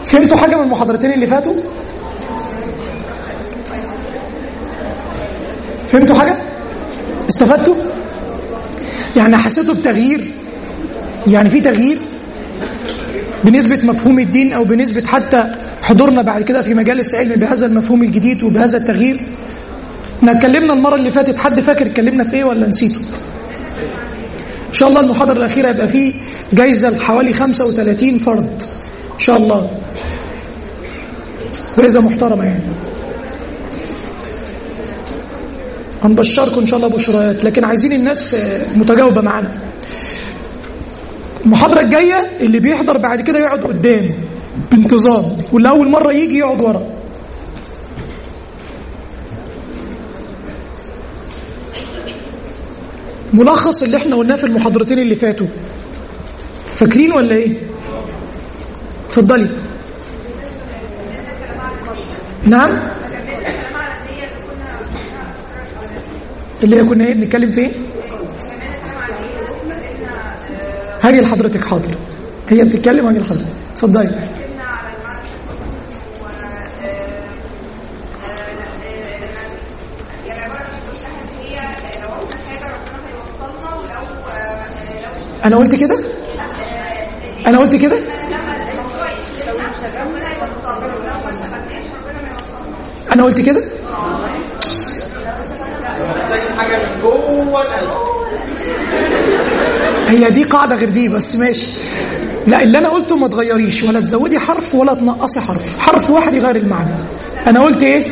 فهمتوا حاجة من المحاضرتين اللي فاتوا فهمتوا حاجة استفدتوا يعني حسيتوا بتغيير يعني في تغيير بنسبة مفهوم الدين أو بنسبة حتى حضورنا بعد كده في مجالس علم بهذا المفهوم الجديد وبهذا التغيير احنا اتكلمنا المرة اللي فاتت حد فاكر اتكلمنا في ايه ولا نسيته ان شاء الله المحاضرة الأخيرة يبقى فيه جايزة لحوالي 35 فرد ان شاء الله جايزة محترمة يعني هنبشركم ان شاء الله بشريات لكن عايزين الناس متجاوبة معانا المحاضرة الجاية اللي بيحضر بعد كده يقعد قدام بانتظام واللي أول مرة يجي يقعد ورا ملخص اللي احنا قلناه في المحاضرتين اللي فاتوا فاكرين ولا ايه اتفضلي نعم اللي كنا ايه بنتكلم في ايه هاجي لحضرتك حاضر هي بتتكلم هاجي لحضرتك اتفضلي انا قلت كده انا قلت كده انا قلت كده حاجه من جوه القلب هي دي قاعدة غير دي بس ماشي لا اللي أنا قلته ما تغيريش ولا تزودي حرف ولا تنقصي حرف حرف واحد يغير المعنى أنا قلت إيه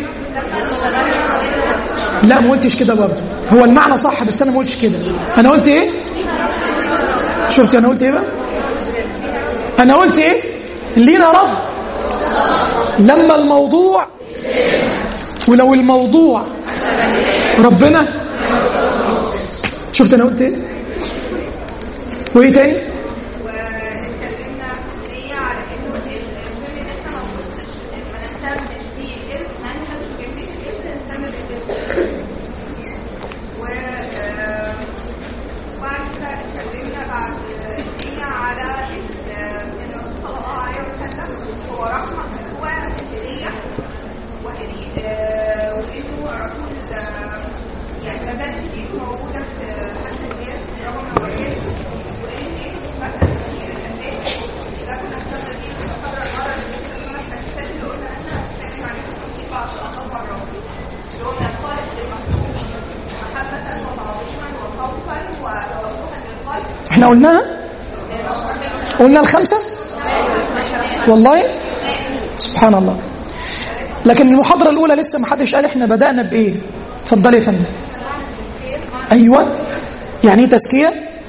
لا ما قلتش كده برضه هو المعنى صح بس أنا ما قلتش كده أنا قلت إيه شفتي أنا قلت إيه بقى أنا قلت إيه لينا رب لما الموضوع ولو الموضوع ربنا شفت أنا قلت إيه وايه تاني واتكلمنا كلية على انه المهم ان احنا ما نبصش ما نهتمش بالاسم منهج جميل الاسم نهتم بالاسم و آه، وبعد كده اتكلمنا بعد كده على ال- ان الرسول صلى الله عليه وسلم هو رحمة هو هدية وهدية آه، وانه الرسول آه، يعني مبادئ كتير موجودة في حتى الناس في رغم الوحيد وان ايه مثلا التغيير الاساسي ده كنا اخترنا دي نتكرر المره اللي فاتت الخمس تاسيسات اللي قلنا احنا هنتكلم عليها بالتفصيل بعد الله بره اللي قلنا الخالق للمخلوق محبة وتعظيما وخوفا وتوجها للقلب احنا قلناها قلنا الخمسة والله سبحان الله لكن المحاضرة الأولى لسه ما حدش قال احنا بدأنا بإيه اتفضلي يا فندم أيوة يعني ايه تزكية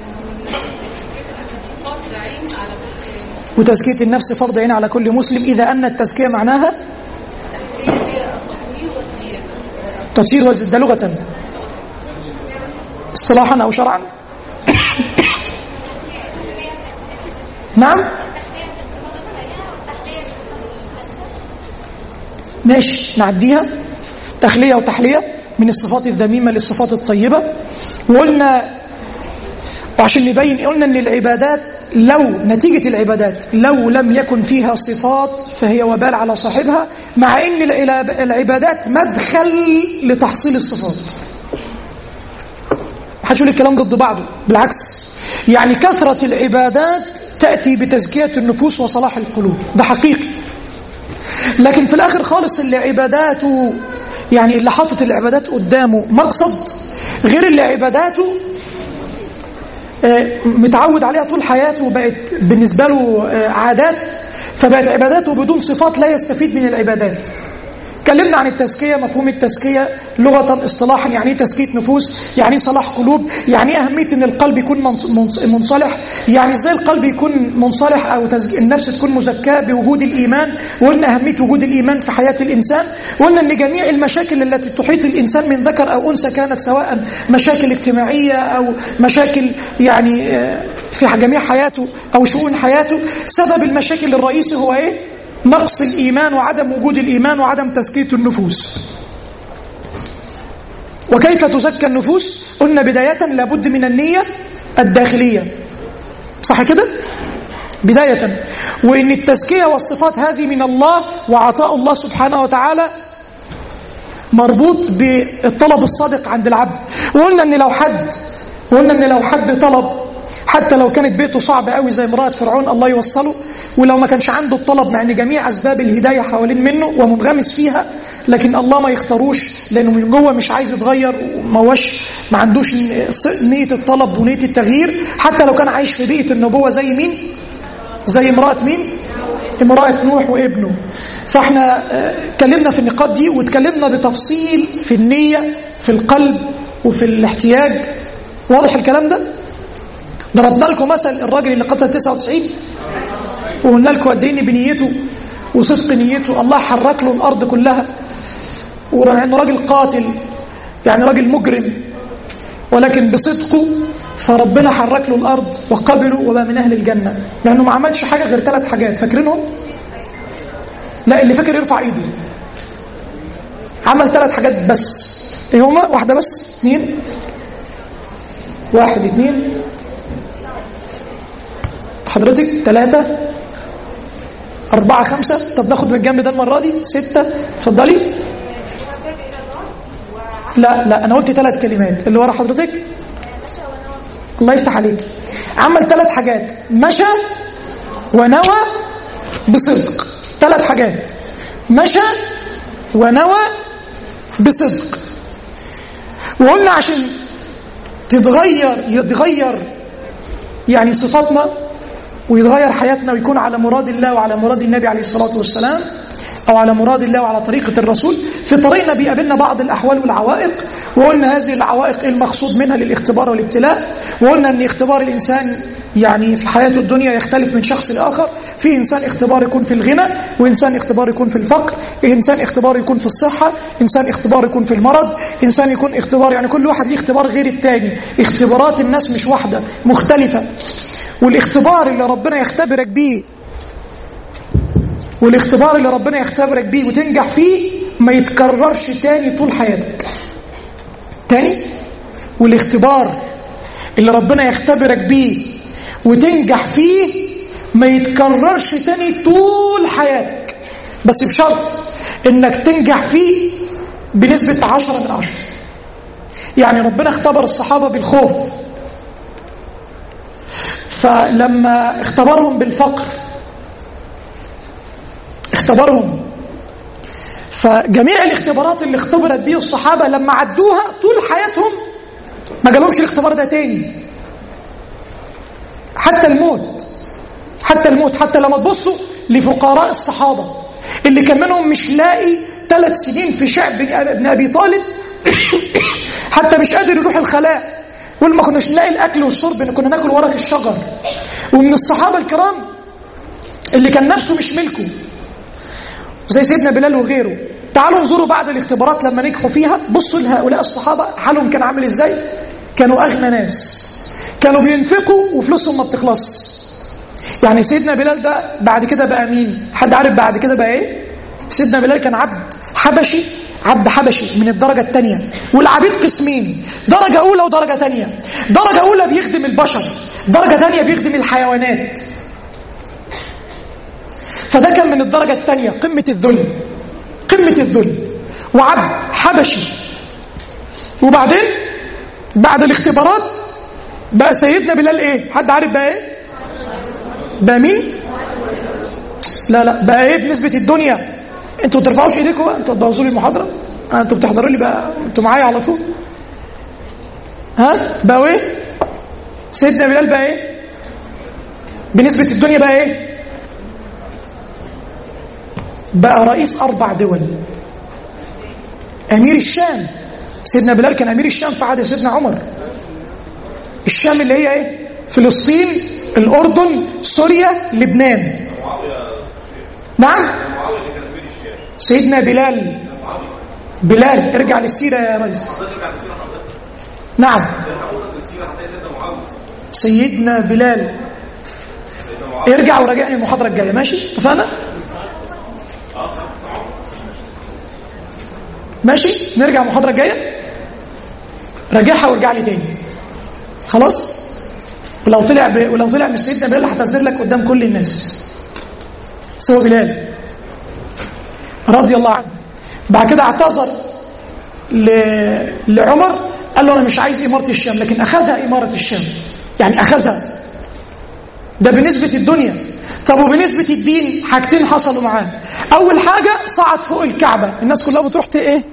وتزكية النفس فرض عين على كل مسلم إذا أن التزكية معناها تطهير وزد ده لغة اصطلاحا أو شرعا نعم ماشي نعديها تخلية وتحلية من الصفات الذميمة للصفات الطيبة وقلنا وعشان نبين قلنا ان العبادات لو نتيجة العبادات لو لم يكن فيها صفات فهي وبال على صاحبها مع ان العلاب- العبادات مدخل لتحصيل الصفات محدش يقول الكلام ضد بعضه بالعكس يعني كثرة العبادات تأتي بتزكية النفوس وصلاح القلوب ده حقيقي لكن في الآخر خالص اللي عباداته يعني اللي حاطط العبادات قدامه مقصد غير اللي عباداته آه، متعود عليها طول حياته وبقت بالنسبة له آه، عادات فبقت عباداته بدون صفات لا يستفيد من العبادات اتكلمنا عن التزكية مفهوم التزكية لغة اصطلاحا يعني ايه تزكية نفوس يعني ايه صلاح قلوب يعني ايه أهمية ان القلب يكون منص- منص- منصلح يعني ازاي القلب يكون منصلح او تزك... النفس تكون مزكاة بوجود الإيمان وقلنا أهمية وجود الإيمان في حياة الإنسان وقلنا ان جميع المشاكل التي تحيط الإنسان من ذكر أو أنثى كانت سواء مشاكل اجتماعية أو مشاكل يعني آه، في جميع حياته أو شؤون حياته سبب المشاكل الرئيسي هو ايه نقص الإيمان وعدم وجود الإيمان وعدم تزكية النفوس وكيف تزكى النفوس قلنا بداية لابد من النية الداخلية صح كده بداية وإن التزكية والصفات هذه من الله وعطاء الله سبحانه وتعالى مربوط بالطلب الصادق عند العبد وقلنا ان لو حد وقلنا ان لو حد طلب حتى لو كانت بيته صعبة قوي زي امرأة فرعون الله يوصله ولو ما كانش عنده الطلب مع ان جميع اسباب الهداية حوالين منه ومنغمس فيها لكن الله ما يختاروش لانه من جوه مش عايز يتغير وما هوش ما عندوش نية الطلب ونية التغيير حتى لو كان عايش في بيئة النبوة زي مين زي امرأة مين امرأة نوح وابنه فاحنا اتكلمنا في النقاط دي واتكلمنا بتفصيل في النية في القلب وفي الاحتياج واضح الكلام ده ضربنا لكم مثل الراجل اللي قتل 99 وقلنا لكم قد ايه بنيته وصدق نيته الله حرك له الارض كلها وانه راجل قاتل يعني راجل مجرم ولكن بصدقه فربنا حرك له الارض وقبله وبقى من اهل الجنه لانه ما عملش حاجه غير ثلاث حاجات فاكرينهم لا اللي فاكر يرفع ايده عمل ثلاث حاجات بس ايه هما واحده بس اثنين واحد اثنين حضرتك ثلاثة أربعة خمسة طب ناخد من الجنب ده المرة دي ستة اتفضلي لا لا أنا قلت ثلاث كلمات اللي ورا حضرتك الله يفتح عليك عمل ثلاث حاجات مشى ونوى بصدق ثلاث حاجات مشى ونوى بصدق وقلنا عشان تتغير يتغير يعني صفاتنا ويتغير حياتنا ويكون على مراد الله وعلى مراد النبي عليه الصلاة والسلام أو على مراد الله وعلى طريقة الرسول في طريقنا بيقابلنا بعض الأحوال والعوائق وقلنا هذه العوائق إيه المقصود منها للاختبار والابتلاء وقلنا أن اختبار الإنسان يعني في حياته الدنيا يختلف من شخص لآخر في إنسان اختبار يكون في الغنى وإنسان اختبار يكون في الفقر إنسان اختبار يكون في الصحة إنسان اختبار يكون في المرض إنسان يكون اختبار يعني كل واحد ليه اختبار غير التاني اختبارات الناس مش واحدة مختلفة والاختبار اللي ربنا يختبرك بيه والاختبار اللي ربنا يختبرك بيه وتنجح فيه ما يتكررش تاني طول حياتك تاني والاختبار اللي ربنا يختبرك بيه وتنجح فيه ما يتكررش تاني طول حياتك بس بشرط انك تنجح فيه بنسبة عشرة من عشرة يعني ربنا اختبر الصحابة بالخوف فلما اختبرهم بالفقر اختبرهم فجميع الاختبارات اللي اختبرت بيه الصحابة لما عدوها طول حياتهم ما جالهمش الاختبار ده تاني حتى الموت حتى الموت حتى لما تبصوا لفقراء الصحابة اللي كان منهم مش لاقي ثلاث سنين في شعب ابن أبي طالب حتى مش قادر يروح الخلاء واللي ما كناش نلاقي الأكل والشرب إن كنا ناكل ورق الشجر ومن الصحابة الكرام اللي كان نفسه مش ملكه زي سيدنا بلال وغيره تعالوا انظروا بعد الاختبارات لما نجحوا فيها بصوا لهؤلاء الصحابة حالهم كان عامل ازاي كانوا أغنى ناس كانوا بينفقوا وفلوسهم ما بتخلص يعني سيدنا بلال ده بعد كده بقى مين حد عارف بعد كده بقى ايه سيدنا بلال كان عبد حبشي عبد حبشي من الدرجة الثانية والعبيد قسمين درجة أولى ودرجة ثانية درجة أولى بيخدم البشر درجة ثانية بيخدم الحيوانات فده كان من الدرجة الثانية قمة الذل قمة الذل وعبد حبشي وبعدين بعد الاختبارات بقى سيدنا بلال ايه حد عارف بقى ايه بقى مين لا لا بقى ايه بنسبة الدنيا انتوا ما ترفعوش ايديكم بقى انتوا تبوظوا لي المحاضرة آه انتوا بتحضروا لي بقى انتوا معايا على طول ها بقى ايه سيدنا بلال بقى ايه بنسبة الدنيا بقى ايه بقى رئيس أربع دول أمير الشام سيدنا بلال كان أمير الشام في عهد سيدنا عمر الشام اللي هي إيه؟ فلسطين الأردن سوريا لبنان نعم سيدنا بلال بلال ارجع للسيرة يا ريس نعم سيدنا بلال ارجع وراجعني المحاضرة الجاية ماشي اتفقنا؟ ماشي نرجع المحاضرة الجاية راجعها وارجع لي تاني خلاص ولو طلع ب... ولو طلع مش سيدنا بلال هتعتذر لك قدام كل الناس سوى بلال رضي الله عنه بعد كده اعتذر ل... لعمر قال له انا مش عايز اماره الشام لكن اخذها اماره الشام يعني اخذها ده بنسبه الدنيا طب وبنسبه الدين حاجتين حصلوا معاه اول حاجه صعد فوق الكعبه الناس كلها بتروح ت- ايه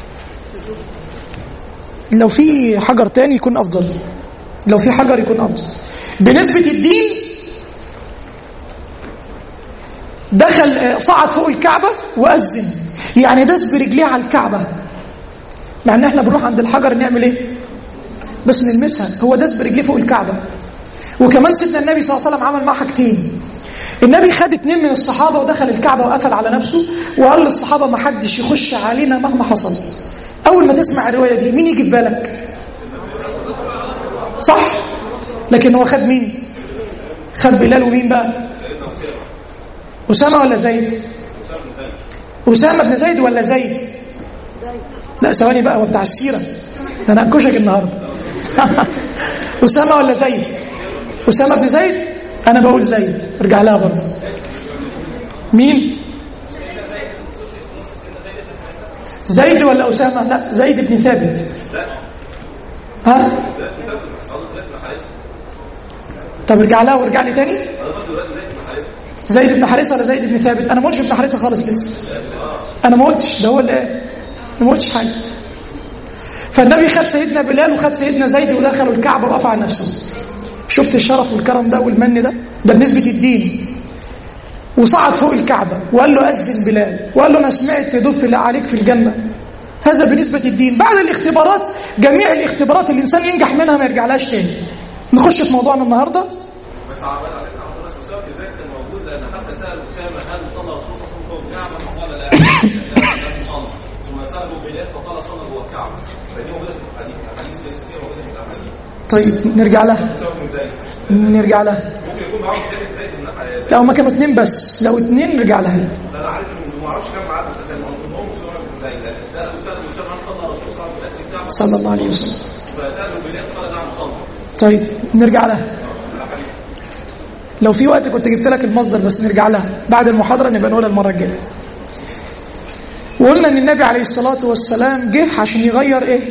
لو في حجر تاني يكون افضل لو في حجر يكون افضل بنسبه الدين دخل آه، صعد فوق الكعبه واذن يعني داس برجليه على الكعبه مع ان احنا بنروح عند الحجر نعمل ايه بس نلمسها هو داس برجليه فوق الكعبه وكمان سيدنا النبي صلى الله عليه وسلم عمل معاه حاجتين النبي خد اتنين من الصحابه ودخل الكعبه وقفل على نفسه وقال للصحابه ما حدش يخش علينا مهما حصل اول ما تسمع الروايه دي مين يجي في بالك صح لكن هو خد مين خد بلال ومين بقى أسامة ولا زيد أسامة بن زيد ولا زيد لا ثواني بقى هو بتاع السيرة ده أنا أنكشك النهاردة أسامة ولا زيد أسامة بن زيد أنا بقول زيد ارجع لها برضه مين زيد ولا أسامة لا زيد بن ثابت ها طب ارجع لها وارجع لي تاني زيد بن حارثه ولا زيد بن ثابت انا ما قلتش ابن حارثه خالص لسه انا ما قلتش ده هو اللي قال أنا ما قلتش حاجه فالنبي خد سيدنا بلال وخد سيدنا زيد ودخلوا الكعبه وقف على نفسه شفت الشرف والكرم ده والمن ده ده بنسبه الدين وصعد فوق الكعبه وقال له اذن بلال وقال له انا سمعت تدف اللي عليك في الجنه هذا بالنسبه الدين بعد الاختبارات جميع الاختبارات اللي الانسان ينجح منها ما يرجعلهاش تاني نخش في موضوعنا النهارده بس عبد عليه الصلاه والسلام اسامه ازاي كان موجود لان حتى سال اسامه هل صلى رسول الله صلى الله عليه وسلم الكعبه فقال لا لم صلى ثم ساله بلال فقال صلى جوه الكعبه فدي موجوده في الحديث احاديث في السيره موجوده في الاحاديث طيب نرجع لها اسامه بن زيد نرجع لها ممكن يكون معاهم كتاب زيد بن حياه لا هما كانوا اتنين بس لو اتنين نرجع لها ده انا عارف انه ما اعرفش كام معاه بس كان موجود ام اسامه بن زيد لان ساله ساله اسامه هل صلى رسول الله صلى الله عليه وسلم في الكعبه صلى الله عليه وسلم فساله بلال قال نعم صلى طيب نرجع لها لو في وقت كنت جبت لك المصدر بس نرجع لها بعد المحاضرة نبقى نقولها المرة الجاية وقلنا ان النبي عليه الصلاة والسلام جه عشان يغير ايه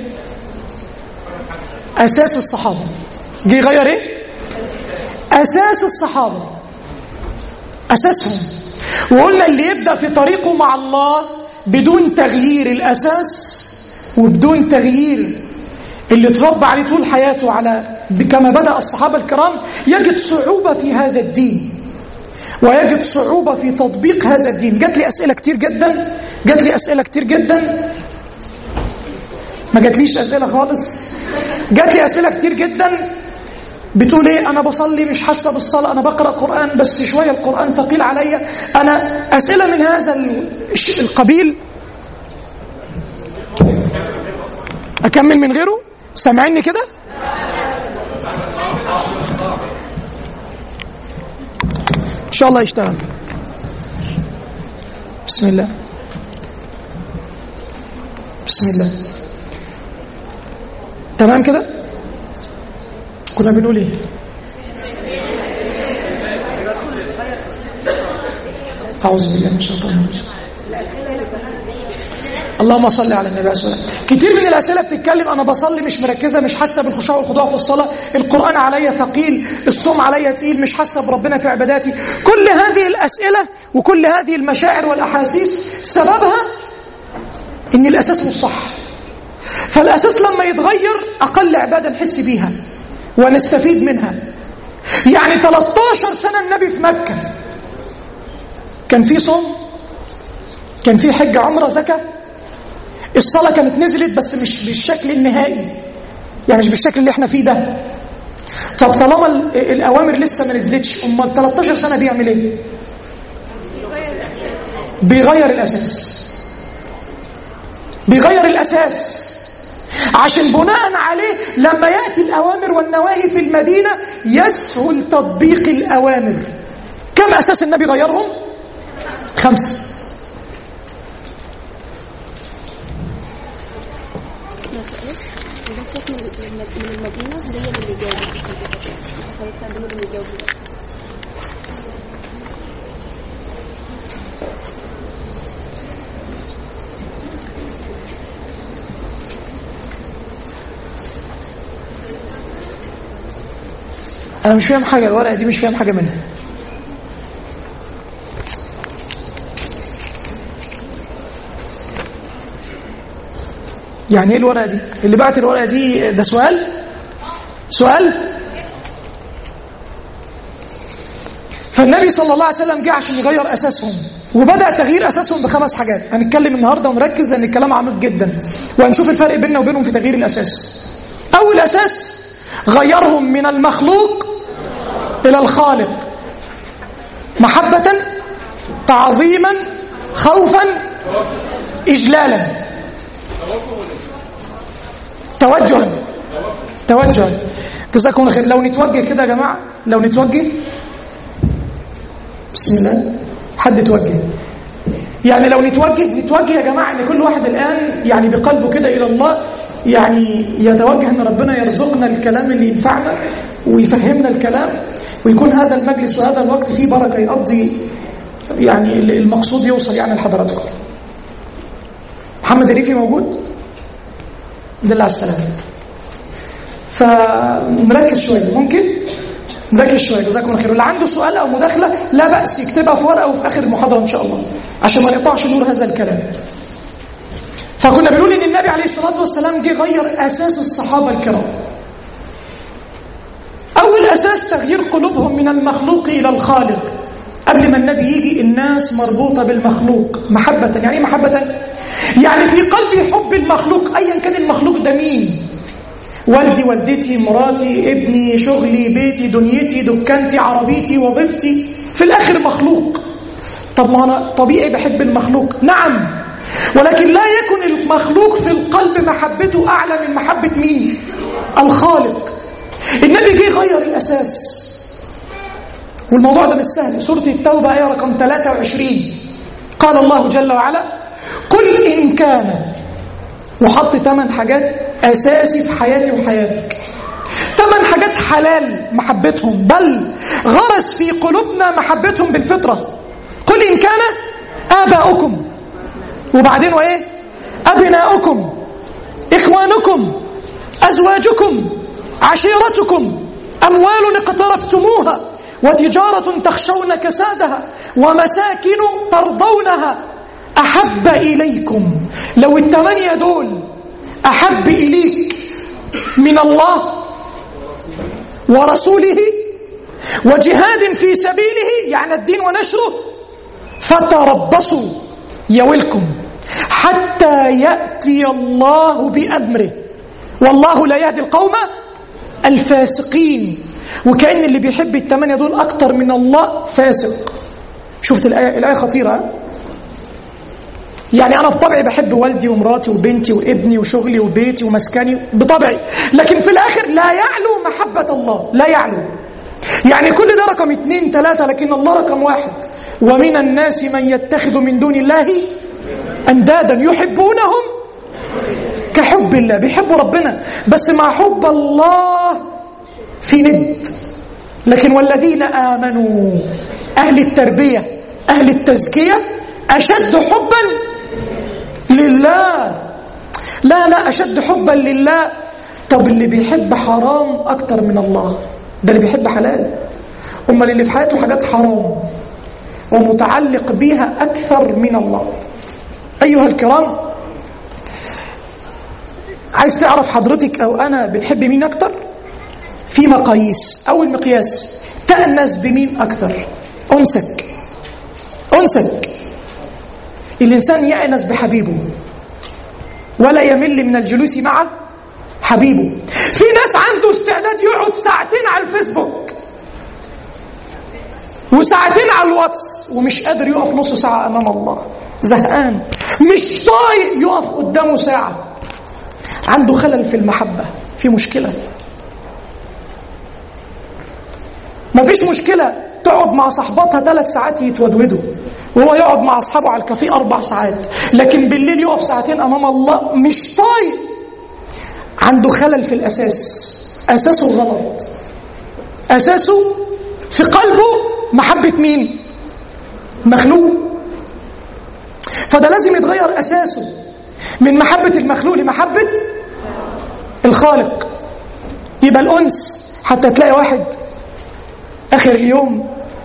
اساس الصحابة جه يغير ايه اساس الصحابة اساسهم وقلنا اللي يبدأ في طريقه مع الله بدون تغيير الاساس وبدون تغيير اللي اتربى عليه طول حياته على كما بدأ الصحابة الكرام يجد صعوبة في هذا الدين ويجد صعوبة في تطبيق هذا الدين جات لي أسئلة كتير جدا جات لي أسئلة كتير جدا ما جاتليش أسئلة خالص جات لي أسئلة كتير جدا بتقول ايه انا بصلي مش حاسه بالصلاه انا بقرا قران بس شويه القران ثقيل عليا انا اسئله من هذا الش- القبيل اكمل من غيره سامعيني كده ان شاء الله يشتغل بسم الله بسم الله تمام كده كنا بنقول ايه اعوذ بالله من الشيطان الرجيم اللهم صل على النبي عليه الصلاه والسلام كتير من الاسئله بتتكلم انا بصلي مش مركزه مش حاسه بالخشوع والخضوع في الصلاه القران عليا ثقيل الصوم عليا تقيل مش حاسه بربنا في عباداتي كل هذه الاسئله وكل هذه المشاعر والاحاسيس سببها ان الاساس مش صح فالاساس لما يتغير اقل عباده نحس بيها ونستفيد منها يعني 13 سنه النبي في مكه كان في صوم كان في حج عمره زكاه الصلاة كانت نزلت بس مش بالشكل النهائي يعني مش بالشكل اللي احنا فيه ده طب طالما ال- الأوامر لسه ما نزلتش أمال 13 سنة بيعمل إيه؟ بيغير الأساس بيغير الأساس عشان بناء عليه لما يأتي الأوامر والنواهي في المدينة يسهل تطبيق الأوامر كم أساس النبي غيرهم؟ خمسة مسألة ده صوت من من- من المدينة هي اللي جابت انا مش فاهم حاجه الورقه دي مش فاهم حاجه منها يعني ايه الورقه دي اللي بعت الورقه دي ده سؤال سؤال فالنبي صلى الله عليه وسلم جه عشان يغير اساسهم وبدا تغيير اساسهم بخمس حاجات هنتكلم النهارده ونركز لان الكلام عميق جدا وهنشوف الفرق بيننا وبينهم في تغيير الاساس اول اساس غيرهم من المخلوق الى الخالق محبه تعظيما خوفا اجلالا توجها توجها جزاكم الله خير لو نتوجه كده يا جماعه لو نتوجه بسم الله حد توجه يعني لو نتوجه نتوجه يا جماعه ان كل واحد الان يعني بقلبه كده الى الله يعني يتوجه ان ربنا يرزقنا الكلام اللي ينفعنا ويفهمنا الكلام ويكون هذا المجلس وهذا الوقت فيه بركه يقضي يعني المقصود يوصل يعني لحضراتكم محمد الريفي موجود دل على السلامه فنركز شويه ممكن نركز شويه جزاكم الله خير واللي عنده سؤال او مداخله لا باس يكتبها في ورقه وفي اخر المحاضره ان شاء الله عشان ما نقطعش نور هذا الكلام فكنا بنقول ان النبي عليه الصلاه والسلام جه غير اساس الصحابه الكرام اول اساس تغيير قلوبهم من المخلوق الى الخالق قبل ما النبي يجي الناس مربوطه بالمخلوق محبه يعني ايه محبه يعني في قلبي حب المخلوق ايا كان المخلوق ده مين والدي والدتي مراتي ابني شغلي بيتي دنيتي دكانتي عربيتي وظيفتي في الاخر مخلوق طب ما انا طبيعي بحب المخلوق نعم ولكن لا يكن المخلوق في القلب محبته اعلى من محبه مين الخالق النبي جه غير الاساس والموضوع ده مش سهل سوره التوبه ايه رقم 23 قال الله جل وعلا قل ان كان وحط ثمان حاجات اساسي في حياتي وحياتك ثمان حاجات حلال محبتهم بل غرس في قلوبنا محبتهم بالفطره قل ان كان اباؤكم وبعدين وايه ابناؤكم اخوانكم ازواجكم عشيرتكم اموال اقترفتموها وتجاره تخشون كسادها ومساكن ترضونها احب اليكم لو الثمانيه دول احب اليك من الله ورسوله وجهاد في سبيله يعني الدين ونشره فتربصوا يا ويلكم حتى ياتي الله بامره والله لا يهدي القوم الفاسقين وكأن اللي بيحب الثمانية دول أكتر من الله فاسق شفت الآية الآية خطيرة يعني أنا بطبعي بحب والدي ومراتي وبنتي وابني وشغلي وبيتي ومسكني بطبعي لكن في الآخر لا يعلو محبة الله لا يعلو يعني كل ده رقم اثنين ثلاثة لكن الله رقم واحد ومن الناس من يتخذ من دون الله أندادا يحبونهم كحب الله بيحبوا ربنا بس مع حب الله في ند لكن والذين آمنوا أهل التربية أهل التزكية أشد حبا لله لا لا أشد حبا لله طب اللي بيحب حرام أكتر من الله ده اللي بيحب حلال أمال اللي في حياته حاجات حرام ومتعلق بيها أكثر من الله أيها الكرام عايز تعرف حضرتك أو أنا بنحب مين أكتر في مقاييس أول مقياس تأنس بمين أكتر أنسك أنسك الإنسان يأنس بحبيبه ولا يمل من الجلوس مع حبيبه في ناس عنده استعداد يقعد ساعتين على الفيسبوك وساعتين على الواتس ومش قادر يقف نص ساعة أمام الله زهقان مش طايق يقف قدامه ساعة عنده خلل في المحبة في مشكلة مفيش مشكلة تقعد مع صحباتها ثلاث ساعات يتودودوا وهو يقعد مع أصحابه على الكافيه أربع ساعات لكن بالليل يقف ساعتين أمام الله مش طايق عنده خلل في الأساس أساسه غلط أساسه في قلبه محبة مين؟ مخلوق فده لازم يتغير أساسه من محبة المخلوق لمحبة الخالق يبقى الأنس حتى تلاقي واحد اخر اليوم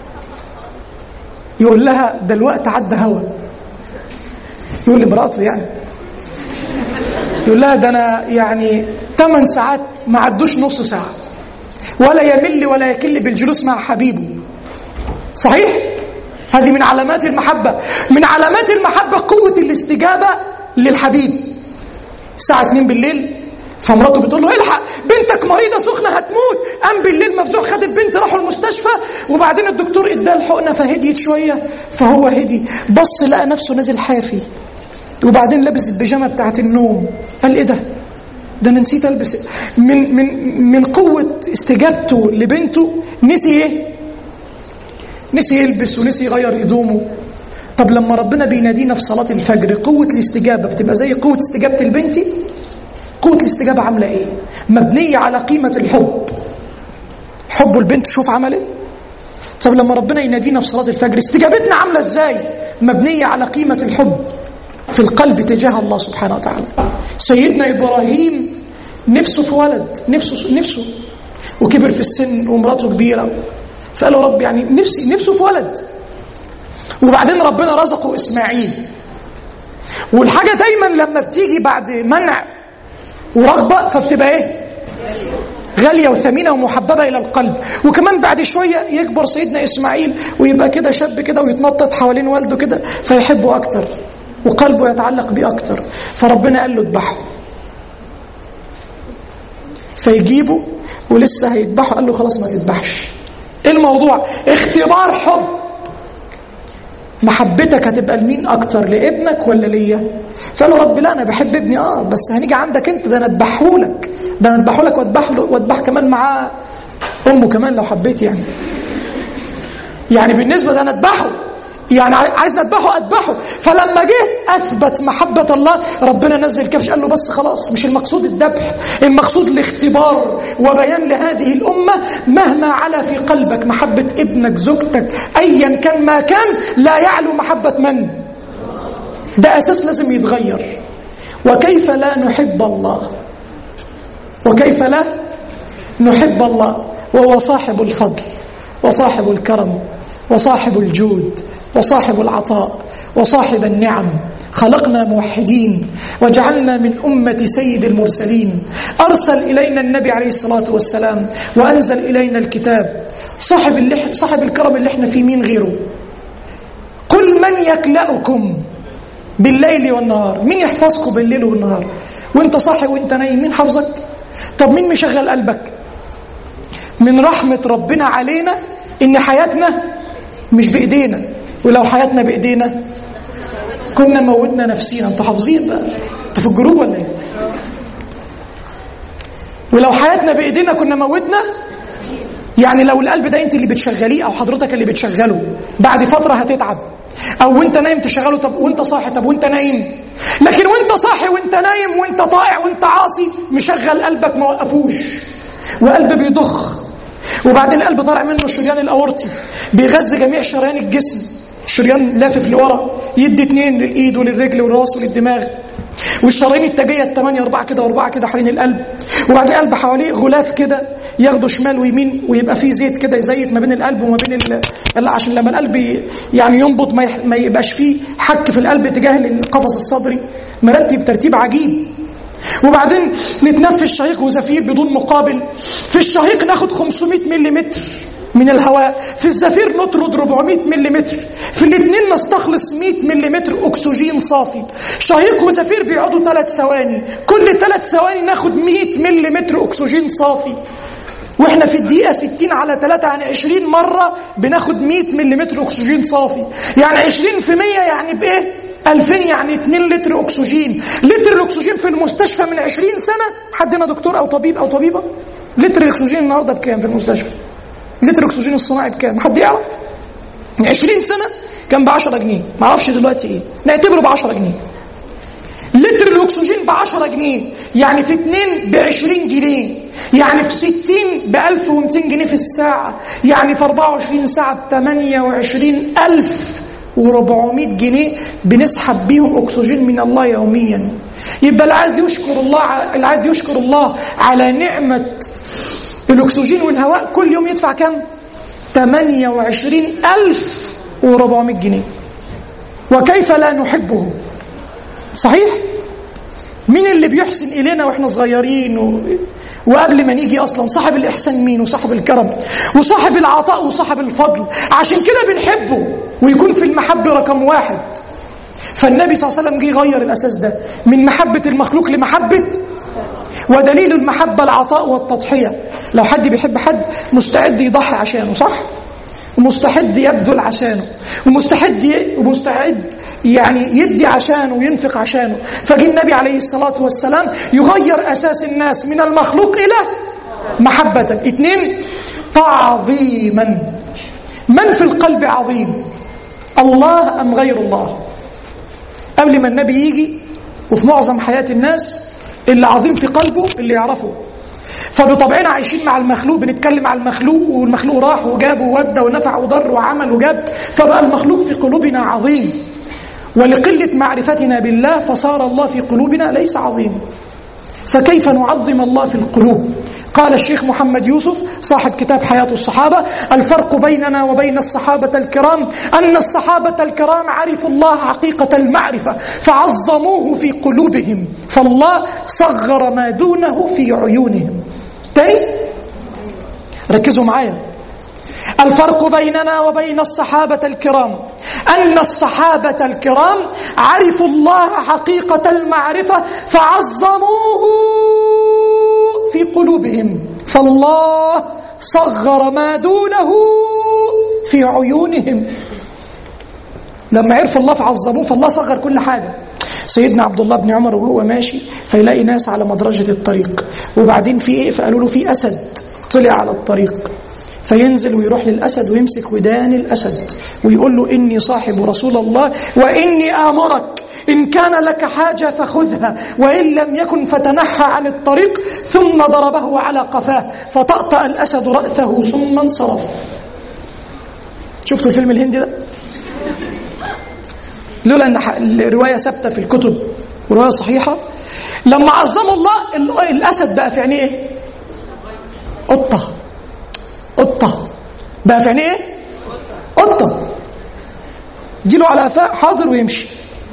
يقول لها ده الوقت عدى هوا يقول لمراته يعني يقول لها ده انا يعني 8 ساعات ما عدوش نص ساعه ولا يمل ولا يكل بالجلوس مع حبيبه صحيح هذه من علامات المحبه من علامات المحبه قوه الاستجابه للحبيب الساعه 2 بالليل فمراته بتقول له الحق بنتك مريضه سخنه هتموت قام بالليل مفزوع خد البنت راحوا المستشفى وبعدين الدكتور اداه الحقنه فهديت شويه فهو هدي بص لقى نفسه نازل حافي وبعدين لابس البيجامه بتاعت النوم قال ايه ده ده انا نسيت البس من من من قوه استجابته لبنته نسي ايه نسي يلبس ونسي يغير هدومه طب لما ربنا بينادينا في صلاه الفجر قوه الاستجابه بتبقى زي قوه استجابه البنتي قوة الاستجابة عاملة ايه؟ مبنية على قيمة الحب حب البنت شوف عمل ايه؟ طب لما ربنا ينادينا في صلاة الفجر استجابتنا عاملة ازاي؟ مبنية على قيمة الحب في القلب تجاه الله سبحانه وتعالى سيدنا إبراهيم نفسه في ولد نفسه نفسه وكبر في السن ومراته كبيرة فقال له رب يعني نفسي نفسه في ولد وبعدين ربنا رزقه إسماعيل والحاجة دايما لما بتيجي بعد منع ورغبة فبتبقى ايه غالية وثمينة ومحببة إلى القلب وكمان بعد شوية يكبر سيدنا إسماعيل ويبقى كده شاب كده ويتنطط حوالين والده كده فيحبه أكتر وقلبه يتعلق بيه أكتر فربنا قال له اذبحه فيجيبه ولسه هيذبحه قال له خلاص ما تذبحش ايه الموضوع اختبار حب محبتك هتبقى لمين اكتر لابنك ولا ليا فقال له رب لا انا بحب ابني اه بس هنيجي عندك انت ده انا اذبحهولك ده انا اذبحهولك واذبح له واذبح كمان معاه امه كمان لو حبيت يعني يعني بالنسبه ده انا اذبحه يعني عايز اذبحه اذبحه فلما جه اثبت محبه الله ربنا نزل كبش قال له بس خلاص مش المقصود الذبح المقصود الاختبار وبيان لهذه الامه مهما علا في قلبك محبه ابنك زوجتك ايا كان ما كان لا يعلو محبه من ده اساس لازم يتغير وكيف لا نحب الله وكيف لا نحب الله وهو صاحب الفضل وصاحب الكرم وصاحب الجود وصاحب العطاء وصاحب النعم خلقنا موحدين وجعلنا من أمة سيد المرسلين أرسل إلينا النبي عليه الصلاة والسلام وأنزل إلينا الكتاب صاحب, اللي صاحب الكرم اللي احنا فيه مين غيره قل من يكلأكم بالليل والنهار مين يحفظكم بالليل والنهار وانت صاحي وانت نايم مين حافظك طب مين مشغل قلبك من رحمة ربنا علينا ان حياتنا مش بإيدينا ولو حياتنا بإيدينا كنا موتنا نفسينا انتوا حافظين بقى انتوا في الجروب ولا ايه ولو حياتنا بإيدينا كنا موتنا يعني لو القلب ده انت اللي بتشغليه او حضرتك اللي بتشغله بعد فتره هتتعب او وانت نايم تشغله طب وانت صاحي طب وانت نايم لكن وانت صاحي وانت نايم وانت طائع وانت عاصي مشغل قلبك ما وقفوش وقلب بيضخ وبعدين القلب طالع منه الشريان الاورطي بيغذي جميع شريان الجسم الشريان لافف لورا يدي اتنين للايد وللرجل والراس وللدماغ والشرايين التاجيه الثمانيه اربعه كده واربعه كده حوالين القلب وبعد القلب حواليه غلاف كده ياخده شمال ويمين ويبقى فيه زيت كده يزيت ما بين القلب وما بين ال... عشان لما القلب يعني ينبض ما, يح... ما يبقاش فيه حك في القلب تجاه القفص الصدري مرتب ترتيب عجيب وبعدين نتنفس شهيق وزفير بدون مقابل في الشهيق ناخد 500 ملم من الهواء في الزفير نطرد 400 ملم في الاثنين نستخلص 100 ملم اكسجين صافي شهيق وزفير بيقعدوا ثلاث ثواني كل ثلاث ثواني ناخد 100 ملم اكسجين صافي واحنا في الدقيقه 60 على 3 يعني 20 مره بناخد 100 ملم اكسجين صافي يعني 20% يعني بايه 2000 يعني 2 لتر اكسجين لتر الاكسجين في المستشفى من 20 سنه حد هنا دكتور او طبيب او طبيبه لتر الاكسجين النهارده بكام في المستشفى لتر الاكسجين الصناعي بكام حد يعرف من 20 سنه كان ب 10 جنيه ما اعرفش دلوقتي ايه نعتبره ب 10 جنيه لتر الاكسجين ب 10 جنيه يعني في 2 ب 20 جنيه يعني في 60 ب 1200 جنيه في الساعه يعني في 24 ساعه ب 28000 و400 جنيه بنسحب بيهم اكسجين من الله يوميا يبقى اللي عايز يشكر الله اللي عايز يشكر الله على نعمه الاكسجين والهواء كل يوم يدفع كام 28400 جنيه وكيف لا نحبه صحيح مين اللي بيحسن إلينا وإحنا صغيرين و... وقبل ما نيجي أصلا صاحب الإحسان مين وصاحب الكرم وصاحب العطاء وصاحب الفضل عشان كده بنحبه ويكون في المحبة رقم واحد فالنبي صلى الله عليه وسلم جه يغير الأساس ده من محبة المخلوق لمحبة ودليل المحبة العطاء والتضحية لو حد بيحب حد مستعد يضحي عشانه صح؟ ومستعد يبذل عشانه ومستعد ي... ومستعد يعني يدي عشانه وينفق عشانه فجي النبي عليه الصلاة والسلام يغير أساس الناس من المخلوق إلى محبة اثنين تعظيما من في القلب عظيم الله أم غير الله قبل ما النبي يجي وفي معظم حياة الناس اللي عظيم في قلبه اللي يعرفه فبطبعنا عايشين مع المخلوق بنتكلم على المخلوق والمخلوق راح وجاب وودى ونفع وضر وعمل وجاب فبقى المخلوق في قلوبنا عظيم ولقلة معرفتنا بالله فصار الله في قلوبنا ليس عظيم فكيف نعظم الله في القلوب قال الشيخ محمد يوسف صاحب كتاب حياة الصحابة الفرق بيننا وبين الصحابة الكرام أن الصحابة الكرام عرفوا الله حقيقة المعرفة فعظموه في قلوبهم فالله صغر ما دونه في عيونهم تاني ركزوا معايا الفرق بيننا وبين الصحابة الكرام أن الصحابة الكرام عرفوا الله حقيقة المعرفة فعظموه في قلوبهم فالله صغر ما دونه في عيونهم لما عرفوا الله فعظموه فالله صغر كل حاجة سيدنا عبد الله بن عمر وهو ماشي فيلاقي ناس على مدرجة الطريق وبعدين في ايه فقالوا له في أسد طلع على الطريق فينزل ويروح للأسد ويمسك ودان الأسد ويقول له إني صاحب رسول الله وإني آمرك إن كان لك حاجة فخذها وإن لم يكن فتنحى عن الطريق ثم ضربه على قفاه فطأطأ الأسد رأسه ثم انصرف شفتوا الفيلم الهندي ده؟ لولا أن الرواية ثابتة في الكتب ورواية صحيحة لما عظموا الله الأسد بقى في عينيه إيه؟ قطة قطة بقى في عينيه إيه؟ قطة جيله على قفاه حاضر ويمشي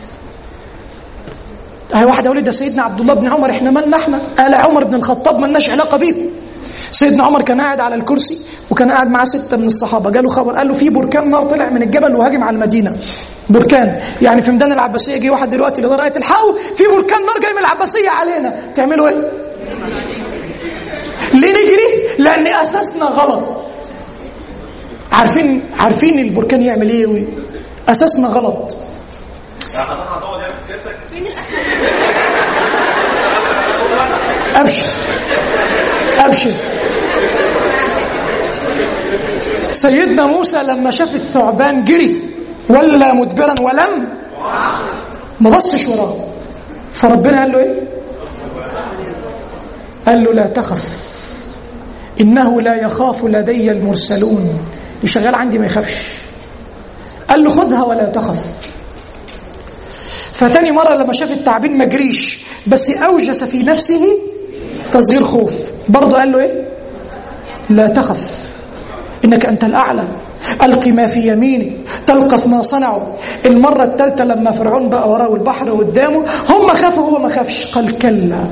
هي واحد يقول ده سيدنا عبد الله بن عمر احنا مالنا احنا قال عمر بن الخطاب مالناش علاقه بيه سيدنا عمر كان قاعد على الكرسي وكان قاعد معاه ستة من الصحابة جاله خبر قال له في بركان نار طلع من الجبل وهاجم على المدينة بركان يعني في ميدان العباسية جه واحد دلوقتي لغاية الحقوا في بركان نار جاي من العباسية علينا تعملوا ايه؟ ليه نجري؟ لأن أساسنا غلط عارفين عارفين البركان يعمل ايه أساسنا غلط أبشر أبشر سيدنا موسى لما شاف الثعبان جري ولا مدبرا ولم ما بصش وراه فربنا قال له ايه قال له لا تخف انه لا يخاف لدي المرسلون اللي شغال عندي ما يخافش قال له خذها ولا تخف فتاني مرة لما شاف التعبين ما جريش بس أوجس في نفسه تصغير خوف برضه قال له إيه لا تخف إنك أنت الأعلى ألق ما في يمينك تلقف ما صنعوا المرة الثالثة لما فرعون بقى وراه البحر قدامه هم خافوا هو ما خافش قال كلا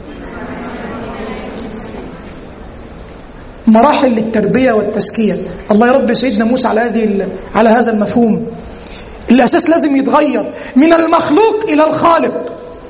مراحل للتربية والتزكية الله يربي سيدنا موسى على هذه على هذا المفهوم الأساس لازم يتغير من المخلوق إلى الخالق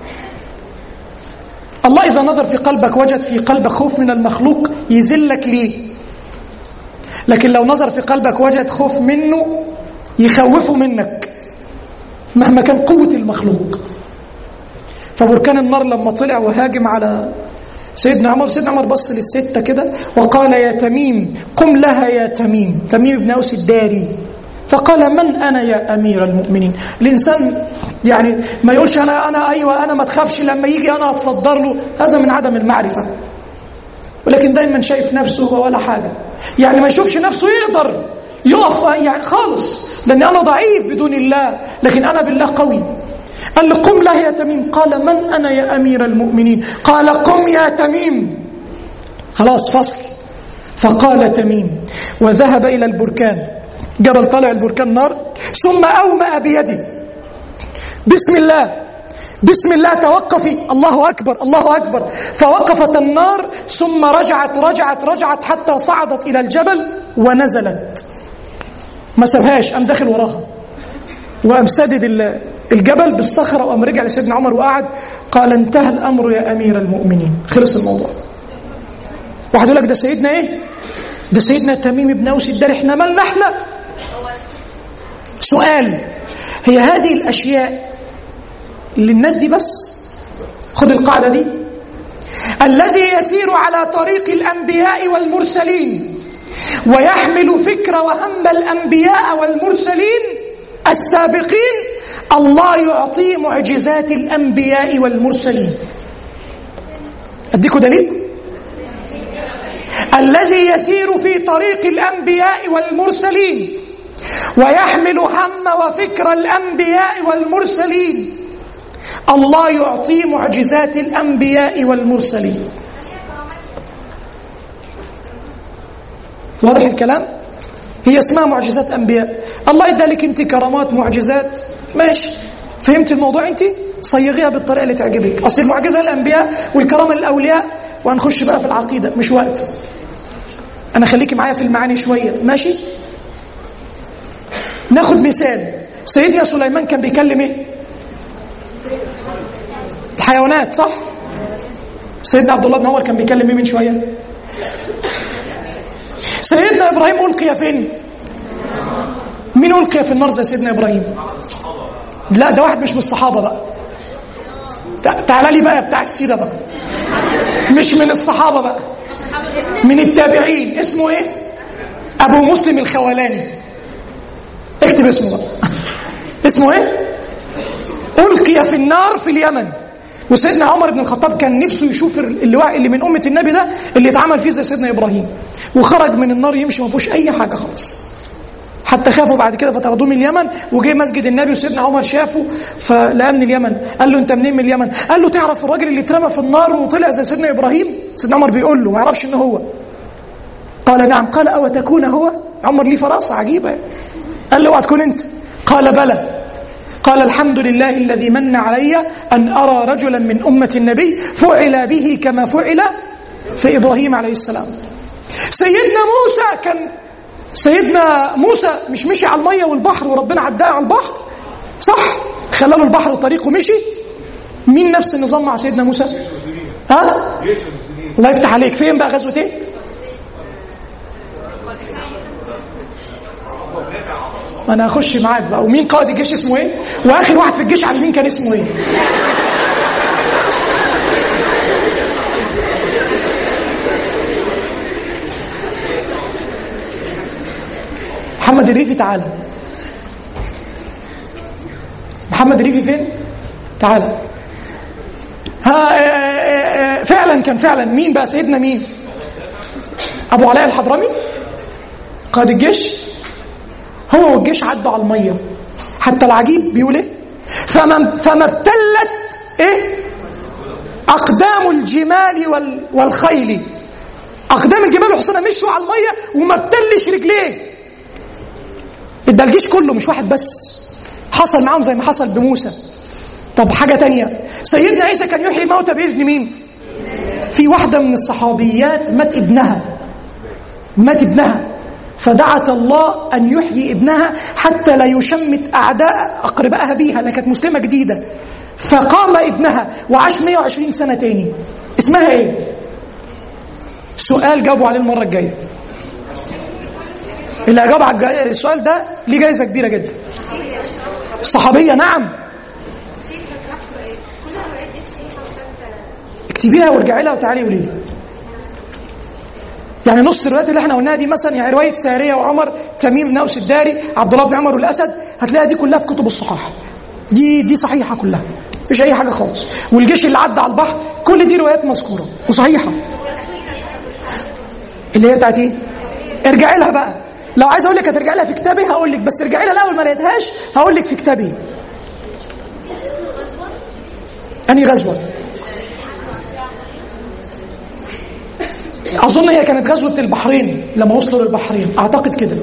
الله إذا نظر في قلبك وجد في قلبك خوف من المخلوق يذلك ليه لكن لو نظر في قلبك وجد خوف منه يخوفه منك مهما كان قوة المخلوق فبركان النار لما طلع وهاجم على سيدنا عمر سيدنا عمر بص للستة كده وقال يا تميم قم لها يا تميم تميم بن أوس الداري فقال من أنا يا أمير المؤمنين الإنسان يعني ما يقولش أنا أنا أيوة أنا ما تخافش لما يجي أنا أتصدر له هذا من عدم المعرفة ولكن دايما شايف نفسه هو ولا حاجة يعني ما يشوفش نفسه يقدر يقف يعني خالص لأن أنا ضعيف بدون الله لكن أنا بالله قوي قال له قم له يا تميم قال من أنا يا أمير المؤمنين قال قم يا تميم خلاص فصل فقال تميم وذهب إلى البركان جبل طالع البركان نار ثم أومأ بيده بسم الله بسم الله توقفي الله أكبر الله أكبر فوقفت النار ثم رجعت رجعت رجعت حتى صعدت إلى الجبل ونزلت ما سابهاش قام داخل وراها وقام سدد ال- الجبل بالصخرة وقام رجع لسيدنا عمر وقعد قال انتهى الأمر يا أمير المؤمنين خلص الموضوع واحد يقول لك ده سيدنا ايه ده سيدنا تميم بن اوس الدار احنا مالنا احنا سؤال هي هذه الاشياء للناس دي بس خد القاعده دي الذي يسير على طريق الانبياء والمرسلين ويحمل فكر وهم الانبياء والمرسلين السابقين الله يعطيه معجزات الانبياء والمرسلين اديكوا دليل الذي يسير في طريق الانبياء والمرسلين ويحمل هم وفكر الانبياء والمرسلين الله يعطيه معجزات الانبياء والمرسلين واضح الكلام هي اسمها معجزات انبياء الله ادى لك انت كرامات معجزات ماشي فهمت الموضوع انت صيغيها بالطريقه اللي تعجبك اصل المعجزه للانبياء والكرامه للاولياء وهنخش بقى في العقيده مش وقت انا خليكي معايا في المعاني شويه ماشي ناخد مثال سيدنا سليمان كان بيكلم ايه الحيوانات صح سيدنا عبد الله بن عمر كان بيكلم ايه من شويه سيدنا ابراهيم القي فين مين القي في النار زي سيدنا ابراهيم لا ده واحد مش من الصحابه بقى تع- تعالى لي بقى بتاع السيره بقى مش من الصحابه بقى من التابعين اسمه ايه ابو مسلم الخولاني اكتب اسمه بقى اسمه ايه القي في النار في اليمن وسيدنا عمر بن الخطاب كان نفسه يشوف اللواء اللي من امه النبي ده اللي اتعمل فيه زي سيدنا ابراهيم وخرج من النار يمشي ما فيهوش اي حاجه خالص حتى خافوا بعد كده فطردوه من اليمن وجه مسجد النبي وسيدنا عمر شافه فلقاه من اليمن قال له انت منين من اليمن قال له تعرف الراجل اللي اترمى في النار وطلع زي سيدنا ابراهيم سيدنا عمر بيقول له ما يعرفش ان هو قال نعم قال او تكون هو عمر ليه فراسه عجيبه يعني. قال له اوعى تكون انت قال بلى قال الحمد لله الذي من علي ان ارى رجلا من امه النبي فعل به كما فعل في ابراهيم عليه السلام سيدنا موسى كان سيدنا موسى مش مشي على الميه والبحر وربنا عداه على البحر صح خلى له البحر طريق ومشي مين نفس النظام مع سيدنا موسى ها الله يفتح عليك فين بقى غزوه ايه ما انا هخش معاك بقى ومين قائد الجيش اسمه ايه واخر واحد في الجيش على مين كان اسمه ايه محمد الريفي تعالى محمد الريفي فين تعالى ها آه، آه، آه، فعلا كان فعلا مين بقى سيدنا مين ابو علاء الحضرمي قائد الجيش هو والجيش عدوا على الميه حتى العجيب بيقول ايه فما فما ابتلت ايه اقدام الجمال وال والخيل اقدام الجمال والحصانه مشوا على الميه وما ابتلش رجليه ده الجيش كله مش واحد بس حصل معاهم زي ما حصل بموسى طب حاجة تانية سيدنا عيسى كان يحيي الموتى بإذن مين في واحدة من الصحابيات مات ابنها مات ابنها فدعت الله أن يحيي ابنها حتى لا يشمت أعداء أقربائها بيها لأنها كانت مسلمة جديدة فقام ابنها وعاش 120 سنة تاني اسمها ايه سؤال جاوبوا عليه المرة الجاية اللي أجاب على الج- السؤال ده ليه جايزة كبيرة جدا الصحابية نعم اكتبيها وارجعي لها وتعالي قولي لي يعني نص الروايات اللي احنا قلناها دي مثلا يعني روايه ساريه وعمر تميم نوس الداري عبد الله بن عمر والاسد هتلاقيها دي كلها في كتب الصحاح دي دي صحيحه كلها مفيش اي حاجه خالص والجيش اللي عدى على البحر كل دي روايات مذكوره وصحيحه اللي هي بتاعت ايه ارجعي لها بقى لو عايز اقول لك هترجعي لها في كتابي هقول لك بس ارجعي لها الاول ما لقيتهاش هقول لك في كتابي انهي غزوه أظن هي كانت غزوة البحرين لما وصلوا للبحرين أعتقد كده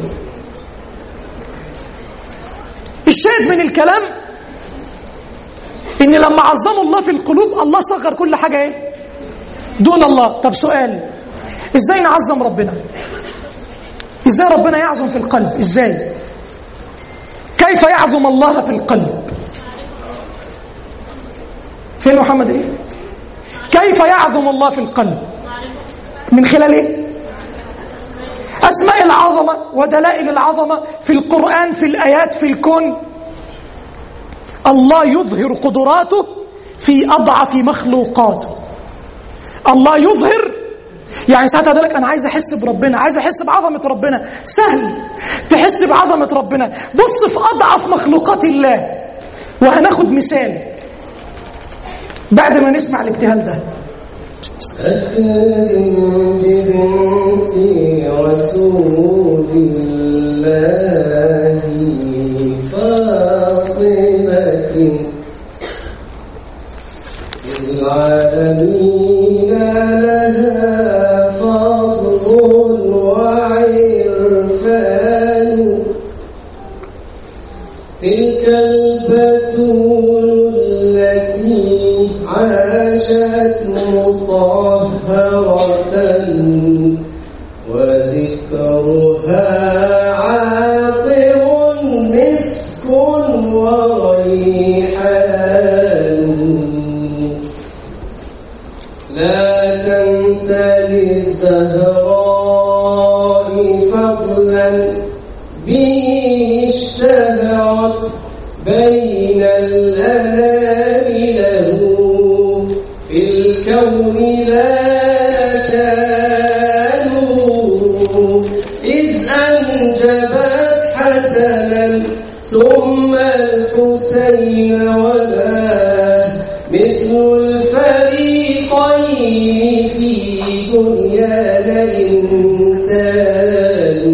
الشاهد من الكلام إن لما عظموا الله في القلوب الله صغر كل حاجة إيه؟ دون الله طب سؤال إزاي نعظم ربنا؟ إزاي ربنا يعظم في القلب؟ إزاي؟ كيف يعظم الله في القلب؟ فين محمد إيه؟ كيف يعظم الله في القلب؟ من خلال إيه؟ أسماء العظمة ودلائل العظمة في القرآن في الآيات في الكون الله يظهر قدراته في أضعف مخلوقاته الله يظهر يعني ساعتها أقول لك أنا عايز أحس بربنا عايز أحس بعظمة ربنا سهل تحس بعظمة ربنا بص في أضعف مخلوقات الله وهناخد مثال بعد ما نسمع الابتهال ده أكرم ببنت رسول الله فاطمة للعالمين لها فضل وعرفان تلك البتول التي عاشت مطهرة وذكرها عاطر مسك وريحان لا تنس للزهراء فضلا به اشتهرت بين الأنام له في الكون لا شان إذ أنجبت حسنا ثم الحسين ولا مثل الفريقين في دنيانا إنسان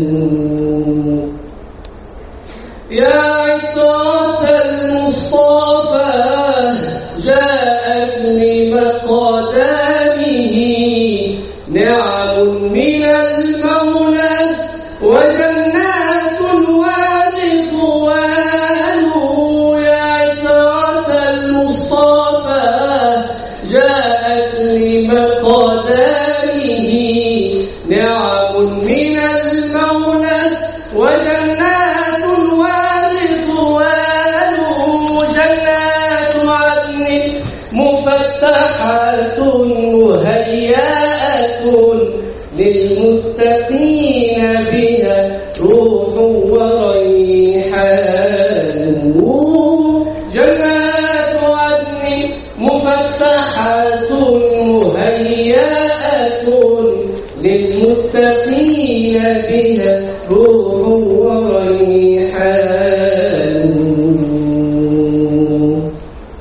يا عطرة المصطفى جاءت لمقدامه نعم من المولى وجنات ورضوان يا عطرة المصطفى جاءت لمقدامه نعم من المولى وجنات ورضوان جنات عدن مفتحة مهيئة للمتقين بها روح وريحان جنات عدن مفتحة مهيئة للمتقين بها روح وريحان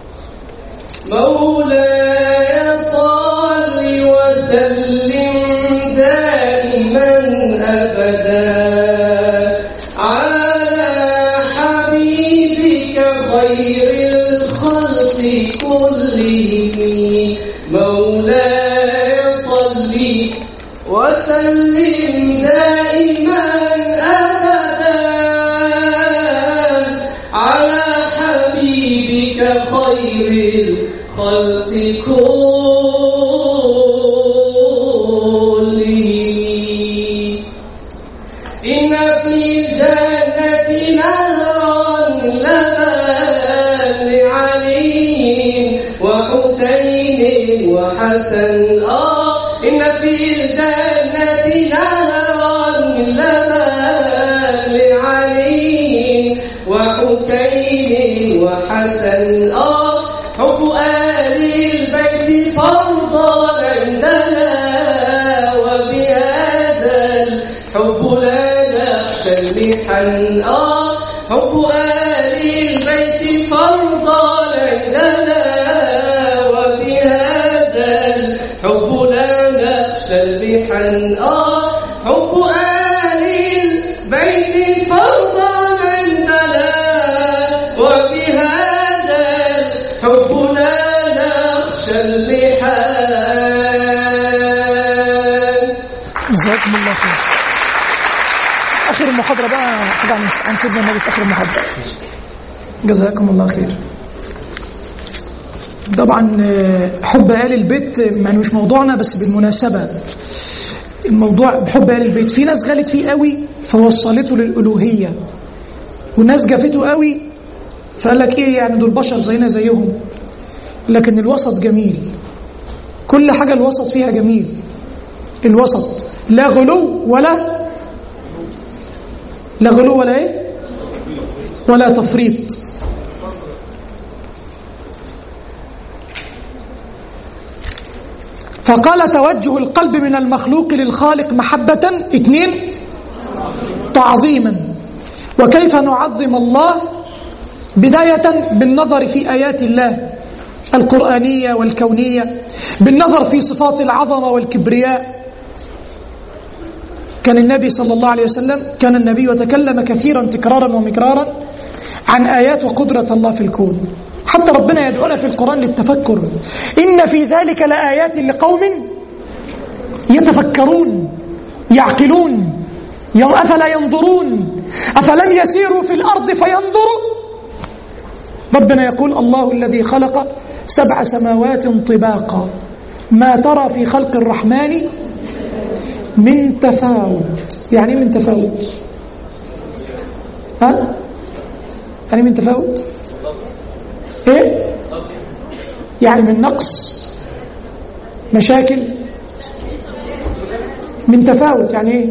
مولاي صل وسلم دائما ابدا على حبيبك خير الخلق كلهم مولاي صل وسلم دائما ابدا على حبيبك خير الخلق كلهم إن في الجنة نهرا لبان لعلي وحسين وحسن آه إن في الجنة نهرا لبان لعلي وحسين وحسن آه حب آل البيت فرضا عندنا وبهذا الحب لا نخشى المحن آه حب آل البيت فرضا عندنا وبهذا الحب لا نخشى المحن آه حب آل البيت فرضا عندنا وبهذا الحب لا نخشى اللحان المحاضرة بقى حاجة عن عن سيدنا النبي في آخر المحاضرة جزاكم الله خير طبعا آه، حب آل البيت آه، يعني مش موضوعنا بس بالمناسبة الموضوع بحب آل البيت في ناس غلت فيه قوي فوصلته للألوهية وناس جافته قوي فقال لك ايه يعني دول بشر زينا زيهم لكن الوسط جميل كل حاجة الوسط فيها جميل الوسط لا غلو ولا لا غلو ولا ايه ولا تفريط فقال توجه القلب من المخلوق للخالق محبة اثنين تعظيما وكيف نعظم الله بداية بالنظر في آيات الله القرآنية والكونية بالنظر في صفات العظمة والكبرياء كان النبي صلى الله عليه وسلم كان النبي وتكلم كثيرا تكرارا ومكرارا عن آيات وقدرة الله في الكون حتى ربنا يدعونا في القرآن للتفكر إن في ذلك لآيات لقوم يتفكرون يعقلون أفلا ينظرون أفلم يسيروا في الأرض فينظروا ربنا يقول الله الذي خلق سبع سماوات طباقا ما ترى في خلق الرحمن من تفاوت يعني إيه من تفاوت ها يعني من تفاوت ايه يعني من نقص مشاكل من تفاوت يعني ايه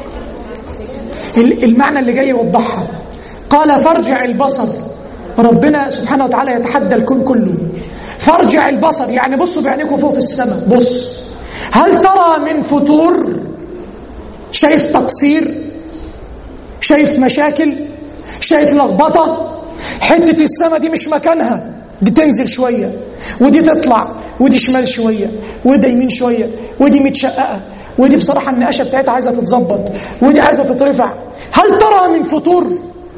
ال- المعنى اللي جاي يوضحها قال فارجع البصر ربنا سبحانه وتعالى يتحدى الكون كله فارجع البصر يعني بصوا بعينيكم فوق في السماء بص هل ترى من فتور شايف تقصير شايف مشاكل شايف لخبطه حته السماء دي مش مكانها دي تنزل شويه ودي تطلع ودي شمال شويه ودي يمين شويه ودي متشققه ودي بصراحه النقاشه بتاعتها عايزه تتظبط ودي عايزه تترفع هل ترى من فطور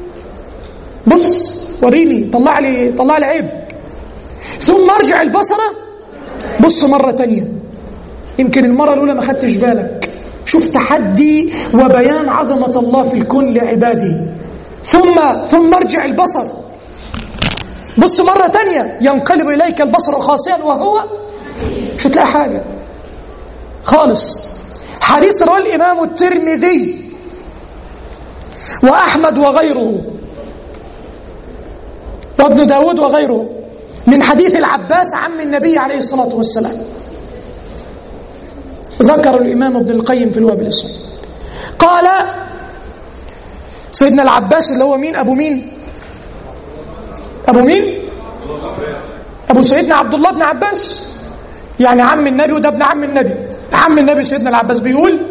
بص وريني طلع لي طلع لي عيب ثم ارجع البصره بص مره تانية يمكن المره الاولى ما خدتش بالك شوف تحدي وبيان عظمه الله في الكون لعباده ثم ثم ارجع البصر بص مرة تانية ينقلب إليك البصر خاسئا وهو مش هتلاقي حاجة خالص حديث رواه الإمام الترمذي وأحمد وغيره وابن داود وغيره من حديث العباس عم النبي عليه الصلاة والسلام ذكر الإمام ابن القيم في الوابل الصيد قال سيدنا العباس اللي هو مين أبو مين أبو مين أبو سيدنا عبد الله بن عباس يعني عم النبي وده ابن عم النبي عم النبي سيدنا العباس بيقول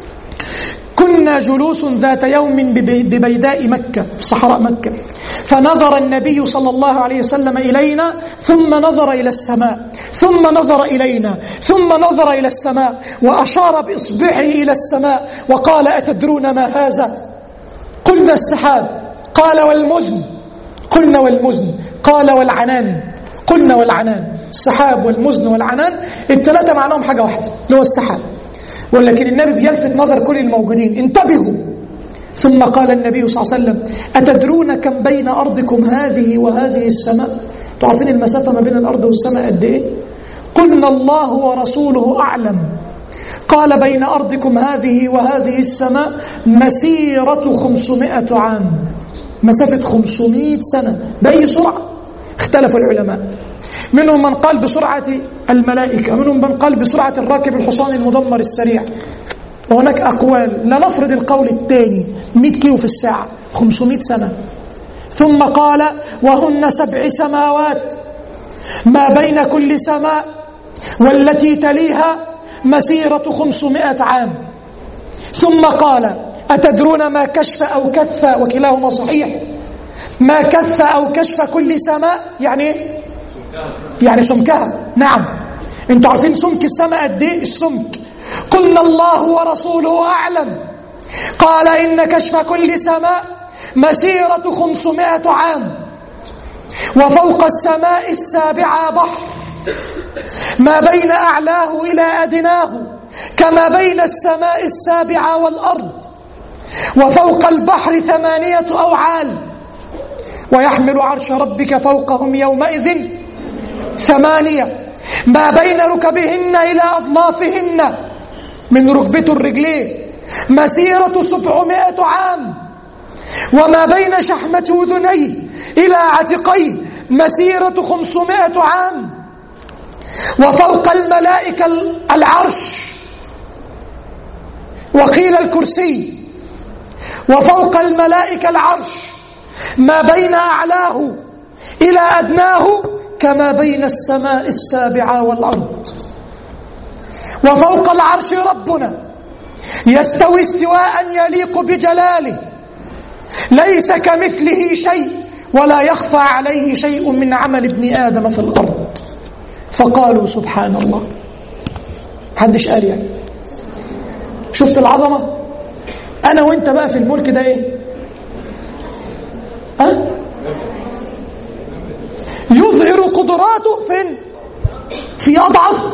كنا جلوس ذات يوم ببي- ببيداء مكة في صحراء مكة فنظر النبي صلى الله عليه وسلم إلينا ثم نظر إلى السماء ثم نظر إلينا ثم نظر إلى السماء وأشار بإصبعه إلى السماء وقال أتدرون ما هذا قلنا السحاب قال والمزن قلنا والمزن قال والعنان قلنا والعنان السحاب والمزن والعنان الثلاثة معناهم حاجة واحدة اللي هو السحاب ولكن النبي بيلفت نظر كل الموجودين انتبهوا ثم قال النبي صلى الله عليه وسلم أتدرون كم بين أرضكم هذه وهذه السماء تعرفين المسافة ما بين الأرض والسماء قد إيه قلنا الله ورسوله أعلم قال بين أرضكم هذه وهذه السماء مسيرة خمسمائة عام مسافة خمسمائة سنة بأي سرعة اختلف العلماء منهم من قال بسرعة الملائكة منهم من قال بسرعة الراكب الحصان المدمر السريع وهناك أقوال لا نفرض القول الثاني 100 كيلو في الساعة 500 سنة ثم قال وهن سبع سماوات ما بين كل سماء والتي تليها مسيرة خمسمائة عام ثم قال أتدرون ما كشف أو كث وكلاهما صحيح ما كث أو كشف كل سماء يعني إيه؟ يعني سمكها نعم انتوا عارفين سمك السماء قد ايه السمك قلنا الله ورسوله أعلم قال إن كشف كل سماء مسيرة خمسمائة عام وفوق السماء السابعة بحر ما بين أعلاه إلى أدناه كما بين السماء السابعة والأرض وفوق البحر ثمانية أوعال ويحمل عرش ربك فوقهم يومئذ ثمانية ما بين ركبهن إلى أضلافهن من ركبة الرجلين مسيرة سبعمائة عام وما بين شحمة أذنيه إلى عاتقيه مسيرة خمسمائة عام وفوق الملائكة العرش وقيل الكرسي وفوق الملائكة العرش ما بين أعلاه إلى أدناه كما بين السماء السابعة والأرض وفوق العرش ربنا يستوي استواء يليق بجلاله ليس كمثله شيء ولا يخفى عليه شيء من عمل ابن آدم في الأرض فقالوا سبحان الله محدش قال يعني شفت العظمة أنا وأنت بقى في الملك ده إيه أه؟ يظهر قدراته فين في أضعف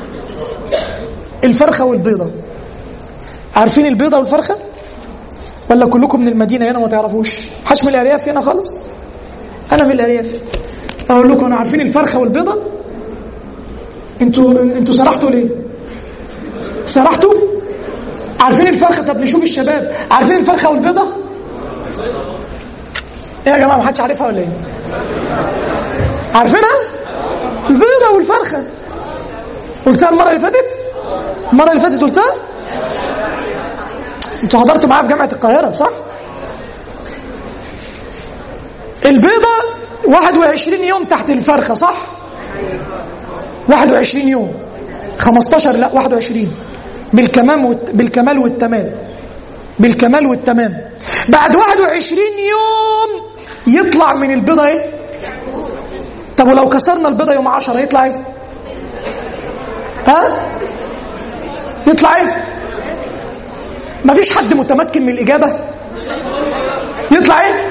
الفرخة والبيضة عارفين البيضة والفرخة ولا كلكم من المدينة هنا ما تعرفوش حش من الأرياف هنا خالص أنا من الأرياف أقول لكم أنا عارفين الفرخة والبيضة انتوا انتوا سرحتوا ليه سرحتوا عارفين الفرخة طب نشوف الشباب عارفين الفرخة والبيضة ايه يا جماعة ما حدش عارفها ولا ايه عارفينها البيضة والفرخة قلتها المرة اللي فاتت المرة اللي فاتت قلتها انتوا حضرتوا معايا في جامعة القاهرة صح البيضة 21 يوم تحت الفرخة صح 21 يوم 15 لا 21 بالكمال والت... بالكمال والتمام بالكمال والتمام بعد 21 يوم يطلع من البيضة ايه طب ولو كسرنا البيضة يوم 10 يطلع ايه ها يطلع ايه مفيش حد متمكن من الإجابة يطلع ايه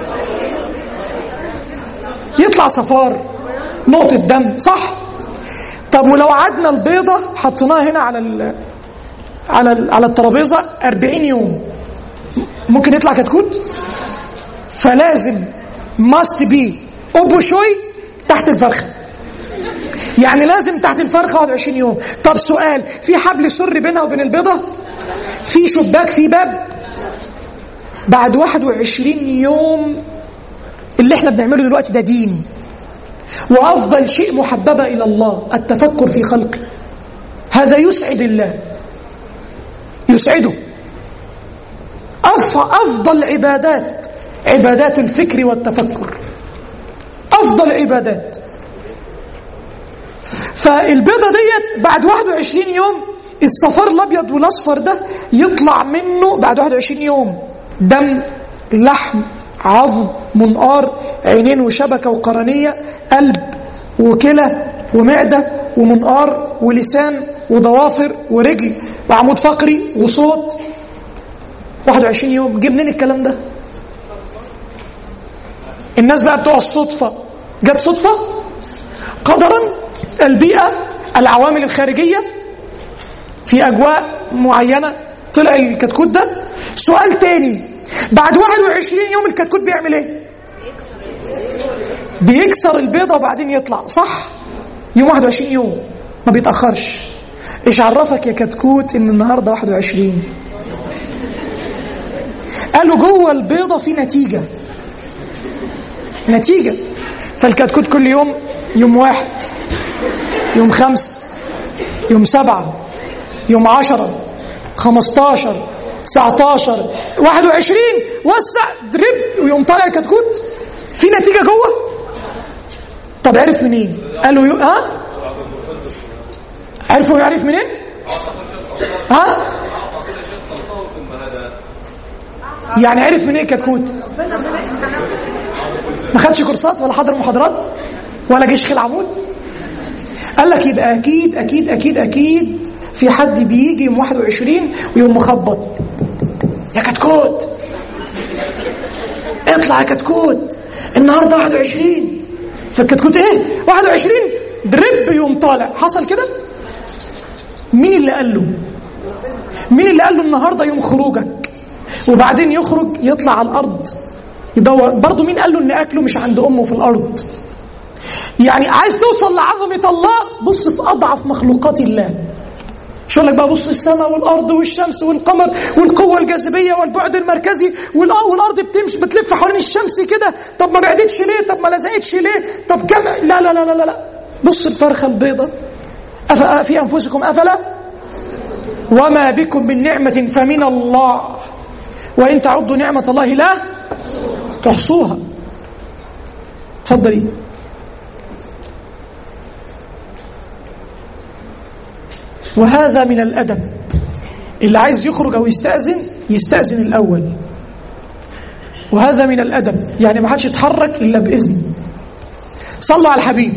يطلع صفار نقطة دم صح طب ولو عدنا البيضة حطيناها هنا على ال على ال على الترابيزة 40 يوم ممكن يطلع كتكوت فلازم must be أبوشوي تحت الفرخة يعني لازم تحت الفرخة 21 يوم طب سؤال في حبل سر بينها وبين البيضة في شباك في باب بعد 21 يوم اللي احنا بنعمله دلوقتي ده دين وأفضل شيء محببة إلى الله التفكر في خلقه هذا يسعد الله يسعده أفضل عبادات عبادات الفكر والتفكر أفضل عبادات فالبيضة ديت بعد 21 يوم الصفار الأبيض والأصفر ده يطلع منه بعد 21 يوم دم لحم عظم منقار عينين وشبكة وقرنية قلب وكلى ومعدة ومنقار ولسان وضوافر ورجل وعمود فقري وصوت 21 يوم جه منين الكلام ده الناس بقى بتوع الصدفة جت صدفة قدرا البيئة العوامل الخارجية في أجواء معينة طلع الكتكوت ده سؤال تاني بعد 21 يوم الكتكوت بيعمل ايه بيكسر البيضة وبعدين يطلع صح يوم 21 يوم ما بيتأخرش ايش عرفك يا كتكوت ان النهاردة 21 قالوا جوه البيضة في نتيجة نتيجة فالكتكوت كل يوم يوم واحد يوم خمسة يوم سبعة يوم عشرة خمستاشر تسعتاشر واحد وعشرين وسع درب ويوم طالع الكتكوت في نتيجة جوه طب عرف منين قالوا يو... ها عرفوا يعرف منين ها يعني عرف منين الكتكوت ما خدش كورسات ولا حضر محاضرات ولا جه شيخ العمود قال لك يبقى اكيد اكيد اكيد اكيد في حد بيجي يوم 21 ويوم مخبط يا كتكوت اطلع يا كتكوت النهارده 21 فالكتكوت ايه 21 درب يوم طالع حصل كده مين اللي قال له مين اللي قال له النهارده يوم خروجك وبعدين يخرج يطلع على الارض يدور برضه مين قال له ان اكله مش عند امه في الارض يعني عايز توصل لعظمه الله بص في اضعف مخلوقات الله مش يقول لك بقى بص السماء والارض والشمس والقمر والقوه الجاذبيه والبعد المركزي والأ- والارض بتمشي بتلف حوالين الشمس كده طب ما بعدتش ليه طب ما لزقتش ليه طب كم لا لا لا لا لا, لا. بص الفرخه البيضاء أف... في انفسكم افلا وما بكم من نعمه فمن الله وان تعدوا نعمه الله لا تحصوها اتفضلي وهذا من الأدب اللي عايز يخرج أو يستأذن يستأذن الأول وهذا من الأدب يعني ما حدش يتحرك إلا بإذن صلوا على الحبيب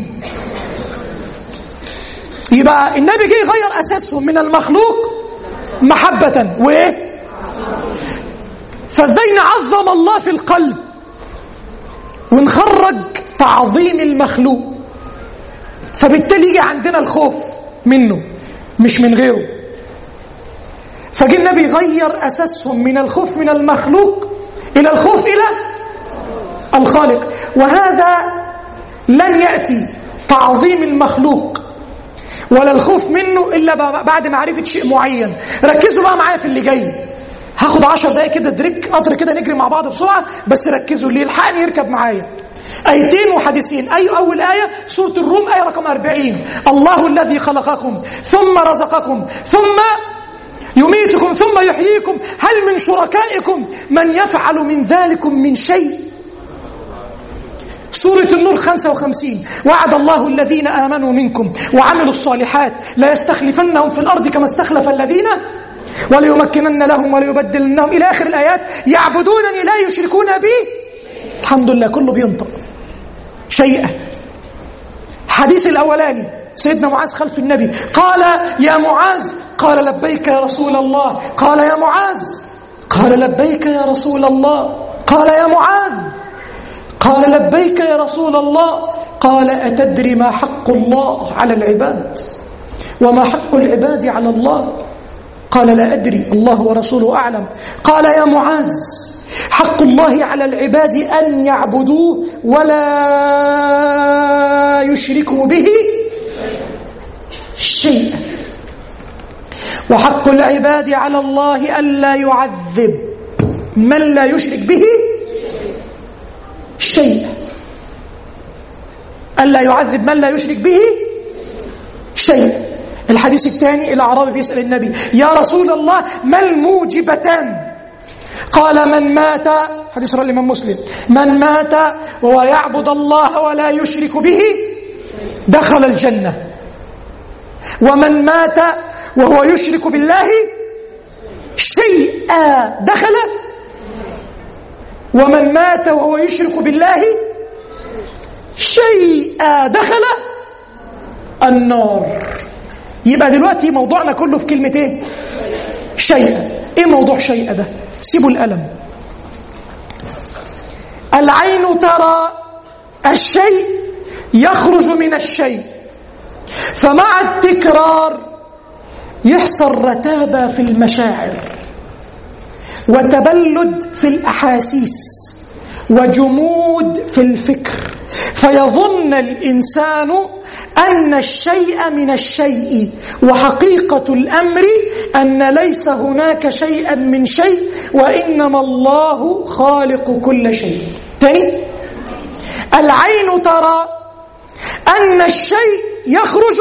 يبقى النبي جه يغير أساسهم من المخلوق محبة وإيه فازاي نعظم الله في القلب ونخرج تعظيم المخلوق فبالتالي يجي عندنا الخوف منه مش من غيره فجه النبي يغير اساسهم من الخوف من المخلوق الى الخوف الى الخالق وهذا لن ياتي تعظيم المخلوق ولا الخوف منه الا بعد معرفه شيء معين ركزوا بقى معايا في اللي جاي هاخد عشر دقايق كده دريك قطر كده نجري مع بعض بسرعه بس ركزوا اللي يلحقني يركب معايا آيتين وحديثين أي أول آية سورة الروم آية رقم 40 الله الذي خلقكم ثم رزقكم ثم يميتكم ثم يحييكم هل من شركائكم من يفعل من ذلكم من شيء سورة النور 55 وعد الله الذين آمنوا منكم وعملوا الصالحات لا يستخلفنهم في الأرض كما استخلف الذين وليمكنن لهم وليبدلنهم إلى آخر الآيات يعبدونني لا يشركون بي الحمد لله كله بينطق شيئا حديث الأولاني سيدنا معاذ خلف النبي قال يا معاذ قال لبيك يا رسول الله قال يا معاذ قال لبيك يا رسول الله قال يا معاذ قال لبيك يا رسول الله قال أتدري ما حق الله على العباد وما حق العباد على الله قال لا أدري الله ورسوله أعلم قال يا معاذ حق الله على العباد أن يعبدوه ولا يشركوا به شيئا وحق العباد على الله ألا يعذب من لا يشرك به شيئا ألا يعذب من لا يشرك به شيئا الحديث الثاني الأعرابي بيسأل النبي يا رسول الله ما الموجبتان قال من مات حديث رواه الإمام مسلم من مات وهو يعبد الله ولا يشرك به دخل الجنة ومن مات وهو يشرك بالله شيئا دخل ومن مات وهو يشرك بالله شيئا دخل النار يبقى دلوقتي موضوعنا كله في كلمة ايه شيئا ايه موضوع شيئا ده سيبوا الألم العين ترى الشيء يخرج من الشيء فمع التكرار يحصل رتابة في المشاعر وتبلد في الأحاسيس وجمود في الفكر فيظن الإنسان أن الشيء من الشيء وحقيقة الأمر أن ليس هناك شيئا من شيء وإنما الله خالق كل شيء تاني العين ترى أن الشيء يخرج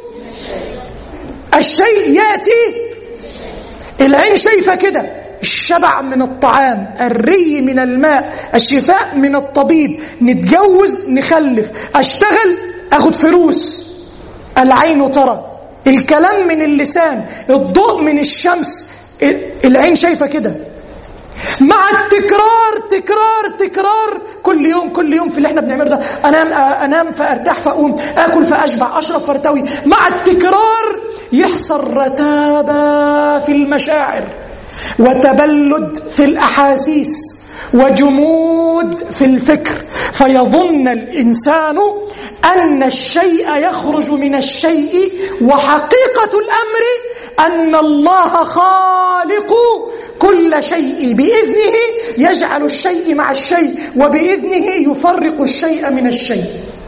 الشيء يأتي العين شايفة كده الشبع من الطعام الري من الماء الشفاء من الطبيب نتجوز نخلف أشتغل أخد فلوس العين ترى الكلام من اللسان الضوء من الشمس العين شايفة كده مع التكرار تكرار تكرار كل يوم كل يوم في اللي احنا بنعمله ده انام انام فارتاح فاقوم اكل فاشبع اشرب فارتوي مع التكرار يحصل رتابه في المشاعر وتبلد في الاحاسيس وجمود في الفكر فيظن الانسان ان الشيء يخرج من الشيء وحقيقه الامر ان الله خالق كل شيء بإذنه يجعل الشيء مع الشيء وبإذنه يفرق الشيء من الشيء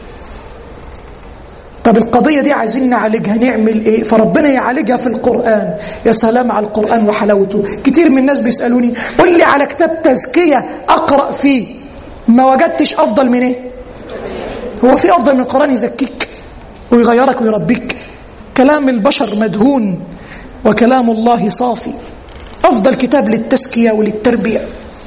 طب القضية دي عايزين نعالجها نعمل ايه فربنا يعالجها في القرآن يا سلام على القرآن وحلاوته كتير من الناس بيسألوني قل لي على كتاب تزكية أقرأ فيه ما وجدتش أفضل من ايه هو في أفضل من القرآن يزكيك ويغيرك ويربيك كلام البشر مدهون وكلام الله صافي أفضل كتاب للتزكية وللتربية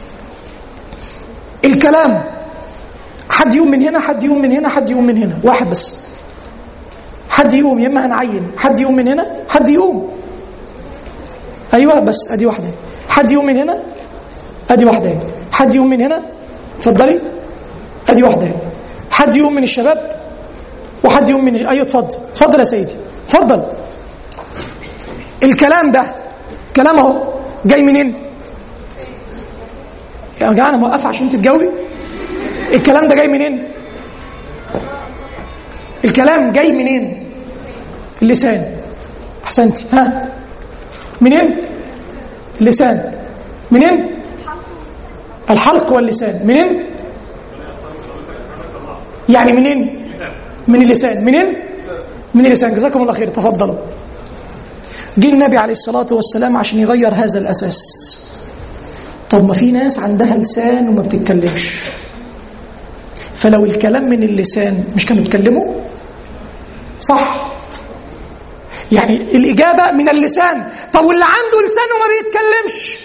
الكلام حد يقوم من هنا حد يقوم من هنا حد يقوم من هنا واحد بس حد يقوم يا اما هنعين حد يقوم من هنا حد يقوم ايوه بس ادي واحده حد يقوم من هنا ادي واحده حد يقوم من هنا اتفضلي ادي واحده حد يقوم من الشباب وحد يقوم من ايوه اتفضل اتفضل يا سيدي اتفضل الكلام ده كلام اهو جاي منين يا جماعه انا موقفه عشان انت تجاوبي الكلام ده جاي منين الكلام جاي منين اللسان احسنتي ها منين اللسان منين الحلق واللسان منين يعني منين من اللسان منين من اللسان جزاكم الله خير تفضلوا جه النبي عليه الصلاة والسلام عشان يغير هذا الأساس طب ما في ناس عندها لسان وما بتتكلمش فلو الكلام من اللسان مش كانوا يتكلموا صح يعني الإجابة من اللسان طب واللي عنده لسان وما بيتكلمش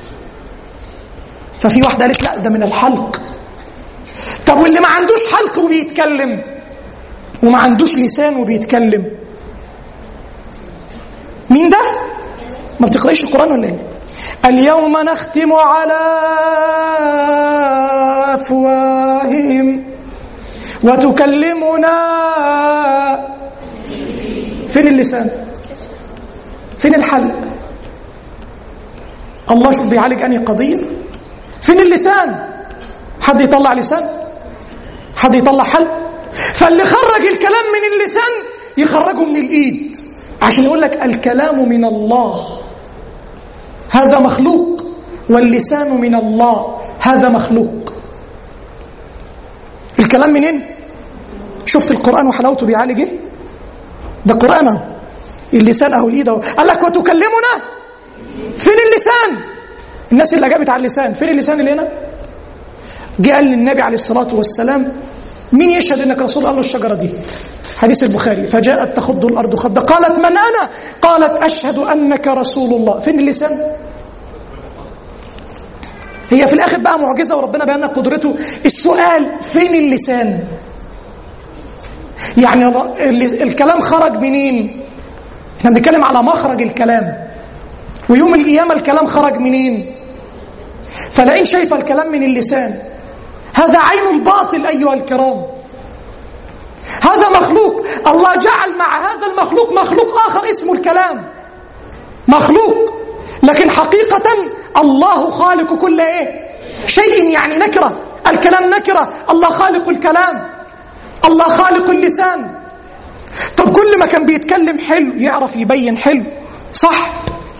ففي واحدة قالت لا ده من الحلق طب واللي ما عندوش حلق وبيتكلم وما عندوش لسان وبيتكلم مين ده؟ ما بتقرأيش القرآن ولا ايه؟ اليوم نختم على أفواههم وتكلمنا فين اللسان فين الحلق الله شوف بيعالج أنهي قضية فين اللسان حد يطلع لسان حد يطلع حلق فاللي خرج الكلام من اللسان يخرجه من الإيد عشان يقول لك الكلام من الله هذا مخلوق واللسان من الله هذا مخلوق الكلام منين شفت القرآن وحلاوته بيعالج ايه ده قرآن اهو اللسان اهو الايد اهو قال لك وتكلمنا فين اللسان الناس اللي اجابت على اللسان فين اللسان اللي هنا جه قال للنبي عليه الصلاة والسلام مين يشهد انك رسول الله الشجرة دي حديث البخاري فجاءت تخض الارض خض قالت من انا قالت اشهد انك رسول الله فين اللسان هي في الاخر بقى معجزه وربنا بيان قدرته السؤال فين اللسان يعني الكلام خرج منين احنا بنتكلم على مخرج الكلام ويوم القيامه الكلام خرج منين فلئن شايف الكلام من اللسان هذا عين الباطل ايها الكرام هذا مخلوق الله جعل مع هذا المخلوق مخلوق آخر اسمه الكلام مخلوق لكن حقيقة الله خالق كل إيه شيء يعني نكرة الكلام نكرة الله خالق الكلام الله خالق اللسان طب كل ما كان بيتكلم حلو يعرف يبين حلو صح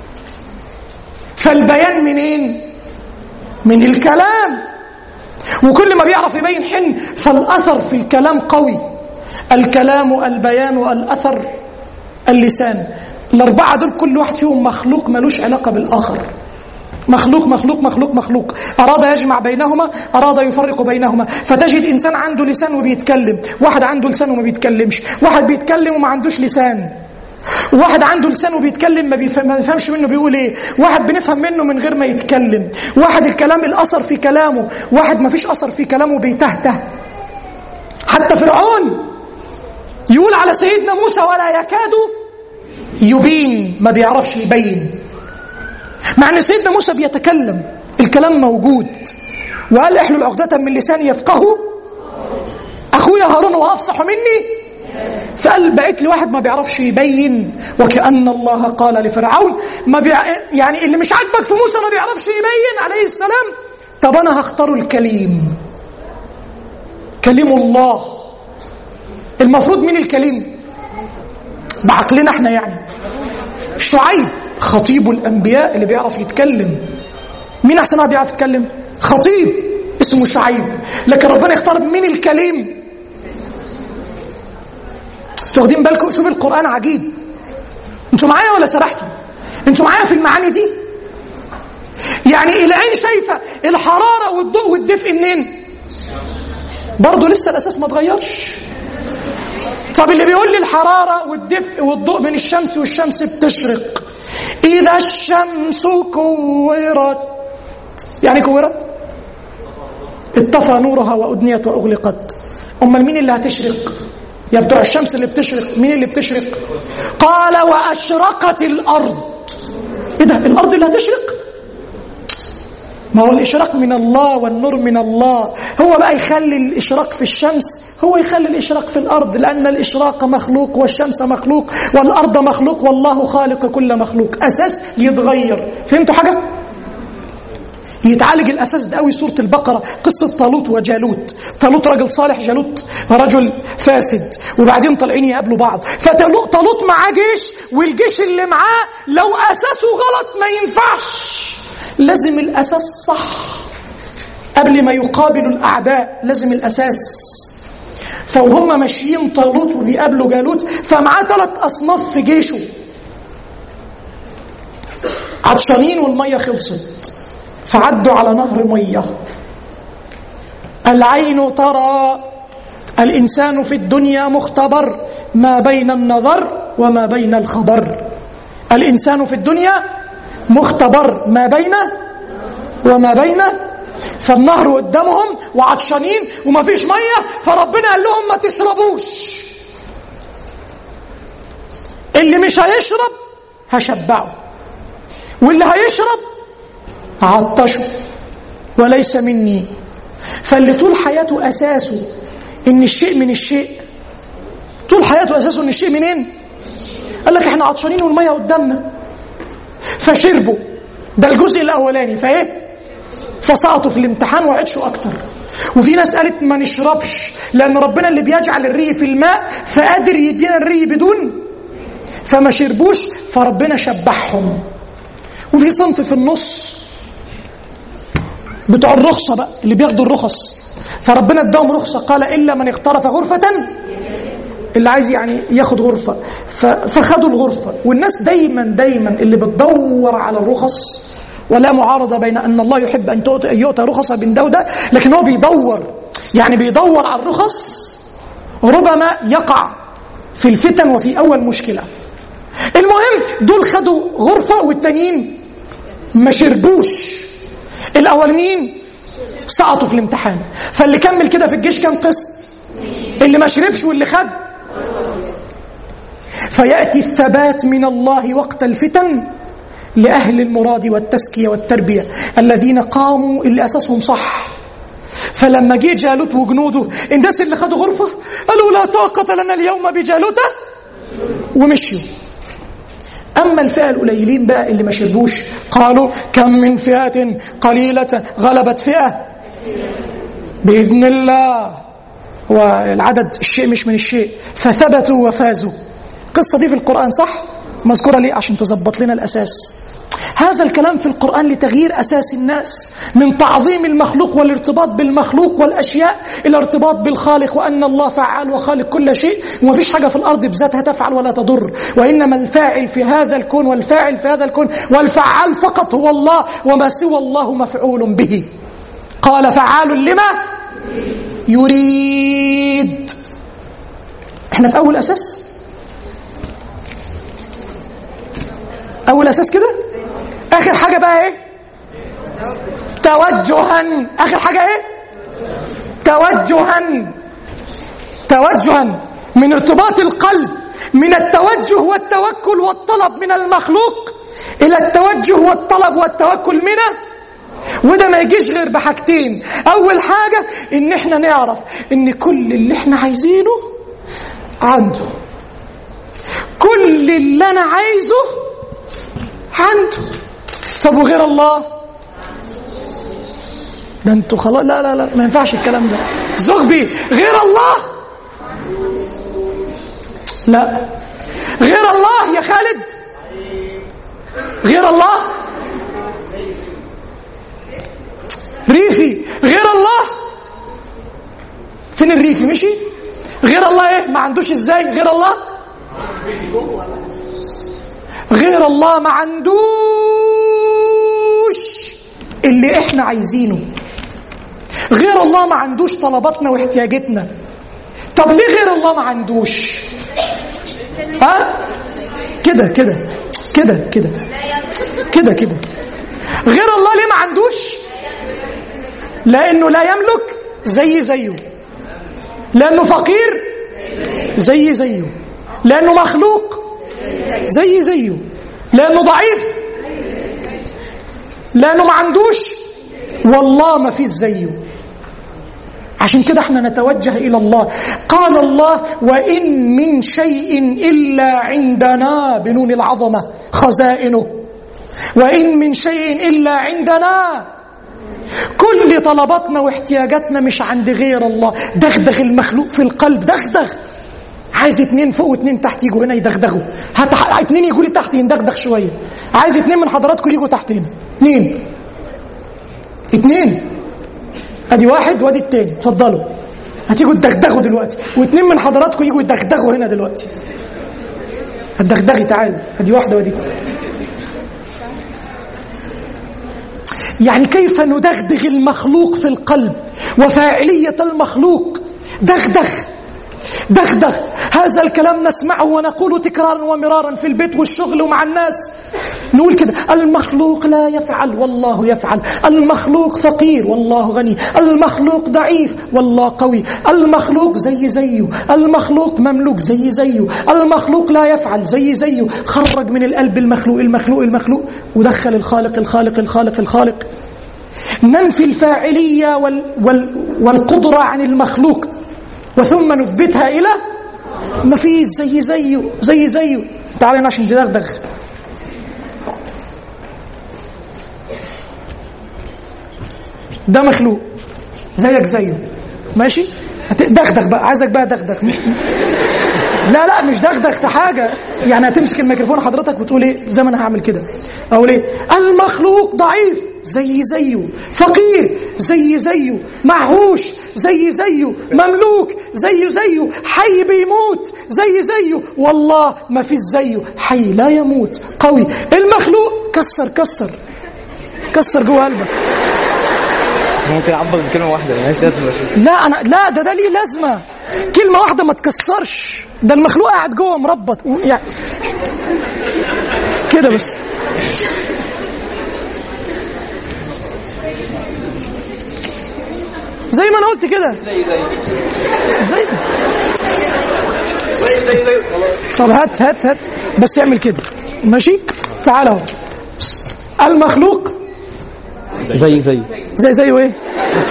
فالبيان منين من الكلام وكل ما بيعرف يبين حلو فالأثر في الكلام قوي الكلام البيان الأثر اللسان الأربعة دول كل واحد فيهم مخلوق ملوش علاقة بالآخر مخلوق مخلوق مخلوق مخلوق أراد يجمع بينهما أراد يفرق بينهما فتجد إنسان عنده لسان وبيتكلم واحد عنده لسان وما بيتكلمش واحد بيتكلم وما عندوش لسان واحد عنده لسان وبيتكلم ما, بيفهم ما بيفهمش منه بيقول ايه واحد بنفهم منه من غير ما يتكلم واحد الكلام الأثر في كلامه واحد ما فيش أثر في كلامه بيتهته حتى فرعون يقول على سيدنا موسى ولا يكاد يبين ما بيعرفش يبين مع ان سيدنا موسى بيتكلم الكلام موجود وقال احلل عقدة من لساني يفقه اخويا هارون هو افصح مني فقال بقيت لي واحد ما بيعرفش يبين وكأن الله قال لفرعون ما بيع... يعني اللي مش عاجبك في موسى ما بيعرفش يبين عليه السلام طب انا هختار الكليم كلم الله المفروض مين الكليم بعقلنا احنا يعني شعيب خطيب الانبياء اللي بيعرف يتكلم مين احسن واحد بيعرف يتكلم خطيب اسمه شعيب لكن ربنا يختار مين الكليم انتوا واخدين بالكم شوف القران عجيب انتوا معايا ولا سرحتوا انتوا معايا في المعاني دي يعني العين شايفه الحراره والضوء والدفء منين برضه لسه الاساس ما اتغيرش طب اللي بيقول لي الحراره والدفء والضوء من الشمس والشمس بتشرق اذا الشمس كورت يعني كورت اطفى نورها وادنيت واغلقت امال مين اللي هتشرق يا بتوع الشمس اللي بتشرق مين اللي بتشرق قال واشرقت الارض ايه ده الارض اللي هتشرق ما هو الإشراق من الله والنور من الله هو بقى يخلي الإشراق في الشمس هو يخلي الإشراق في الأرض لأن الإشراق مخلوق والشمس مخلوق والأرض مخلوق والله خالق كل مخلوق أساس يتغير فهمتوا حاجة؟ يتعالج الاساس ده قوي سوره البقره قصه طالوت وجالوت طالوت راجل صالح جالوت رجل فاسد وبعدين طالعين يقابلوا بعض فطالوت معاه جيش والجيش اللي معاه لو اساسه غلط ما ينفعش لازم الاساس صح قبل ما يقابلوا الاعداء لازم الاساس فوهم ماشيين طالوت وبيقابلوا جالوت فمعاه ثلاث اصناف في جيشه عطشانين والميه خلصت فعدوا على نهر ميه العين ترى الانسان في الدنيا مختبر ما بين النظر وما بين الخبر الانسان في الدنيا مختبر ما بينه وما بينه فالنهر قدامهم وعطشانين وما فيش ميه فربنا قال لهم ما تشربوش اللي مش هيشرب هشبعه واللي هيشرب عطشه وليس مني فاللي طول حياته اساسه ان الشيء من الشيء طول حياته اساسه ان الشيء منين قال لك احنا عطشانين والميه قدامنا فشربوا ده الجزء الاولاني فايه فسقطوا في الامتحان وعطشوا اكتر وفي ناس قالت ما نشربش لان ربنا اللي بيجعل الري في الماء فقادر يدينا الري بدون فما شربوش فربنا شبعهم وفي صنف في النص بتوع الرخصه بقى اللي بياخدوا الرخص فربنا اداهم رخصه قال الا من اقترف غرفه اللي عايز يعني ياخد غرفه فخدوا الغرفه والناس دايما دايما اللي بتدور على الرخص ولا معارضه بين ان الله يحب ان يؤتى رخصه بين ده وده لكن هو بيدور يعني بيدور على الرخص ربما يقع في الفتن وفي اول مشكله المهم دول خدوا غرفه والتانيين ما شربوش الاولانيين سقطوا في الامتحان فاللي كمل كده في الجيش كان قسم اللي ما شربش واللي خد فياتي الثبات من الله وقت الفتن لاهل المراد والتزكيه والتربيه الذين قاموا اللي اساسهم صح فلما جه جالوت وجنوده الناس اللي خدوا غرفه قالوا لا طاقه لنا اليوم بجالوت ومشيوا أما الفئة القليلين بقى اللي ما شربوش قالوا كم من فئة قليلة غلبت فئة بإذن الله والعدد الشيء مش من الشيء فثبتوا وفازوا القصة دي في القرآن صح؟ مذكورة ليه؟ عشان تظبط لنا الأساس هذا الكلام في القرآن لتغيير أساس الناس من تعظيم المخلوق والارتباط بالمخلوق والأشياء إلى ارتباط بالخالق وأن الله فعال وخالق كل شيء وما فيش حاجة في الأرض بذاتها تفعل ولا تضر وإنما الفاعل في هذا الكون والفاعل في هذا الكون والفعال فقط هو الله وما سوى الله مفعول به قال فعال لما يريد احنا في أول أساس أول أساس كده اخر حاجه بقى ايه توجها اخر حاجه ايه توجها توجها من ارتباط القلب من التوجه والتوكل والطلب من المخلوق الى التوجه والطلب والتوكل منه وده ما يجيش غير بحاجتين اول حاجه ان احنا نعرف ان كل اللي احنا عايزينه عنده كل اللي انا عايزه عنده طب وغير الله ده انتوا خلاص لا لا لا ما ينفعش الكلام ده زغبي غير الله لا غير الله يا خالد غير الله ريفي غير الله فين الريفي مشي غير الله ايه ما عندوش ازاي غير الله غير الله ما عندوش اللي احنا عايزينه غير الله ما عندوش طلباتنا واحتياجاتنا طب ليه غير الله ما عندوش ها كده كده كده كده كده كده غير الله ليه ما عندوش لانه لا يملك زي زيه لانه فقير زي زيه لانه مخلوق زي زيه لانه ضعيف لانه ما عندوش والله ما فيش زيه عشان كده احنا نتوجه الى الله قال الله وان من شيء الا عندنا بنون العظمه خزائنه وان من شيء الا عندنا كل طلباتنا واحتياجاتنا مش عند غير الله دغدغ المخلوق في القلب دغدغ عايز اتنين فوق واتنين تحت يجوا هنا يدغدغوا هات اتنين يجوا لي تحت يندغدغ شويه عايز اتنين من حضراتكم يجوا تحت هنا اتنين اتنين ادي واحد وادي التاني اتفضلوا هتيجوا تدغدغوا دلوقتي واتنين من حضراتكم يجوا يدغدغوا هنا دلوقتي هتدغدغي تعالوا ادي واحده وادي التاني يعني كيف ندغدغ المخلوق في القلب وفاعلية المخلوق دغدغ دغدغ هذا الكلام نسمعه ونقوله تكرارا ومرارا في البيت والشغل ومع الناس نقول كده المخلوق لا يفعل والله يفعل المخلوق فقير والله غني المخلوق ضعيف والله قوي المخلوق زي زيه المخلوق مملوك زي زيه المخلوق لا يفعل زي زيه خرج من القلب المخلوق المخلوق المخلوق ودخل الخالق الخالق الخالق الخالق ننفي الفاعلية وال وال والقدرة عن المخلوق وثم نثبتها إلى ما فيش زي زيه زي زيه تعالى عشان تدغدغ ده مخلوق زيك زيه ماشي هتدغدغ بقى عايزك بقى دغدغ مش لا لا مش دغدغت حاجه يعني هتمسك الميكروفون حضرتك وتقول ايه زي ما انا هعمل كده اقول ايه المخلوق ضعيف زي زيه فقير زي زيه معهوش زي زيه مملوك زيه زيه حي بيموت زي زيه والله ما فيش زيه حي لا يموت قوي المخلوق كسر كسر كسر جوه قلبك ممكن اعبر بكلمه واحده ملهاش لازمه لا انا لا ده ده ليه لازمه كلمه واحده ما تكسرش ده المخلوق قاعد جوه مربط يعني كده بس زي ما انا قلت كده زي زي زي زي زي زي خلاص طب هات هات هات بس اعمل كده ماشي تعال اهو المخلوق زي زي زي زيه ايه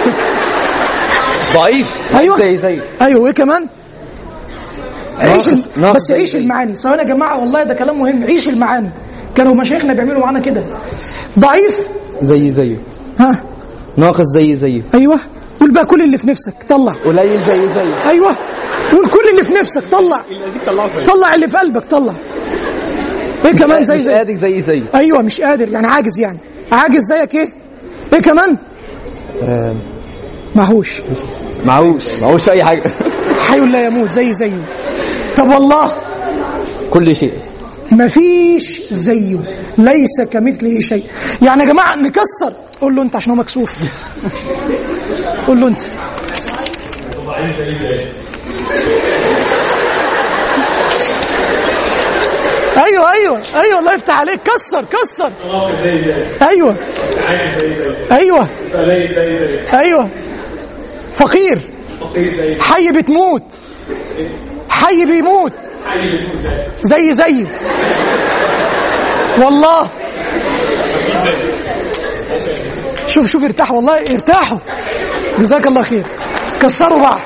ضعيف أيوة. زي زي ايوه وايه كمان عيش ال- ناقص- ناقص بس زي عيش زي. المعاني ثواني يا جماعه والله ده كلام مهم عيش المعاني كانوا مشايخنا بيعملوا معانا كده ضعيف زي زيه ها ناقص زي زيه ايوه قول بقى كل اللي في نفسك طلع قليل زي زيه ايوه قول كل اللي في نفسك طلع طلع اللي في قلبك طلع ايه كمان زي مش زي قادر زي زي ايوه مش قادر يعني عاجز يعني عاجز زيك ايه ايه كمان آه، معهوش معهوش معهوش اي حاجه حي لا يموت زي زيه طب والله كل شيء مفيش زيه ليس كمثله شيء يعني يا جماعه نكسر قول له انت عشان هو مكسوف قول له انت ايوه ايوه ايوه الله يفتح عليك كسر كسر ايوه ايوه ايوه فقير حي بتموت حي بيموت زي زيه والله شوف شوف ارتاح والله ارتاحوا جزاك الله خير كسروا بعض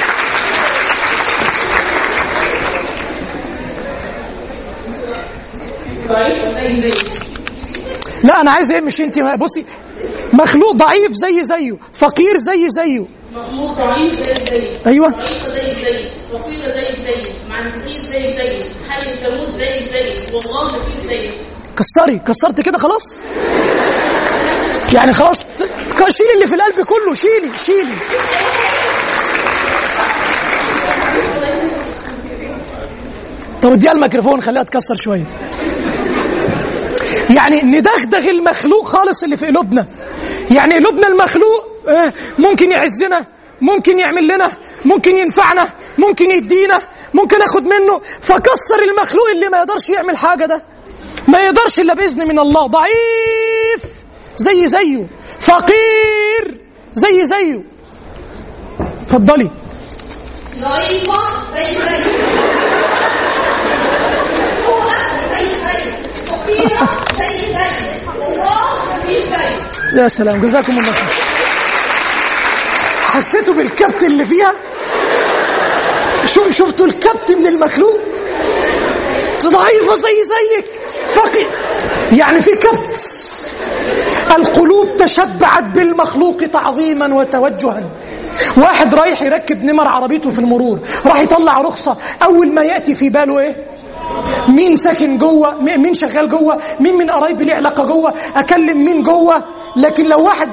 لا انا عايز ايه مش انت بصي مخلوق ضعيف زي زيه فقير زي زيه مخلوق ضعيف زي زي ايوه ضعيفة زي زي فقيرة زي زي ما عندكيش زي زي حي تموت زي زي والله ما فيش زي كسري كسرت كده خلاص يعني خلاص ت- ك- شيلي اللي في القلب كله شيلي شيلي طب اديها الميكروفون خليها تكسر شويه يعني ندغدغ المخلوق خالص اللي في قلوبنا يعني قلوبنا المخلوق آه، ممكن يعزنا ممكن يعمل لنا ممكن ينفعنا ممكن يدينا ممكن اخد منه فكسر المخلوق اللي ما يقدرش يعمل حاجه ده ما يقدرش الا باذن من الله ضعيف زي زيه فقير زي زيه اتفضلي ضعيفة زي زي فوقة زي زي فقيرة زي زي وراس مفيش زي يا سلام جزاكم الله خير حسيتوا بالكبت اللي فيها شو شفتوا الكبت من المخلوق ضعيفة زي زيك فقير يعني في كبت القلوب تشبعت بالمخلوق تعظيما وتوجها واحد رايح يركب نمر عربيته في المرور راح يطلع رخصة أول ما يأتي في باله إيه مين ساكن جوه مين مين شغال جوه مين من قرايبي ليه علاقه جوه اكلم مين جوه لكن لو واحد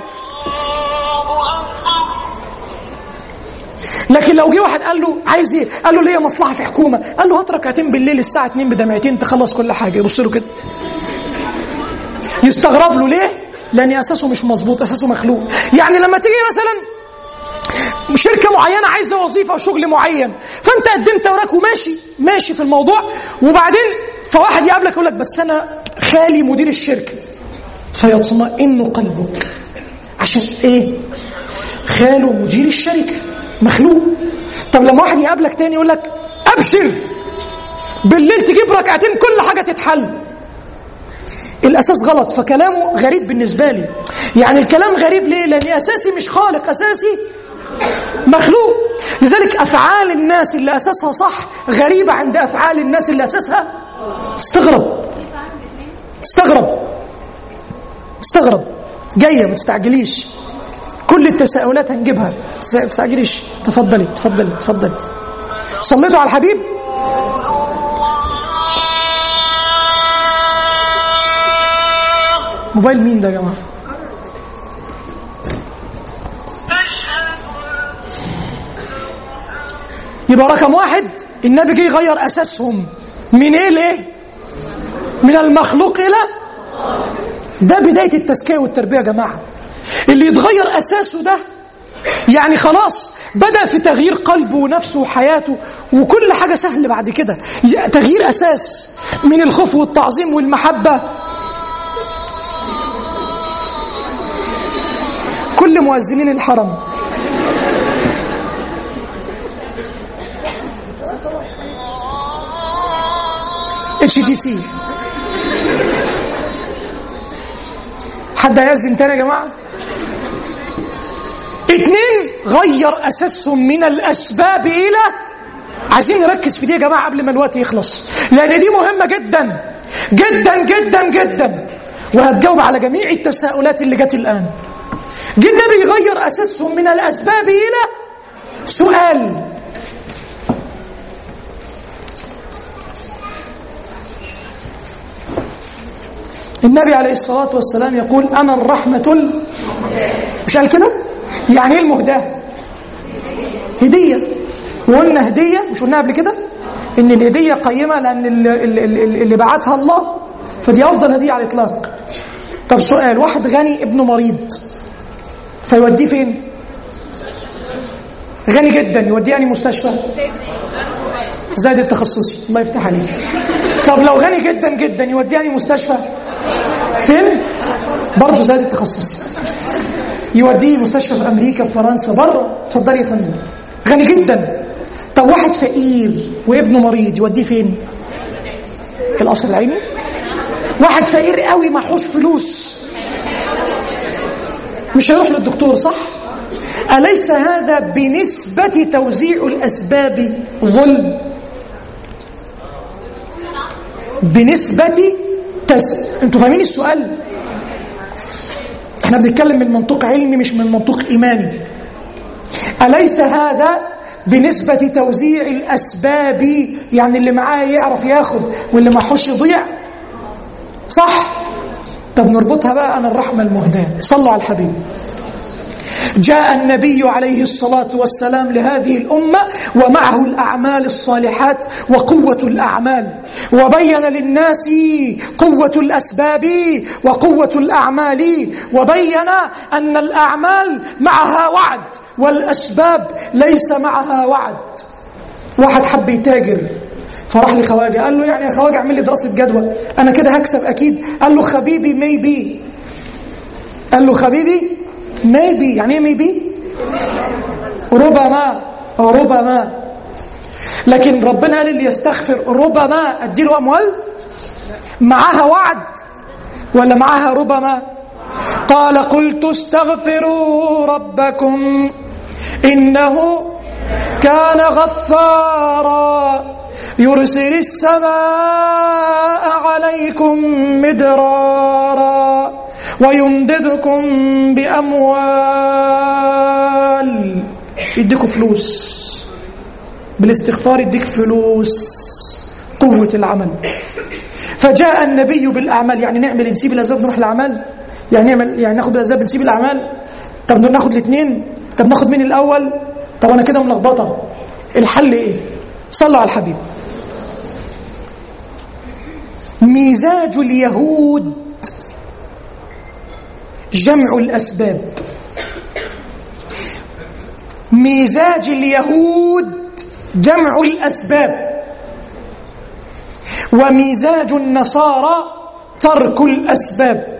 لكن لو جه واحد قال له عايز ايه قال له ليا مصلحه في حكومه قال له هات ركعتين بالليل الساعه 2 بدمعتين تخلص كل حاجه يبص له كده يستغرب له ليه لان اساسه مش مظبوط اساسه مخلوق يعني لما تيجي مثلا شركه معينه عايزه وظيفه وشغل معين فانت قدمت اوراق وماشي ماشي في الموضوع وبعدين فواحد يقابلك يقول لك بس انا خالي مدير الشركه فيطمئن قلبك عشان ايه خاله مدير الشركه مخلوق طب لما واحد يقابلك تاني يقول لك ابشر بالليل تجيب ركعتين كل حاجه تتحل الاساس غلط فكلامه غريب بالنسبه لي يعني الكلام غريب ليه لان اساسي مش خالق اساسي مخلوق لذلك افعال الناس اللي اساسها صح غريبه عند افعال الناس اللي اساسها استغرب استغرب استغرب جايه ما تستعجليش كل التساؤلات هنجيبها ما تستعجليش تفضلي تفضلي تفضلي صليتوا على الحبيب موبايل مين ده يا جماعه يبقى رقم واحد النبي جه يغير اساسهم من ايه لايه؟ من المخلوق الى ده بدايه التزكيه والتربيه يا جماعه اللي يتغير اساسه ده يعني خلاص بدا في تغيير قلبه ونفسه وحياته وكل حاجه سهل بعد كده ي- تغيير اساس من الخوف والتعظيم والمحبه كل مؤذنين الحرم اتش تي سي حد هيأذن تاني يا جماعة اتنين غير أساسهم من الأسباب إلى عايزين نركز في دي يا جماعة قبل ما الوقت يخلص لأن دي مهمة جدا جدا جدا جدا وهتجاوب على جميع التساؤلات اللي جت الآن جه النبي يغير أساسهم من الأسباب إلى سؤال النبي عليه الصلاة والسلام يقول أنا الرحمة ال... مش قال كده؟ يعني إيه المهداة؟ هدية وقلنا هدية مش قلنا قبل كده؟ إن الهدية قيمة لأن اللي, اللي, اللي بعتها الله فدي أفضل هدية على الإطلاق طب سؤال واحد غني ابنه مريض فيوديه فين؟ غني جدا يوديه يعني مستشفى زاد التخصصي الله يفتح عليك طب لو غني جدا جدا يوديه يعني مستشفى فين؟ برضه زاد التخصصي يوديه مستشفى في امريكا في فرنسا بره اتفضلي يا فندم غني جدا طب واحد فقير وابنه مريض يوديه فين؟ القصر العيني واحد فقير قوي معهوش فلوس مش هيروح للدكتور صح؟ أليس هذا بنسبة توزيع الأسباب ظلم؟ بنسبة تس... انتوا فاهمين السؤال؟ احنا بنتكلم من منطق علمي مش من منطق إيماني أليس هذا بنسبة توزيع الأسباب يعني اللي معاه يعرف ياخد واللي معهوش يضيع صح؟ طب نربطها بقى أنا الرحمة المهداة صلوا على الحبيب جاء النبي عليه الصلاة والسلام لهذه الأمة ومعه الأعمال الصالحات وقوة الأعمال وبين للناس قوة الأسباب وقوة الأعمال وبين أن الأعمال معها وعد والأسباب ليس معها وعد واحد حب يتاجر فراح لخواجه قال له يعني يا خواجه اعمل لي دراسه جدوى انا كده هكسب اكيد قال له خبيبي ميبي قال له خبيبي ميبي يعني ايه ميبي ربما ربما لكن ربنا قال اللي يستغفر ربما اديله اموال معاها وعد ولا معاها ربما قال قلت استغفروا ربكم انه كان غفارا يرسل السماء عليكم مدرارا ويمددكم بأموال يديكوا فلوس بالاستغفار يديك فلوس قوة العمل فجاء النبي بالأعمال يعني نعمل نسيب الأسباب نروح الأعمال يعني نعمل يعني ناخد بالأسباب نسيب الأعمال طب ناخد الاثنين طب ناخد مين الأول طب أنا كده ملخبطة الحل إيه صلوا على الحبيب ميزاج اليهود جمع الأسباب ميزاج اليهود جمع الأسباب وميزاج النصارى ترك الأسباب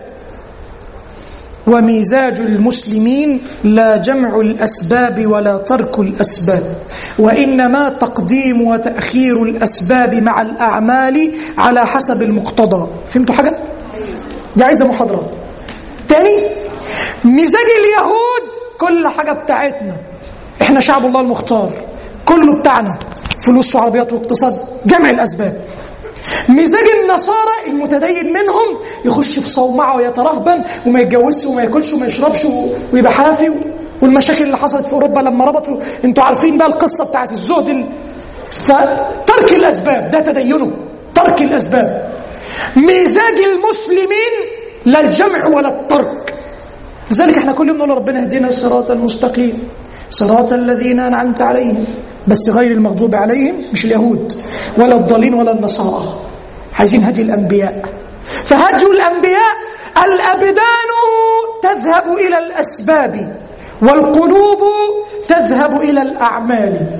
وميزاج المسلمين لا جمع الأسباب ولا ترك الأسباب وإنما تقديم وتأخير الأسباب مع الأعمال على حسب المقتضى فهمتوا حاجة؟ دي عايزة محاضرة تاني مزاج اليهود كل حاجة بتاعتنا احنا شعب الله المختار كله بتاعنا فلوس وعربيات واقتصاد جمع الأسباب مزاج النصارى المتدين منهم يخش في صومعه ويترهبن وما يتجوزش وما ياكلش وما يشربش ويبقى حافي والمشاكل اللي حصلت في اوروبا لما ربطوا انتوا عارفين بقى القصه بتاعت الزهد ال... فترك الاسباب ده تدينه ترك الاسباب مزاج المسلمين لا الجمع ولا الترك لذلك احنا كل يوم نقول ربنا اهدنا الصراط المستقيم صراط الذين انعمت عليهم بس غير المغضوب عليهم مش اليهود ولا الضالين ولا النصارى عايزين هدي الانبياء فهدي الانبياء الابدان تذهب الى الاسباب والقلوب تذهب الى الاعمال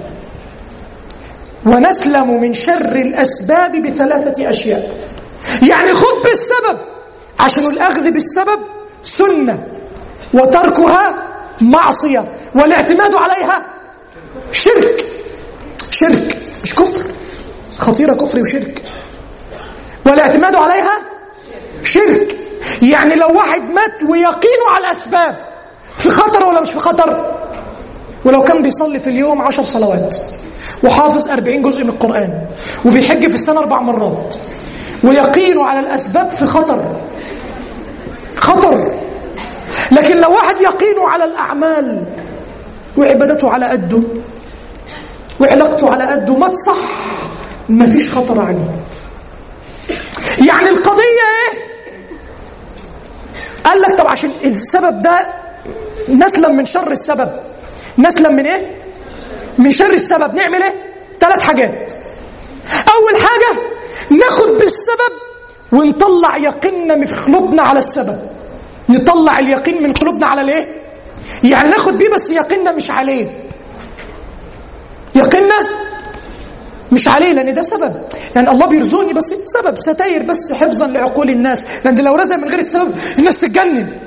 ونسلم من شر الاسباب بثلاثه اشياء يعني خذ بالسبب عشان الاخذ بالسبب سنه وتركها معصيه والاعتماد عليها شرك شرك مش كفر خطيرة كفر وشرك والاعتماد عليها شرك يعني لو واحد مات ويقينه على الأسباب في خطر ولا مش في خطر ولو كان بيصلي في اليوم عشر صلوات وحافظ أربعين جزء من القرآن وبيحج في السنة أربع مرات ويقينه على الأسباب في خطر خطر لكن لو واحد يقينه على الأعمال وعبادته على قده وعلاقته على قده ما تصح ما فيش خطر عليه يعني القضية ايه قال لك طب عشان السبب ده نسلم من شر السبب نسلم من ايه من شر السبب نعمل ايه ثلاث حاجات اول حاجة ناخد بالسبب ونطلع يقيننا من قلوبنا على السبب نطلع اليقين من قلوبنا على الايه يعني ناخد بيه بس يقيننا مش عليه يقيننا مش عليه لان ده سبب يعني الله بيرزقني بس سبب ستاير بس حفظا لعقول الناس لان لو رزق من غير السبب الناس تتجنن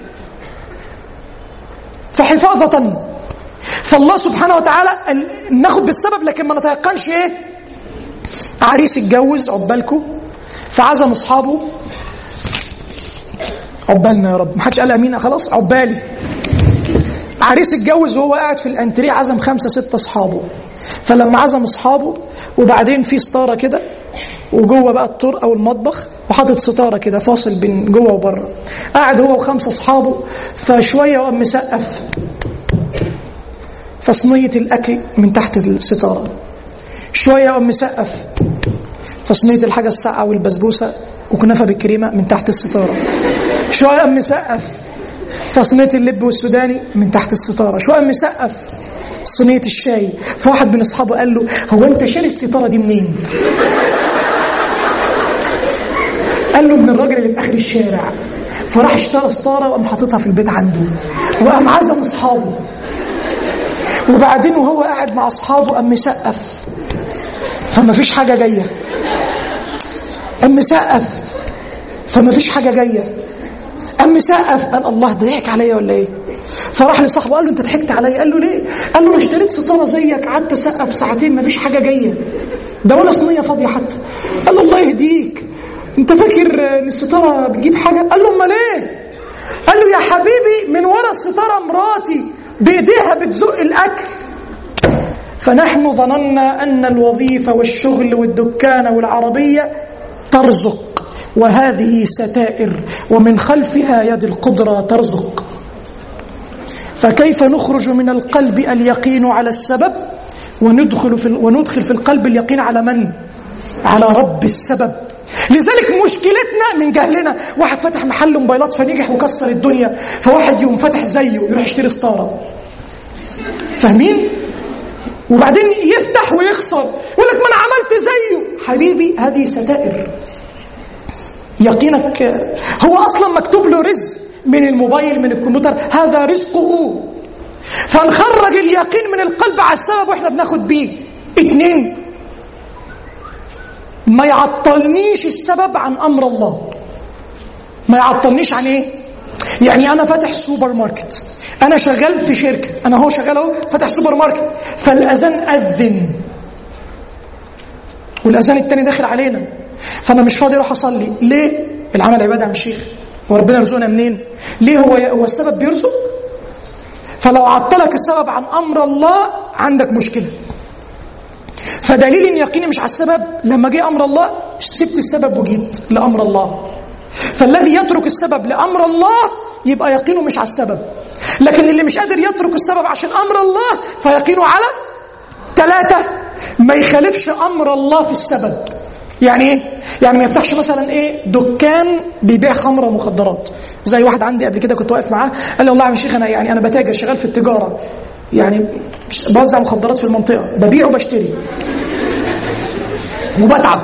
فحفاظة فالله سبحانه وتعالى ناخد بالسبب لكن ما نتيقنش ايه عريس اتجوز عقبالكم فعزم اصحابه عقبالنا يا رب ما حدش قال امين خلاص عقبالي عريس اتجوز وهو قاعد في الانتريه عزم خمسه سته اصحابه فلما عزم اصحابه وبعدين في ستاره كده وجوه بقى الطرق او المطبخ وحاطط ستاره كده فاصل بين جوه وبره قاعد هو وخمسه اصحابه فشويه وقام مسقف فصينيه الاكل من تحت الستاره شويه وقام مسقف فصينيه الحاجه الساقعه والبسبوسه وكنافه بالكريمه من تحت الستاره شويه قام مسقف فصينيه اللب والسوداني من تحت الستاره شو قام مسقف صينيه الشاي فواحد من اصحابه قال له هو انت شاري الستاره دي منين قال له من الراجل اللي في اخر الشارع فراح اشترى ستاره وقام حاططها في البيت عنده وقام عزم اصحابه وبعدين وهو قاعد مع اصحابه قام مسقف فما فيش حاجه جايه قام مسقف فما فيش حاجه جايه قام مسقف قال الله ضحك عليا ولا ايه فراح لصاحبه قال له انت ضحكت عليا قال له ليه قال له انا اشتريت ستاره زيك قعدت اسقف ساعتين ما فيش حاجه جايه ده ولا صينيه فاضيه حتى قال له الله يهديك انت فاكر ان الستاره بتجيب حاجه قال له امال ايه قال له يا حبيبي من ورا الستاره مراتي بايديها بتزق الاكل فنحن ظننا ان الوظيفه والشغل والدكان والعربيه ترزق وهذه ستائر ومن خلفها يد القدره ترزق فكيف نخرج من القلب اليقين على السبب وندخل في وندخل في القلب اليقين على من؟ على رب السبب لذلك مشكلتنا من جهلنا واحد فتح محل موبايلات فنجح وكسر الدنيا فواحد يوم فتح زيه يروح يشتري ستاره فاهمين وبعدين يفتح ويخسر يقول لك ما انا عملت زيه حبيبي هذه ستائر يقينك هو اصلا مكتوب له رزق من الموبايل من الكمبيوتر هذا رزقه فنخرج اليقين من القلب على السبب واحنا بناخد بيه اتنين ما يعطلنيش السبب عن امر الله ما يعطلنيش عن ايه يعني انا فاتح سوبر ماركت انا شغال في شركه انا هو شغال اهو فاتح سوبر ماركت فالاذان اذن والاذان التاني داخل علينا فانا مش فاضي اروح اصلي ليه العمل عباده يا شيخ هو ربنا يرزقنا منين ليه هو هو السبب بيرزق فلو عطلك السبب عن امر الله عندك مشكله فدليل ان يقيني مش على السبب لما جه امر الله سبت السبب وجيت لامر الله فالذي يترك السبب لامر الله يبقى يقينه مش على السبب لكن اللي مش قادر يترك السبب عشان امر الله فيقينه على ثلاثه ما يخالفش امر الله في السبب يعني ايه يعني ما يفتحش مثلا ايه دكان بيبيع خمره ومخدرات زي واحد عندي قبل كده كنت واقف معاه قال لي والله يا شيخ انا يعني انا بتاجر شغال في التجاره يعني بوزع مخدرات في المنطقه ببيع وبشتري وبتعب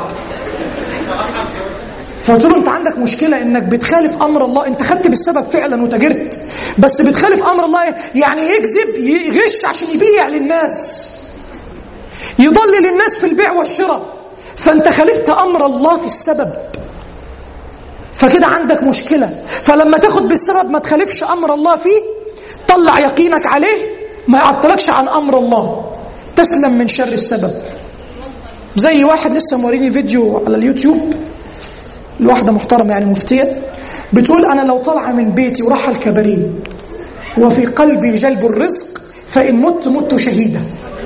فقلت له انت عندك مشكله انك بتخالف امر الله انت خدت بالسبب فعلا وتاجرت بس بتخالف امر الله يعني يكذب يغش عشان يبيع للناس يضلل الناس في البيع والشراء فانت خالفت امر الله في السبب فكده عندك مشكله فلما تاخد بالسبب ما تخالفش امر الله فيه طلع يقينك عليه ما يعطلكش عن امر الله تسلم من شر السبب زي واحد لسه موريني فيديو على اليوتيوب لواحده محترمه يعني مفتيه بتقول انا لو طالعه من بيتي وراح الكباريه وفي قلبي جلب الرزق فان مت مت شهيده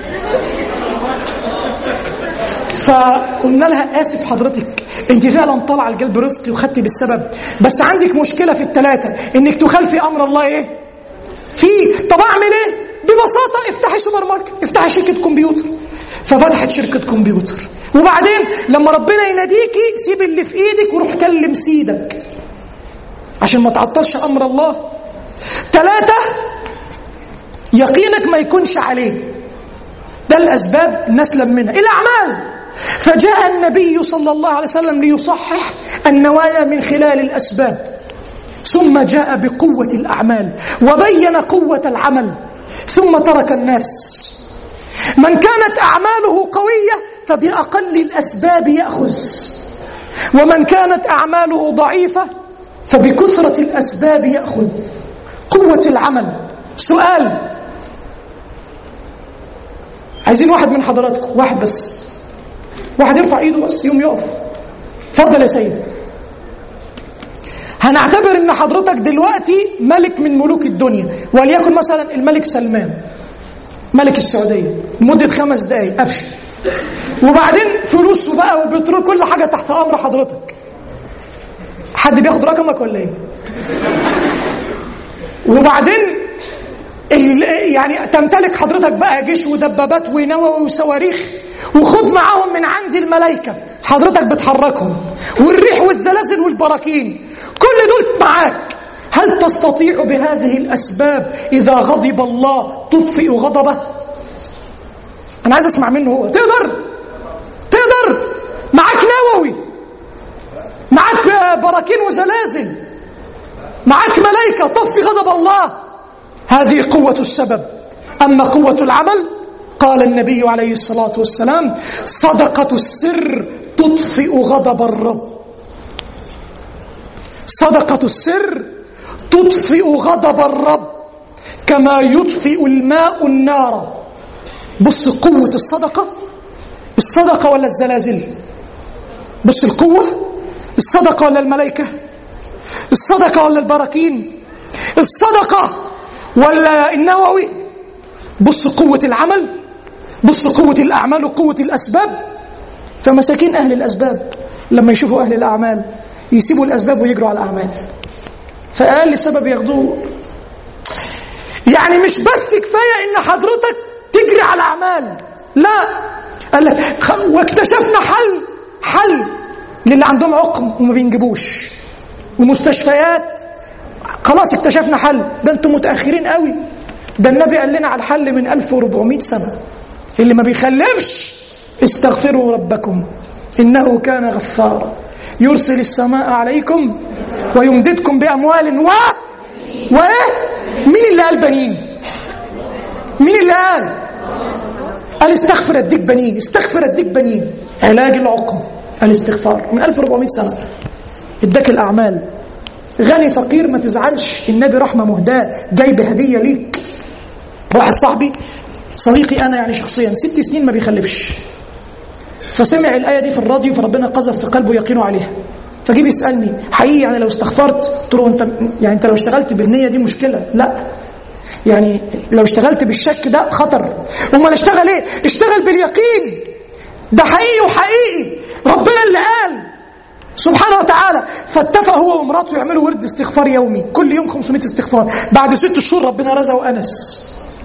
فقلنا لها اسف حضرتك انت فعلا طالعه لقلب رزقي وخدتي بالسبب بس عندك مشكله في الثلاثه انك تخالفي امر الله ايه في طب اعمل ايه ببساطه افتحي سوبر ماركت افتحي شركه كمبيوتر ففتحت شركه كمبيوتر وبعدين لما ربنا يناديكي سيب اللي في ايدك وروح كلم سيدك عشان ما تعطلش امر الله ثلاثه يقينك ما يكونش عليه ده الاسباب نسلم منها الاعمال فجاء النبي صلى الله عليه وسلم ليصحح النوايا من خلال الاسباب ثم جاء بقوه الاعمال وبين قوه العمل ثم ترك الناس من كانت اعماله قويه فباقل الاسباب ياخذ ومن كانت اعماله ضعيفه فبكثره الاسباب ياخذ قوه العمل سؤال عايزين واحد من حضراتكم واحد بس واحد يرفع ايده بس يوم يقف اتفضل يا سيدي هنعتبر ان حضرتك دلوقتي ملك من ملوك الدنيا وليكن مثلا الملك سلمان ملك السعوديه لمده خمس دقائق افشل وبعدين فلوسه بقى وبترول كل حاجه تحت امر حضرتك حد بياخد رقمك ولا ايه وبعدين يعني تمتلك حضرتك بقى جيش ودبابات ونووي وصواريخ وخد معاهم من عند الملائكة حضرتك بتحركهم والريح والزلازل والبراكين كل دول معاك هل تستطيع بهذه الأسباب إذا غضب الله تطفئ غضبه أنا عايز أسمع منه هو تقدر تقدر معاك نووي معاك براكين وزلازل معاك ملائكة طفي غضب الله هذه قوة السبب أما قوة العمل قال النبي عليه الصلاة والسلام صدقة السر تطفئ غضب الرب صدقة السر تطفئ غضب الرب كما يطفئ الماء النار بص قوة الصدقة الصدقة ولا الزلازل بص القوة الصدقة ولا الملائكة الصدقة ولا البراكين الصدقة ولا النووي بص قوة العمل بص قوة الأعمال وقوة الأسباب فمساكين أهل الأسباب لما يشوفوا أهل الأعمال يسيبوا الأسباب ويجروا على الأعمال فأقل سبب ياخدوه يعني مش بس كفاية إن حضرتك تجري على أعمال لا قال لك واكتشفنا حل حل للي عندهم عقم وما بينجبوش ومستشفيات خلاص اكتشفنا حل ده انتم متأخرين قوي ده النبي قال لنا على الحل من 1400 سنة اللي ما بيخلفش استغفروا ربكم إنه كان غفارا يرسل السماء عليكم ويمددكم بأموال و وإيه مين اللي قال بنين مين اللي قال قال استغفر اديك بنين استغفر اديك بنين علاج العقم الاستغفار من 1400 سنة اداك الأعمال غني فقير ما تزعلش النبي رحمة مهداة جايب هدية ليك واحد صاحبي صديقي أنا يعني شخصيا ست سنين ما بيخلفش فسمع الآية دي في الراديو فربنا قذف في قلبه يقينه عليها فجي بيسألني حقيقي يعني لو استغفرت قلت له انت يعني انت لو اشتغلت بالنية دي مشكلة لا يعني لو اشتغلت بالشك ده خطر امال اشتغل ايه اشتغل باليقين ده حقيقي وحقيقي ربنا اللي قال سبحانه وتعالى فاتفق هو ومراته يعملوا ورد استغفار يومي كل يوم 500 استغفار بعد ست شهور ربنا رزقه انس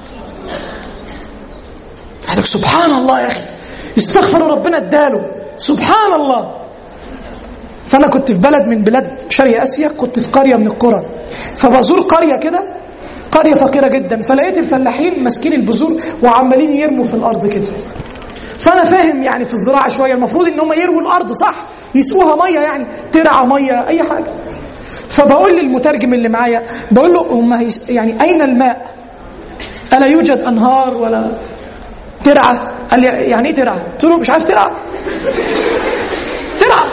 لك سبحان الله يا اخي استغفر ربنا اداله سبحان الله فانا كنت في بلد من بلاد شرق اسيا كنت في قريه من القرى فبزور قريه كده قريه فقيره جدا فلقيت الفلاحين ماسكين البذور وعمالين يرموا في الارض كده فانا فاهم يعني في الزراعه شويه المفروض ان هم يرووا الارض صح يسقوها ميه يعني ترعى ميه اي حاجه فبقول للمترجم اللي معايا بقول له هم يعني اين الماء الا يوجد انهار ولا ترعى قال لي يعني ايه ترعى قلت له مش عارف ترعى ترعى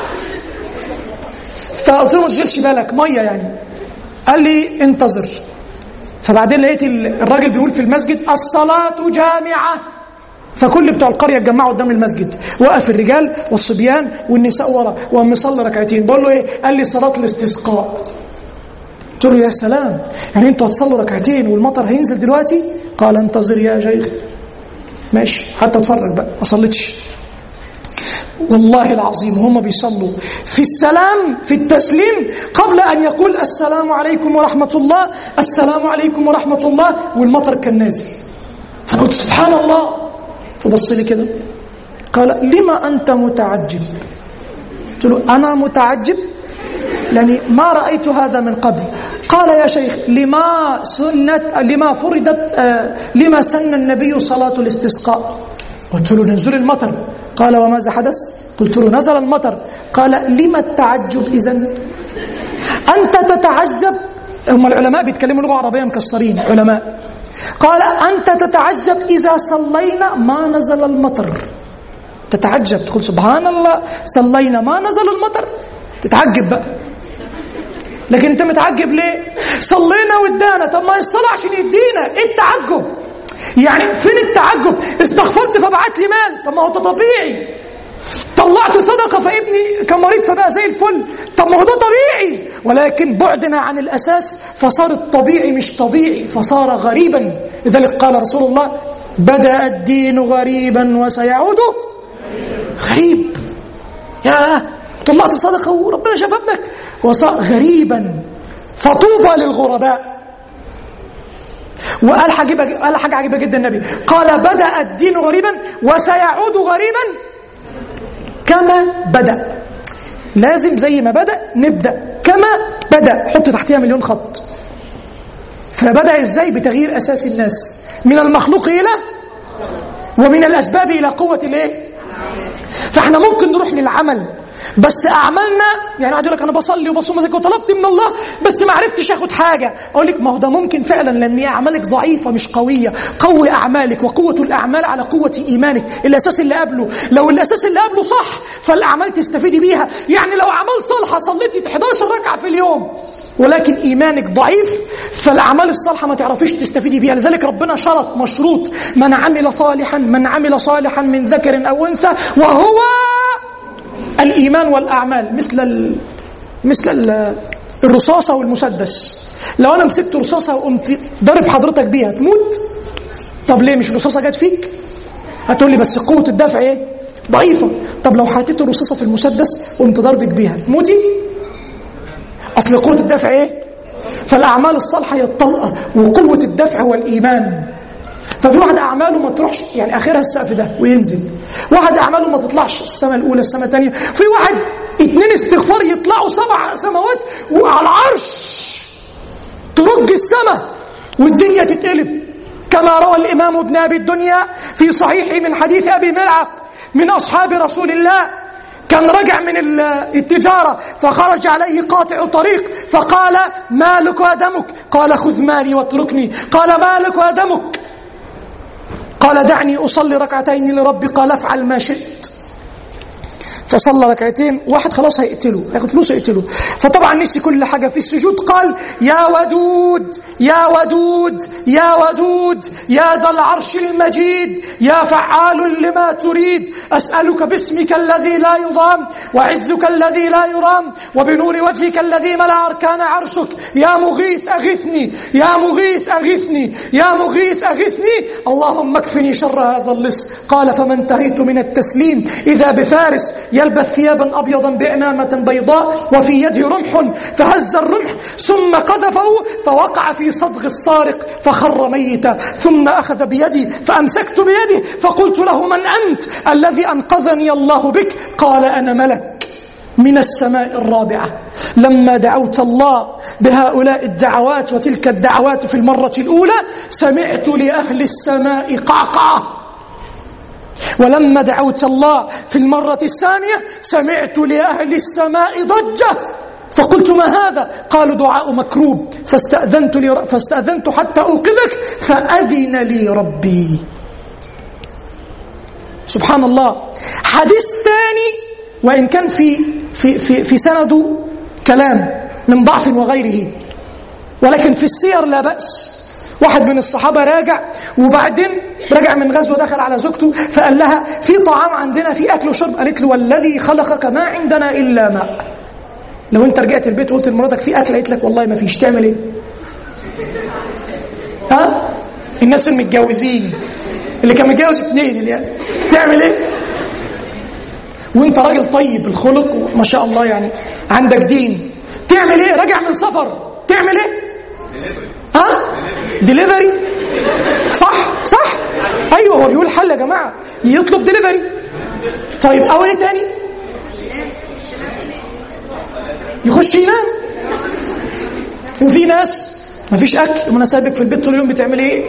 فقلت له ما تشغلش بالك ميه يعني قال لي انتظر فبعدين لقيت الراجل بيقول في المسجد الصلاه جامعه فكل بتوع القريه اتجمعوا قدام المسجد وقف الرجال والصبيان والنساء ورا وقام مصلي ركعتين بقول له ايه قال لي صلاه الاستسقاء قلت له يا سلام يعني انتوا هتصلوا ركعتين والمطر هينزل دلوقتي قال انتظر يا شيخ ماشي حتى اتفرج بقى ما صليتش والله العظيم هم بيصلوا في السلام في التسليم قبل أن يقول السلام عليكم ورحمة الله السلام عليكم ورحمة الله والمطر كان نازل فأنا قلت سبحان الله فبص لي كده قال لما أنت متعجب قلت له أنا متعجب لأني ما رأيت هذا من قبل قال يا شيخ لما سنت لما فرضت آه لما سن النبي صلاة الاستسقاء قلت له نزول المطر قال وماذا حدث قلت له نزل المطر قال لما التعجب إذا أنت تتعجب هم العلماء بيتكلموا لغة عربية مكسرين علماء قال أنت تتعجب إذا صلينا ما نزل المطر تتعجب تقول سبحان الله صلينا ما نزل المطر تتعجب بقى لكن انت متعجب ليه صلينا وادانا طب ما الصلاة عشان يدينا ايه التعجب يعني فين التعجب استغفرت فبعت لي مال طب ما هو ده طبيعي طلعت صدقه فابني كان مريض فبقى زي الفل طب ما هو ده طبيعي ولكن بعدنا عن الاساس فصار الطبيعي مش طبيعي فصار غريبا لذلك قال رسول الله بدا الدين غريبا وسيعود غريب يا طلعت صدقه وربنا شاف ابنك وصار غريبا فطوبى للغرباء وقال حاجة قال حاجة عجيبة جدا النبي قال بدأ الدين غريبا وسيعود غريبا كما بدأ لازم زي ما بدأ نبدأ كما بدأ حط تحتها مليون خط فبدأ ازاي بتغيير اساس الناس من المخلوق الى ومن الاسباب الى قوه الايه فاحنا ممكن نروح للعمل بس اعمالنا يعني واحد يقول لك انا بصلي وبصوم وزكي وطلبت من الله بس ما عرفتش اخد حاجه اقول لك ما هو ده ممكن فعلا لان هي اعمالك ضعيفه مش قويه قوي اعمالك وقوه الاعمال على قوه ايمانك الاساس اللي قبله لو الاساس اللي قبله صح فالاعمال تستفيدي بيها يعني لو اعمال صالحه صليتي 11 ركعه في اليوم ولكن ايمانك ضعيف فالاعمال الصالحه ما تعرفيش تستفيدي بيها لذلك ربنا شرط مشروط من عمل صالحا من عمل صالحا من ذكر او انثى وهو الايمان والاعمال مثل ال... مثل ال... الرصاصه والمسدس لو انا مسكت رصاصه وقمت ضارب حضرتك بيها تموت طب ليه مش الرصاصه جت فيك هتقول لي بس قوه الدفع ايه ضعيفه طب لو حطيت الرصاصه في المسدس وقمت ضربك بيها تموتي اصل قوه الدفع ايه فالاعمال الصالحه هي الطلقه وقوه الدفع هو الايمان ففي واحد اعماله ما تروحش يعني اخرها السقف ده وينزل واحد اعماله ما تطلعش السماء الاولى السماء الثانيه في واحد اتنين استغفار يطلعوا سبع سماوات وعلى العرش ترج السماء والدنيا تتقلب كما روى الامام ابن ابي الدنيا في صحيحه من حديث ابي ملعق من اصحاب رسول الله كان رجع من التجارة فخرج عليه قاطع طريق فقال مالك ودمك قال خذ مالي واتركني قال مالك ودمك قال دعني أصلي ركعتين لربي قال افعل ما شئت فصلى ركعتين واحد خلاص هيقتله هياخد فلوسه يقتله فطبعا نسي كل حاجه في السجود قال يا ودود يا ودود يا ودود يا ذا العرش المجيد يا فعال لما تريد اسالك باسمك الذي لا يضام وعزك الذي لا يرام وبنور وجهك الذي ملا اركان عرشك يا مغيث اغثني يا مغيث اغثني يا مغيث اغثني اللهم اكفني شر هذا اللص قال فما انتهيت من التسليم اذا بفارس يلبس ثيابا ابيضا بعمامه بيضاء وفي يده رمح فهز الرمح ثم قذفه فوقع في صدغ السارق فخر ميتا ثم اخذ بيدي فامسكت بيده فقلت له من انت الذي انقذني الله بك قال انا ملك من السماء الرابعه لما دعوت الله بهؤلاء الدعوات وتلك الدعوات في المره الاولى سمعت لاهل السماء قعقعه ولما دعوت الله في المرة الثانية سمعت لأهل السماء ضجة فقلت ما هذا قالوا دعاء مكروب فاستأذنت, لي فاستأذنت حتى أوقظك فأذن لي ربي سبحان الله حديث ثاني وإن كان في, في, في, في سنده كلام من ضعف وغيره ولكن في السير لا بأس واحد من الصحابة راجع وبعدين رجع من غزوة دخل على زوجته فقال لها في طعام عندنا في أكل وشرب قالت له والذي خلقك ما عندنا إلا ماء لو أنت رجعت البيت وقلت لمراتك في أكل قالت لك والله ما فيش تعمل إيه؟ ها؟ الناس المتجوزين اللي كان متجوز اثنين اللي تعمل إيه؟ وأنت راجل طيب الخلق ما شاء الله يعني عندك دين تعمل إيه؟ راجع من سفر تعمل إيه؟ ها ديليفري صح صح ايوه هو بيقول حل يا جماعه يطلب ديليفري طيب او ايه تاني يخش ينام وفي ناس ما فيش اكل وانا سايبك في البيت طول اليوم بتعمل ايه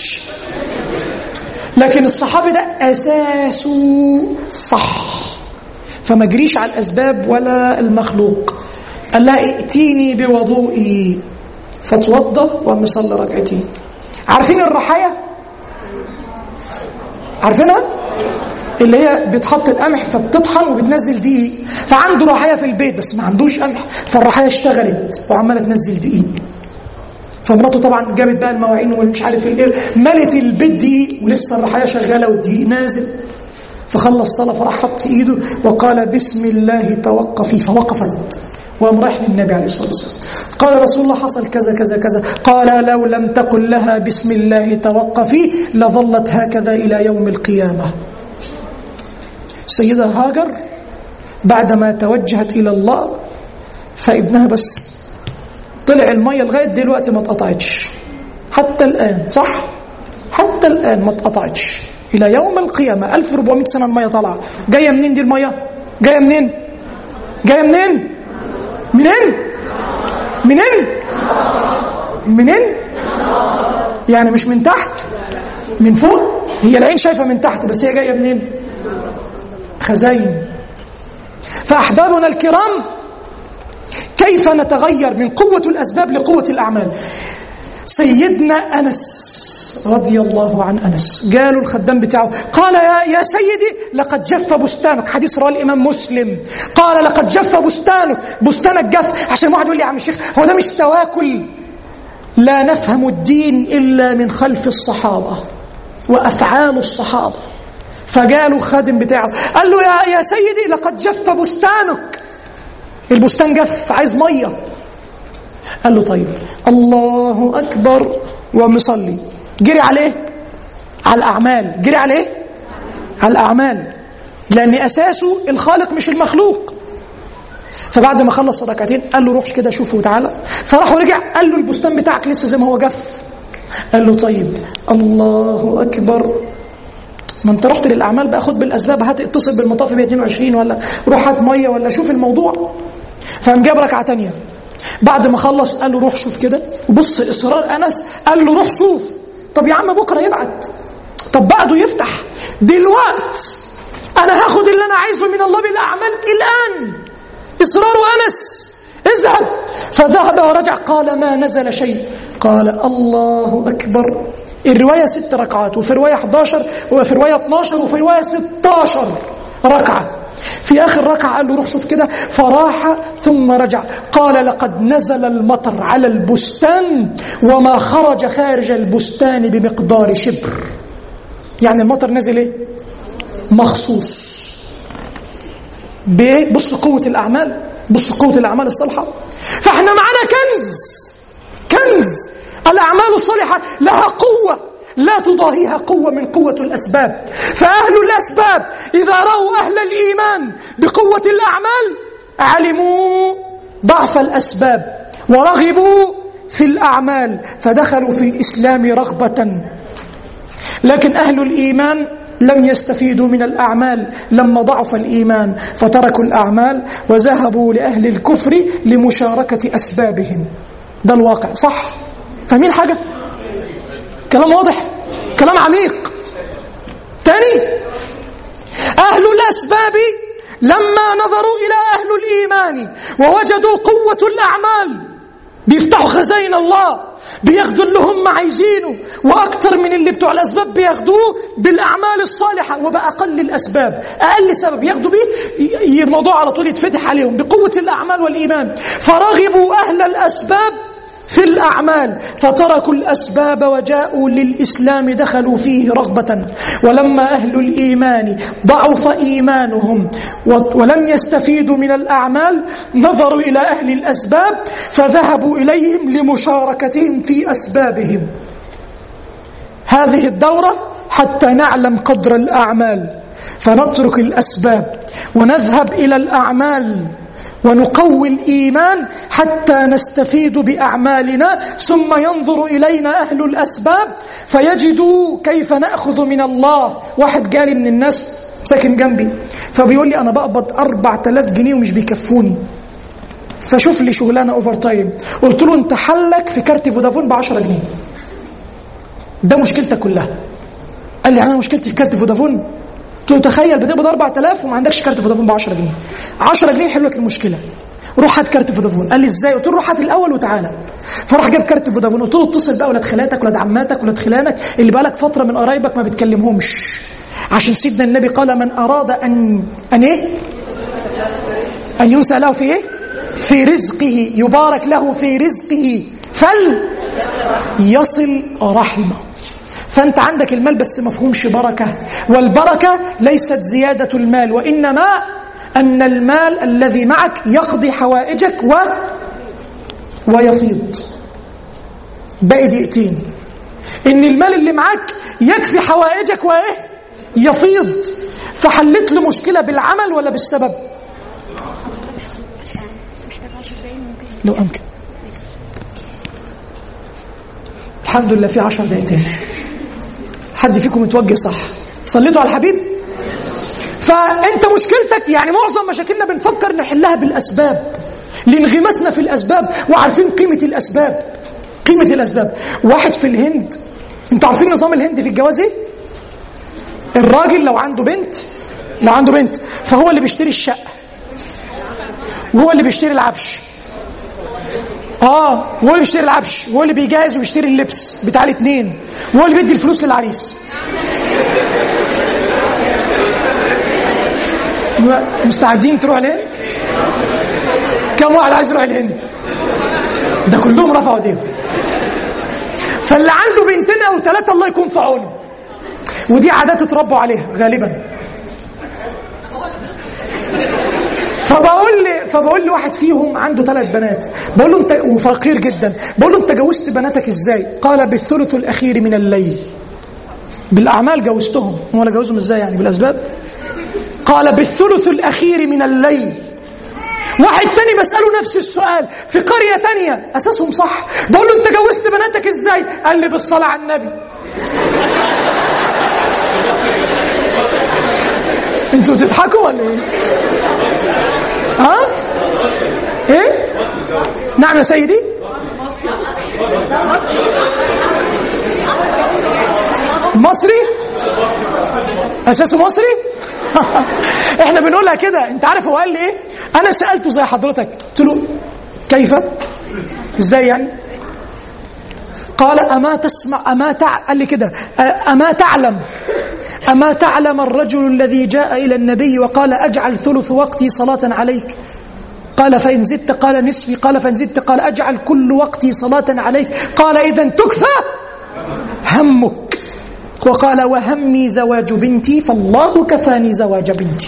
لكن الصحابي ده اساسه صح فما جريش على الاسباب ولا المخلوق قال لها ائتيني بوضوئي فتوضى وقام يصلي ركعتين عارفين الرحايا عارفينها اللي هي بتحط القمح فبتطحن وبتنزل دقيق فعنده رحايا في البيت بس ما عندوش قمح فالرحايا اشتغلت وعماله تنزل دقيق فمراته طبعا جابت بقى المواعين والمش عارف ايه ملت البيت دقيق ولسه الرحايا شغاله والدقيق نازل فخلص صلاه فراح حط ايده وقال بسم الله توقفي فوقفت وقام رايح للنبي عليه الصلاه والسلام قال رسول الله حصل كذا كذا كذا قال لو لم تقل لها بسم الله توقفي لظلت هكذا الى يوم القيامه سيدة هاجر بعدما توجهت الى الله فابنها بس طلع الميه لغايه دلوقتي ما اتقطعتش حتى الان صح حتى الان ما اتقطعتش الى يوم القيامه 1400 سنه الميه طالعه جايه منين دي الميه جايه منين جايه منين منين منين منين يعني مش من تحت من فوق هي العين شايفه من تحت بس هي جايه منين خزاين فاحبابنا الكرام كيف نتغير من قوه الاسباب لقوه الاعمال سيدنا انس رضي الله عن انس قالوا الخدام بتاعه قال يا يا سيدي لقد جف بستانك حديث رواه الامام مسلم قال لقد جف بستانك بستانك جف عشان واحد يقول لي يا عم الشيخ هو ده مش تواكل لا نفهم الدين الا من خلف الصحابه وافعال الصحابه فقالوا خادم بتاعه قال له يا يا سيدي لقد جف بستانك البستان جف عايز ميه قال له طيب الله اكبر ومصلي جري عليه على الاعمال جري عليه على الاعمال لان اساسه الخالق مش المخلوق فبعد ما خلص الركعتين قال له روح كده شوفه وتعالى فراح ورجع قال له البستان بتاعك لسه زي ما هو جف قال له طيب الله اكبر ما انت رحت للاعمال بقى خد بالاسباب هات اتصل بالمطاف ب 22 ولا روح هات ميه ولا شوف الموضوع فقام جاب ركعه ثانيه بعد ما خلص قال له روح شوف كده وبص اصرار انس قال له روح شوف طب يا عم بكره يبعت طب بعده يفتح دلوقت انا هاخد اللي انا عايزه من الله بالاعمال الان اصرار انس اذهب فذهب ورجع قال ما نزل شيء قال الله اكبر الروايه ست ركعات وفي روايه 11 وفي روايه 12 وفي روايه 16 ركعه في اخر ركعه قال له روح شوف كده فراح ثم رجع قال لقد نزل المطر على البستان وما خرج خارج البستان بمقدار شبر يعني المطر نزل ايه مخصوص بايه بص قوه الاعمال بص قوه الاعمال الصالحه فاحنا معانا كنز كنز الاعمال الصالحه لها قوه لا تضاهيها قوة من قوة الأسباب فأهل الأسباب إذا رأوا أهل الإيمان بقوة الأعمال علموا ضعف الأسباب ورغبوا في الأعمال فدخلوا في الإسلام رغبة لكن أهل الإيمان لم يستفيدوا من الأعمال لما ضعف الإيمان فتركوا الأعمال وذهبوا لأهل الكفر لمشاركة أسبابهم ده الواقع صح فاهمين حاجة كلام واضح كلام عميق تاني أهل الأسباب لما نظروا إلى أهل الإيمان ووجدوا قوة الأعمال بيفتحوا خزائن الله بياخدوا اللي هم عايزينه واكتر من اللي بتوع الاسباب بياخدوه بالاعمال الصالحه وباقل الاسباب اقل سبب ياخدوا بيه الموضوع على طول يتفتح عليهم بقوه الاعمال والايمان فرغبوا اهل الاسباب في الأعمال فتركوا الأسباب وجاءوا للإسلام دخلوا فيه رغبة ولما أهل الإيمان ضعف إيمانهم ولم يستفيدوا من الأعمال نظروا إلى أهل الأسباب فذهبوا إليهم لمشاركتهم في أسبابهم هذه الدورة حتى نعلم قدر الأعمال فنترك الأسباب ونذهب إلى الأعمال ونقوي الايمان حتى نستفيد باعمالنا ثم ينظر الينا اهل الاسباب فيجدوا كيف ناخذ من الله واحد جالي من الناس ساكن جنبي فبيقول لي انا بقبض 4000 جنيه ومش بيكفوني فشوف لي شغلانه اوفر تايم قلت له انت حلك في كارت فودافون ب 10 جنيه ده مشكلتك كلها قال لي يعني انا مشكلتي في كارت فودافون قلت له تخيل بتقبض 4000 وما عندكش كارت فودافون ب 10 جنيه 10 جنيه يحل لك المشكله روح هات كارت فودافون قال لي ازاي قلت له روح هات الاول وتعالى فراح جاب كارت فودافون قلت له اتصل بقى ولاد خالاتك ولاد عماتك ولاد خلانك اللي بقالك فتره من قرايبك ما بتكلمهمش عشان سيدنا النبي قال من اراد ان ان ايه ان ينسى له في ايه في رزقه يبارك له في رزقه فل يصل رحمه فأنت عندك المال بس مفهومش بركة والبركة ليست زيادة المال وإنما أن المال الذي معك يقضي حوائجك و ويفيض باقي دقيقتين إن المال اللي معك يكفي حوائجك وإيه يفيض فحلت له مشكلة بالعمل ولا بالسبب لو أمكن الحمد لله في عشر دقيقتين حد فيكم يتوجه صح صليتوا على الحبيب فانت مشكلتك يعني معظم مشاكلنا بنفكر نحلها بالاسباب لانغماسنا في الاسباب وعارفين قيمه الاسباب قيمة الأسباب واحد في الهند انتوا عارفين نظام الهند في الجواز ايه؟ الراجل لو عنده بنت لو عنده بنت فهو اللي بيشتري الشقة وهو اللي بيشتري العفش اه وهو اللي بيشتري العفش وهو اللي بيجهز وبيشتري اللبس بتاع الاثنين وهو اللي بيدي الفلوس للعريس مستعدين تروح الهند كم واحد عايز يروح الهند ده كلهم رفعوا ايديهم فاللي عنده بنتين او ثلاثه الله يكون في عونه ودي عادات اتربوا عليها غالبا فبقول لي فبقول لواحد فيهم عنده ثلاث بنات بقول له انت وفقير جدا بقول له انت جوزت بناتك ازاي قال بالثلث الاخير من الليل بالاعمال جوزتهم ولا جوزهم ازاي يعني بالاسباب قال بالثلث الاخير من الليل واحد تاني بسأله نفس السؤال في قرية تانية أساسهم صح بقول له أنت جوزت بناتك إزاي قال لي بالصلاة على النبي انتوا بتضحكوا ولا ايه ها ايه نعم يا سيدي مصري اساسه مصري احنا بنقولها كده انت عارف هو قال لي ايه انا سالته زي حضرتك قلت له كيف ازاي يعني قال أما تسمع أما تع... قال لي كده أما تعلم أما تعلم الرجل الذي جاء إلى النبي وقال أجعل ثلث وقتي صلاة عليك قال فإن زدت قال نصفي قال فإن زدت قال أجعل كل وقتي صلاة عليك قال إذا تكفى همك وقال وهمي زواج بنتي فالله كفاني زواج بنتي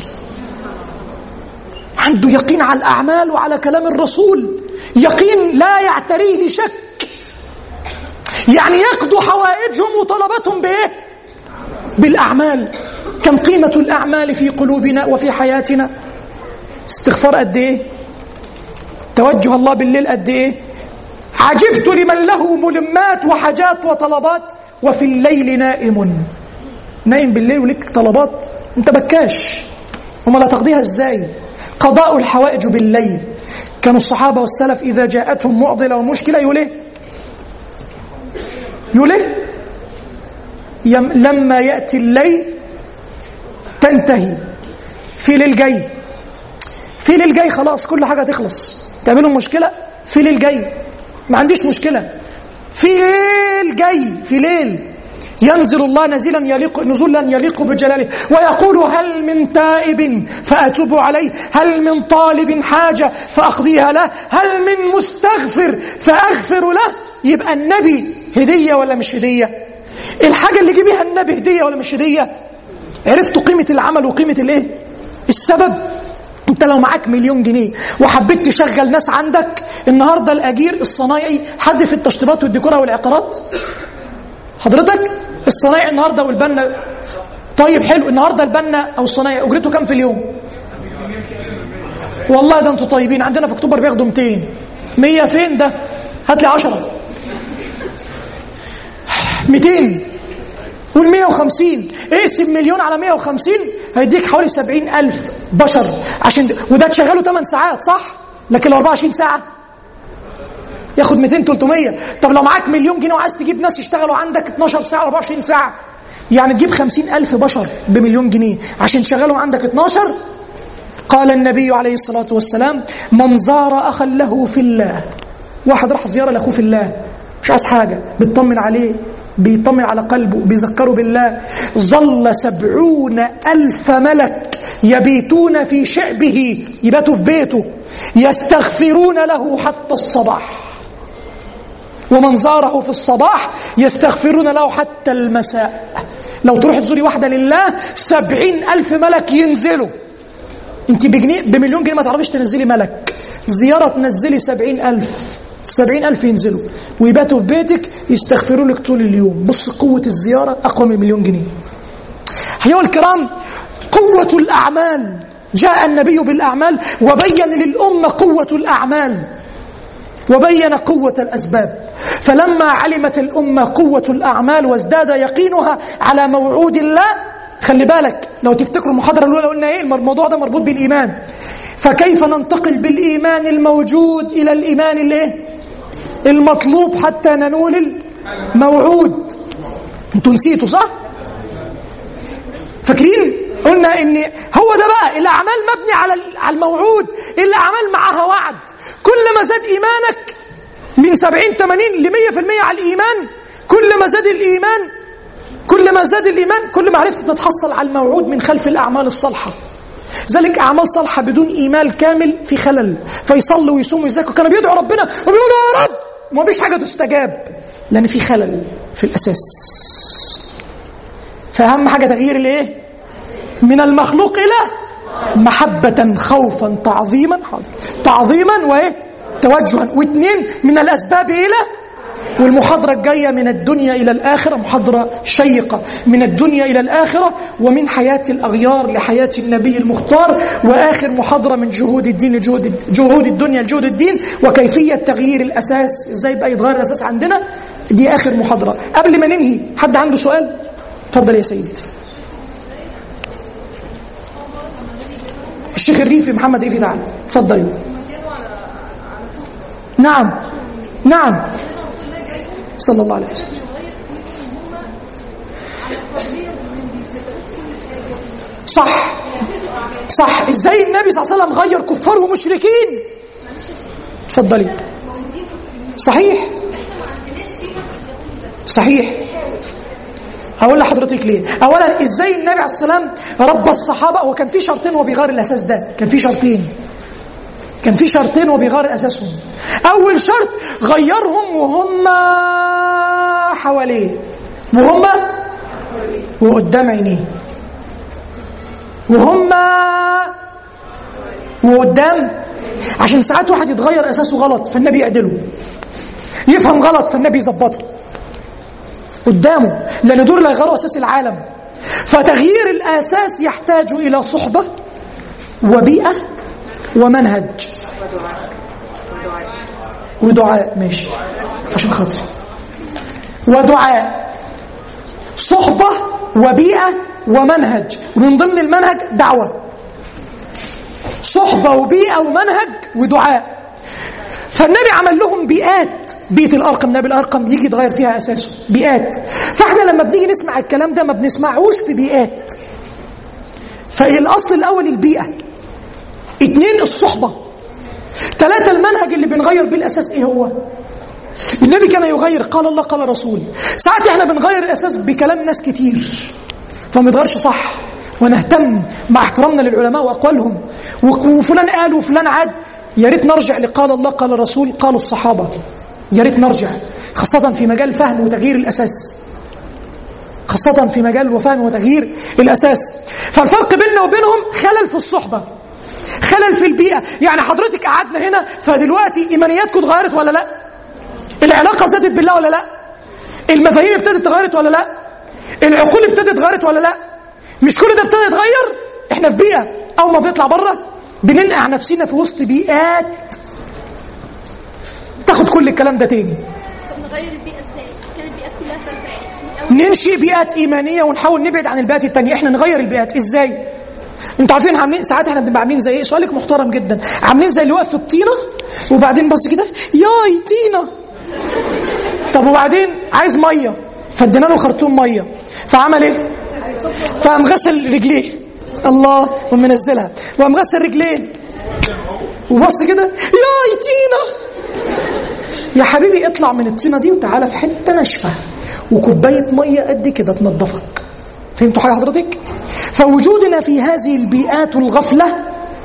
عنده يقين على الأعمال وعلى كلام الرسول يقين لا يعتريه شك يعني يقضوا حوائجهم وطلباتهم بايه بالاعمال كم قيمه الاعمال في قلوبنا وفي حياتنا استغفار قد ايه توجه الله بالليل قد ايه عجبت لمن له ملمات وحاجات وطلبات وفي الليل نائم نايم بالليل ولك طلبات انت بكاش وما لا تقضيها ازاي قضاء الحوائج بالليل كانوا الصحابه والسلف اذا جاءتهم معضله ومشكله يقول ايه يقول ايه يم لما ياتي الليل تنتهي في ليل جاي في ليل جاي خلاص كل حاجه تخلص تعملوا مشكله في ليل جاي ما عنديش مشكله في ليل جاي في ليل ينزل الله نزلا يليق نزولا يليق بجلاله ويقول هل من تائب فاتوب عليه هل من طالب حاجه فاقضيها له هل من مستغفر فاغفر له يبقى النبي هديه ولا مش هديه الحاجه اللي جه بيها النبي هديه ولا مش هديه عرفتوا قيمه العمل وقيمه الايه السبب انت لو معاك مليون جنيه وحبيت تشغل ناس عندك النهارده الاجير الصنايعي حد في التشطيبات والديكور والعقارات حضرتك الصنايعي النهارده والبنا طيب حلو النهارده البنا او الصنايعي اجرته كام في اليوم والله ده انتوا طيبين عندنا في اكتوبر بياخدوا 200 100 فين ده هات لي 10 200 قول 150 اقسم مليون على 150 هيديك حوالي 70 ألف بشر عشان وده تشغله 8 ساعات صح؟ لكن لو 24 ساعة ياخد 200 300 طب لو معاك مليون جنيه وعايز تجيب ناس يشتغلوا عندك 12 ساعة 24 ساعة يعني تجيب 50 ألف بشر بمليون جنيه عشان تشغلهم عندك 12 قال النبي عليه الصلاة والسلام من زار أخا له في الله واحد راح زيارة لأخوه في الله مش عايز حاجة بيطمن عليه بيطمن على قلبه بيذكره بالله ظل سبعون ألف ملك يبيتون في شعبه يباتوا في بيته يستغفرون له حتى الصباح ومن زاره في الصباح يستغفرون له حتى المساء لو تروح تزوري واحدة لله سبعين ألف ملك ينزلوا انت بجنيه بمليون جنيه ما تعرفيش تنزلي ملك زيارة تنزلي سبعين ألف سبعين ألف ينزلوا ويباتوا في بيتك يستغفروا لك طول اليوم بص قوة الزيارة أقوى من مليون جنيه أيها الكرام قوة الأعمال جاء النبي بالأعمال وبين للأمة قوة الأعمال وبين قوة الأسباب فلما علمت الأمة قوة الأعمال وازداد يقينها على موعود الله خلي بالك لو تفتكروا المحاضرة الأولى قلنا إيه الموضوع ده مربوط بالإيمان فكيف ننتقل بالإيمان الموجود إلى الإيمان الإيه؟ المطلوب حتى ننول الموعود انتوا نسيتوا صح فاكرين قلنا ان هو ده بقى الاعمال مبني على على الموعود الاعمال معها وعد كل ما زاد ايمانك من 70 80 ل 100% على الايمان كل ما زاد الايمان كل ما زاد الايمان كل ما عرفت تتحصل على الموعود من خلف الاعمال الصالحه ذلك اعمال صالحه بدون ايمان كامل في خلل فيصلوا ويصوموا ويزكوا كانوا بيدعوا ربنا وبيقولوا يا رب ما فيش حاجه تستجاب لان في خلل في الاساس فاهم حاجه تغيير الايه من المخلوق الى محبه خوفا تعظيما حاضر تعظيما وايه توجها واثنين من الاسباب الى والمحاضرة الجاية من الدنيا إلى الآخرة محاضرة شيقة من الدنيا إلى الآخرة ومن حياة الأغيار لحياة النبي المختار وآخر محاضرة من جهود الدين لجهود جهود الدنيا لجهود الدين وكيفية تغيير الأساس إزاي بقى يتغير الأساس عندنا دي آخر محاضرة قبل ما ننهي حد عنده سؤال اتفضل يا سيدي الشيخ الريفي محمد ريفي تعالى اتفضل نعم نعم صلى الله عليه وسلم صح صح ازاي النبي صلى الله عليه وسلم غير كفار ومشركين اتفضلي صحيح صحيح هقول لحضرتك ليه اولا ازاي النبي عليه السلام ربى الصحابه هو كان في شرطين وهو بيغير الاساس ده كان في شرطين كان في شرطين وهو بيغير اساسهم اول شرط غيرهم وهم حواليه وهم وقدام عينيه وهم وقدام عشان ساعات واحد يتغير اساسه غلط فالنبي يعدله يفهم غلط فالنبي يظبطه قدامه لان دول اللي هيغيروا اساس العالم فتغيير الاساس يحتاج الى صحبه وبيئه ومنهج ودعاء ماشي عشان خاطري ودعاء صحبة وبيئة ومنهج ومن ضمن المنهج دعوة صحبة وبيئة ومنهج ودعاء فالنبي عمل لهم بيئات بيئة الأرقم نبي الأرقم يجي يتغير فيها أساسه بيئات فاحنا لما بنيجي نسمع الكلام ده ما بنسمعوش في بيئات فالأصل الأول البيئة اتنين الصحبة ثلاثة المنهج اللي بنغير بيه الأساس إيه هو النبي كان يغير قال الله قال رسول ساعات احنا بنغير الأساس بكلام ناس كتير فما يتغيرش صح ونهتم مع احترامنا للعلماء وأقوالهم وفلان قال وفلان عاد يا ريت نرجع لقال الله قال رسول قالوا الصحابة يا ريت نرجع خاصة في مجال فهم وتغيير الأساس خاصة في مجال وفهم وتغيير الأساس فالفرق بيننا وبينهم خلل في الصحبة خلل في البيئة يعني حضرتك قعدنا هنا فدلوقتي إيمانياتكم اتغيرت ولا لا العلاقة زادت بالله ولا لا المفاهيم ابتدت اتغيرت ولا لا العقول ابتدت اتغيرت ولا لا مش كل ده ابتدى يتغير احنا في بيئة أول ما بنطلع بره بننقع نفسنا في وسط بيئات تاخد كل الكلام ده تاني طب نغير البيئة ازاي؟ كانت البيئات كلها فاسدة ننشئ بيئات إيمانية ونحاول نبعد عن البيئات التانية احنا نغير البيئات ازاي انتوا عارفين عاملين ساعات احنا بنبقى عاملين زي ايه سؤالك محترم جدا عاملين زي اللي واقف في الطينه وبعدين بص كده ياي طينه طب وبعدين عايز ميه فادينا له خرطوم ميه فعمل ايه فقام غسل رجليه الله ومنزلها وقام غسل رجليه وبص كده ياي طينه يا حبيبي اطلع من الطينه دي وتعالى في حته ناشفه وكوبايه ميه قد كده تنظفك فهمتوا حاجه حضرتك فوجودنا في هذه البيئات الغفله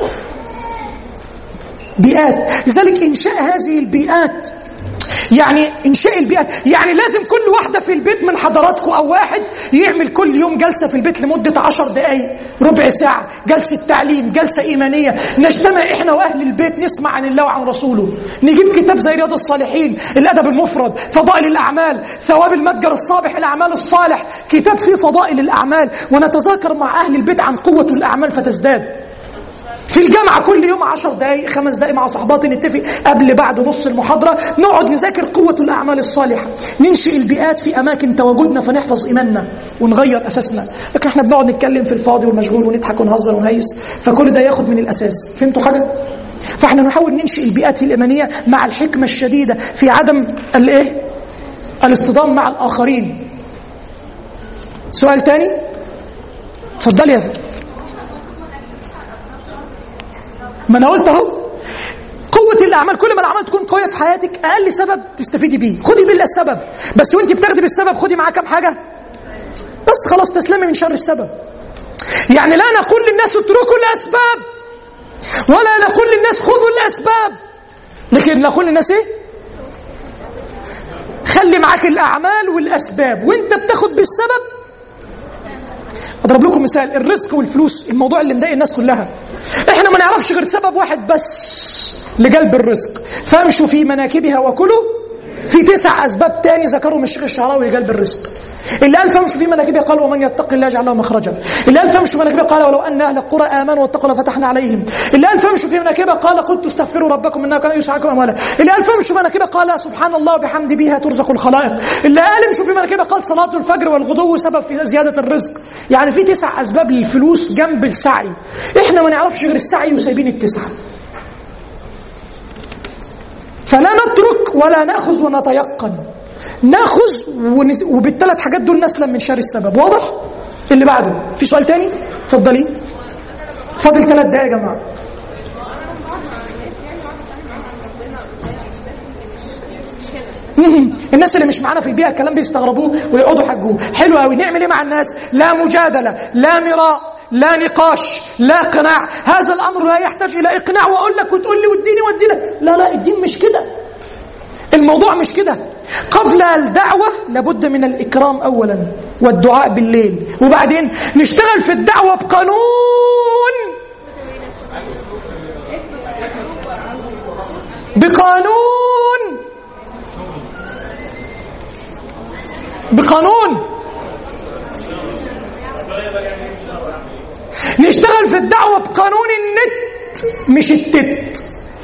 بيئات لذلك انشاء هذه البيئات يعني انشاء البيئات يعني لازم كل واحده في البيت من حضراتكم او واحد يعمل كل يوم جلسه في البيت لمده عشر دقائق ربع ساعه جلسه تعليم جلسه ايمانيه نجتمع احنا واهل البيت نسمع عن الله وعن رسوله نجيب كتاب زي رياض الصالحين الادب المفرد فضائل الاعمال ثواب المتجر الصابح الاعمال الصالح كتاب فيه فضائل الاعمال ونتذاكر مع اهل البيت عن قوه الاعمال فتزداد في الجامعة كل يوم عشر دقايق خمس دقايق مع صحباتي نتفق قبل بعد نص المحاضرة نقعد نذاكر قوة الأعمال الصالحة ننشئ البيئات في أماكن تواجدنا فنحفظ إيماننا ونغير أساسنا لكن احنا بنقعد نتكلم في الفاضي والمشغول ونضحك ونهزر ونهيس فكل ده ياخد من الأساس فهمتوا حاجة؟ فاحنا نحاول ننشئ البيئات الايمانيه مع الحكمه الشديده في عدم الايه الاصطدام مع الاخرين سؤال تاني اتفضلي يا فندم ما انا قلت اهو قوة الأعمال كل ما الأعمال تكون قوية في حياتك أقل سبب تستفيدي بيه خدي بالله السبب بس وأنت بتاخدي بالسبب خدي معاه كام حاجة بس خلاص تسلمي من شر السبب يعني لا نقول للناس اتركوا الأسباب ولا نقول للناس خذوا الأسباب لكن نقول للناس إيه خلي معاك الأعمال والأسباب وأنت بتاخد بالسبب اضرب لكم مثال الرزق والفلوس الموضوع اللي مضايق الناس كلها احنا ما نعرفش غير سبب واحد بس لجلب الرزق فامشوا في مناكبها وكلوا في تسع اسباب تاني ذكرهم الشيخ الشعراوي لجلب الرزق اللي قال فامشوا في مناكبها قال ومن يتقي الله يجعل له مخرجا اللي قال فامشوا في مناكبها قال ولو ان اهل القرى امنوا واتقوا لفتحنا عليهم اللي قال فامشوا في مناكبها قال قلت استغفروا ربكم انه كان يسعكم اموالا اللي قال فامشوا في مناكبها قال سبحان الله وبحمد بها ترزق الخلائق اللي قال امشوا في مناكبها قال صلاه الفجر والغدو سبب في زياده الرزق يعني في تسع اسباب للفلوس جنب السعي احنا ما نعرفش غير السعي وسايبين التسعه فلا نترك ولا ناخذ ونتيقن ناخذ ونز... وبالثلاث حاجات دول نسلم من شر السبب واضح اللي بعده في سؤال تاني اتفضلي فاضل ثلاث دقايق يا جماعه مهم. الناس اللي مش معانا في البيئه الكلام بيستغربوه ويقعدوا يحجوه حلو قوي نعمل ايه مع الناس لا مجادله لا مراء لا نقاش لا قناع هذا الامر لا يحتاج الى اقناع واقول لك وتقول لي واديني وادي لك لا لا الدين مش كده الموضوع مش كده قبل الدعوة لابد من الإكرام أولا والدعاء بالليل وبعدين نشتغل في الدعوة بقانون بقانون بقانون نشتغل في الدعوة بقانون النت مش التت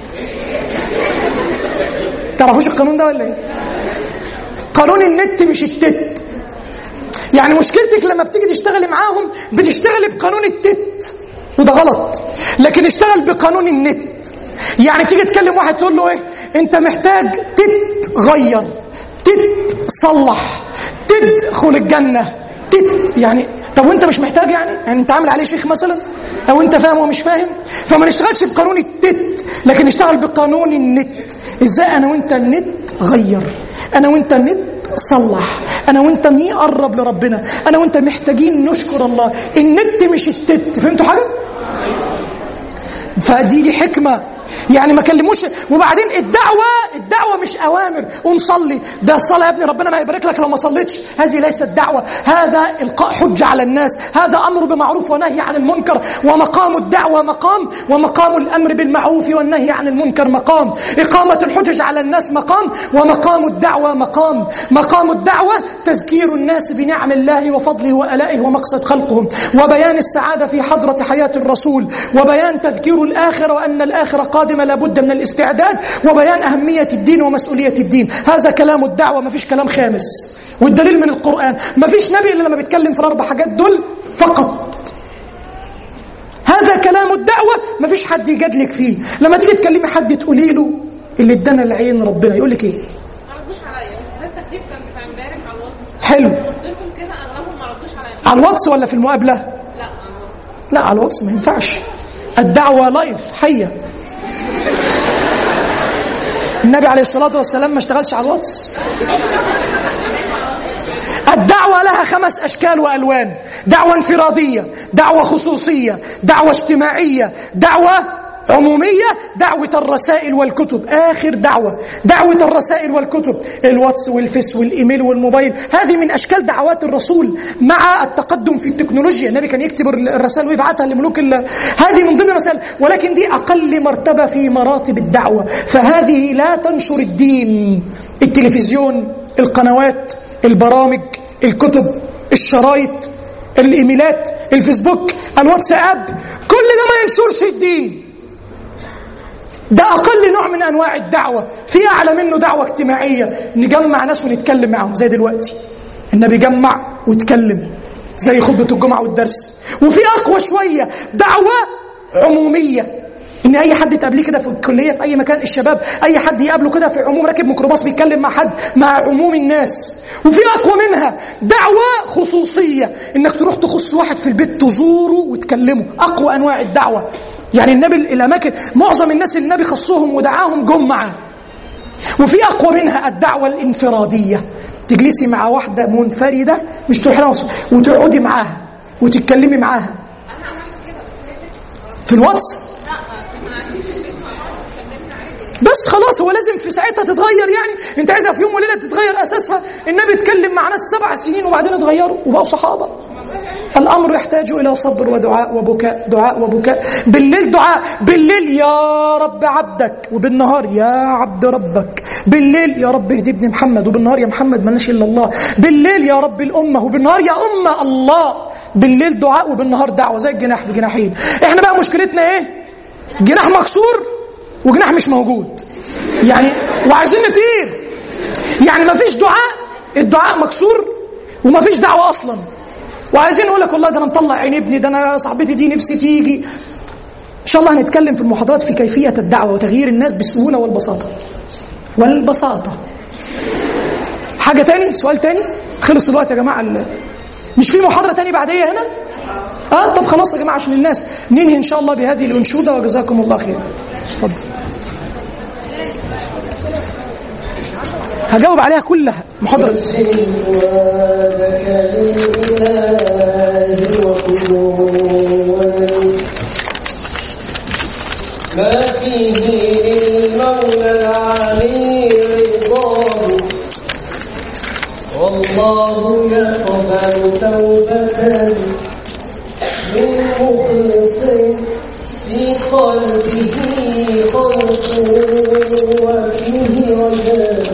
تعرفوش القانون ده ولا ايه قانون النت مش التت يعني مشكلتك لما بتيجي تشتغلي معاهم بتشتغلي بقانون التت وده غلط لكن اشتغل بقانون النت يعني تيجي تكلم واحد تقول له ايه انت محتاج تتغير تتصلح تدخل الجنه تت يعني طب وانت مش محتاج يعني يعني انت عامل عليه شيخ مثلا او انت فاهم ومش فاهم فما نشتغلش بقانون التت لكن نشتغل بقانون النت ازاي انا وانت النت غير انا وانت النت صلح انا وانت نقرب لربنا انا وانت محتاجين نشكر الله النت مش التت فهمتوا حاجه فدي دي حكمه يعني ما كلموش وبعدين الدعوة الدعوة مش أوامر ونصلي ده الصلاة يا ابني ربنا ما يبارك لك لو ما صليتش هذه ليست دعوة هذا إلقاء حجة على الناس هذا أمر بمعروف ونهي عن المنكر ومقام الدعوة مقام ومقام الأمر بالمعروف والنهي عن المنكر مقام إقامة الحجج على الناس مقام ومقام الدعوة مقام مقام الدعوة تذكير الناس بنعم الله وفضله وألائه ومقصد خلقهم وبيان السعادة في حضرة حياة الرسول وبيان تذكير الآخرة وأن الآخرة قادمة لابد من الاستعداد وبيان أهمية الدين ومسؤولية الدين هذا كلام الدعوة ما فيش كلام خامس والدليل من القرآن ما فيش نبي إلا لما بيتكلم في الأربع حاجات دول فقط هذا كلام الدعوة ما فيش حد يجادلك فيه لما تيجي تكلمي حد تقولي له اللي ادانا العين ربنا يقول لك ايه ما ردوش عليا ده التكليف كان بتاع امبارح على الواتس حلو قلت لهم كده اغلبهم ما ردوش عليا على الواتس ولا في المقابلة لا على الواتس لا على الواتس ما ينفعش الدعوة لايف حية النبي عليه الصلاة والسلام ما اشتغلش على الواتس الدعوة لها خمس أشكال وألوان دعوة انفرادية دعوة خصوصية دعوة اجتماعية دعوة عمومية دعوة الرسائل والكتب آخر دعوة دعوة الرسائل والكتب الواتس والفيس والإيميل والموبايل هذه من أشكال دعوات الرسول مع التقدم في التكنولوجيا النبي كان يكتب الرسائل ويبعتها لملوك ال... هذه من ضمن الرسائل ولكن دي أقل مرتبة في مراتب الدعوة فهذه لا تنشر الدين التلفزيون القنوات البرامج الكتب الشرايط الايميلات الفيسبوك الواتساب كل ده ما ينشرش الدين ده اقل نوع من انواع الدعوه في اعلى منه دعوه اجتماعيه نجمع ناس ونتكلم معاهم زي دلوقتي النبي جمع واتكلم زي خطبه الجمعه والدرس وفي اقوى شويه دعوه عموميه ان اي حد تقابليه كده في الكليه في اي مكان الشباب اي حد يقابله كده في عموم راكب ميكروباص بيتكلم مع حد مع عموم الناس وفي اقوى منها دعوه خصوصيه انك تروح تخص واحد في البيت تزوره وتكلمه اقوى انواع الدعوه يعني النبي الاماكن معظم الناس اللي النبي خصهم ودعاهم جم معاه وفي اقوى منها الدعوه الانفراديه تجلسي مع واحده منفرده مش تروحي لها وتقعدي معاها وتتكلمي معاها انا عملت كده بس هي ست في الواتس لا كنا قاعدين في البيت مع بعض اتكلمنا عادي بس خلاص هو لازم في ساعتها تتغير يعني انت عايزها في يوم وليله تتغير اساسها النبي اتكلم مع ناس سبع سنين وبعدين اتغيروا وبقوا صحابه الامر يحتاج الى صبر ودعاء وبكاء دعاء وبكاء بالليل دعاء بالليل يا رب عبدك وبالنهار يا عبد ربك بالليل يا رب اهدي ابن محمد وبالنهار يا محمد مالناش الا الله بالليل يا رب الامه وبالنهار يا امه الله بالليل دعاء وبالنهار دعوه زي الجناح بجناحين احنا بقى مشكلتنا ايه جناح مكسور وجناح مش موجود يعني وعايزين نطير يعني ما فيش دعاء الدعاء مكسور وما فيش دعوه اصلا وعايزين نقول لك والله ده انا مطلع عين ابني ده انا صاحبتي دي نفسي تيجي ان شاء الله هنتكلم في المحاضرات في كيفيه الدعوه وتغيير الناس بالسهوله والبساطه والبساطه حاجه تاني سؤال تاني خلص الوقت يا جماعه ال- مش في محاضره تاني بعديه هنا اه طب خلاص يا جماعه عشان الناس ننهي ان شاء الله بهذه الانشوده وجزاكم الله خير اتفضل هجاوب عليها كلها محاضره ما فيه للمولى العلي رضاه والله يقبل توبة من مخلص في قلبه خوف وفيه رجاء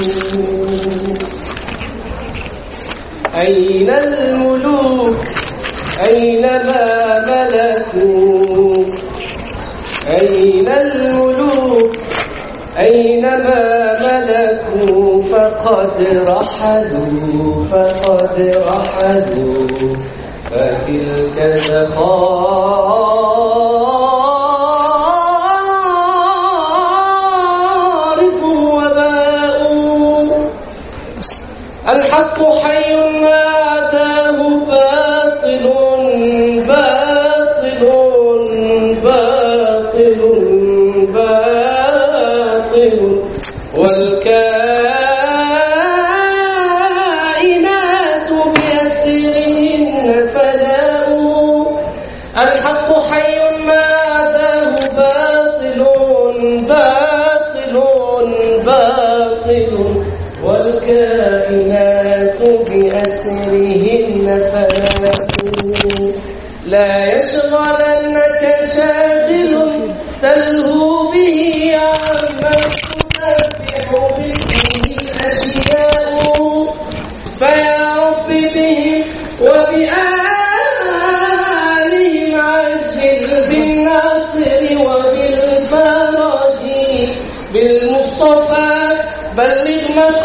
أين الملوك أين ما ملكوا أين الملوك أين ما ملكوا فقد رحلوا فقد رحلوا فتلك زخارف وباء الحق حي ما أتاه باطل باطل باطل باطل والكائنات بأسرهن فناء الحق حي ما أتاه باطل باطل باطل والكائنات بأسرهن فناء لا يشغلنك شاغل تلهو به عما تسبح باسمه الأشياء فيا رب به وبآلهم عجل بالناصر وبالفرج بالمصطفى بلغ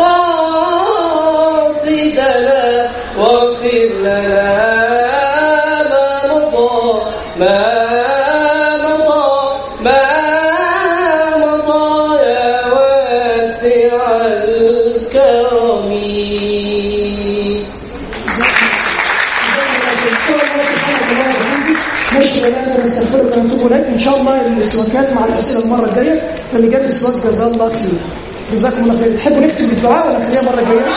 مقاصدنا واغفر لنا ما مضى ما مضى ما مضى يا واسع الكرم ماشي يا انا بستغفرك ونتوب اليك ان شاء الله السواكات مع الاسئله المره الجايه اللي جاب السواك جزاه الله خير جزاكم الله خير تحبوا نكتب بالدعاء ولا نخليها المره الجايه؟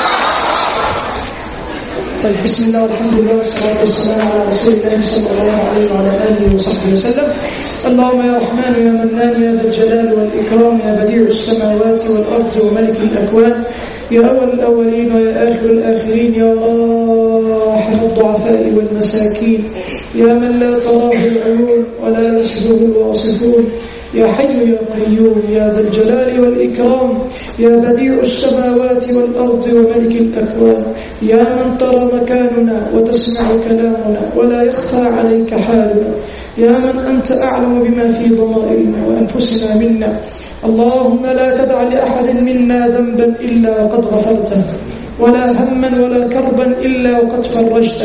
طيب بسم الله والحمد لله والصلاه والسلام على رسول الله صلى الله عليه وعلى اله وصحبه وسلم اللهم يا رحمن يا منان يا ذا الجلال والاكرام يا بديع السماوات والارض وملك الاكوان يا اول الاولين ويا اخر الاخرين يا راحم الضعفاء والمساكين يا من لا تراه العيون ولا يشبه الواصفون يا حي يا قيوم يا ذا الجلال والإكرام يا بديع السماوات والأرض وملك الأكوان يا من ترى مكاننا وتسمع كلامنا ولا يخفى عليك حالنا يا من أنت أعلم بما في ضمائرنا وأنفسنا منا اللهم لا تدع لأحد منا ذنبا إلا وقد غفرته ولا هما ولا كربا إلا وقد فرجته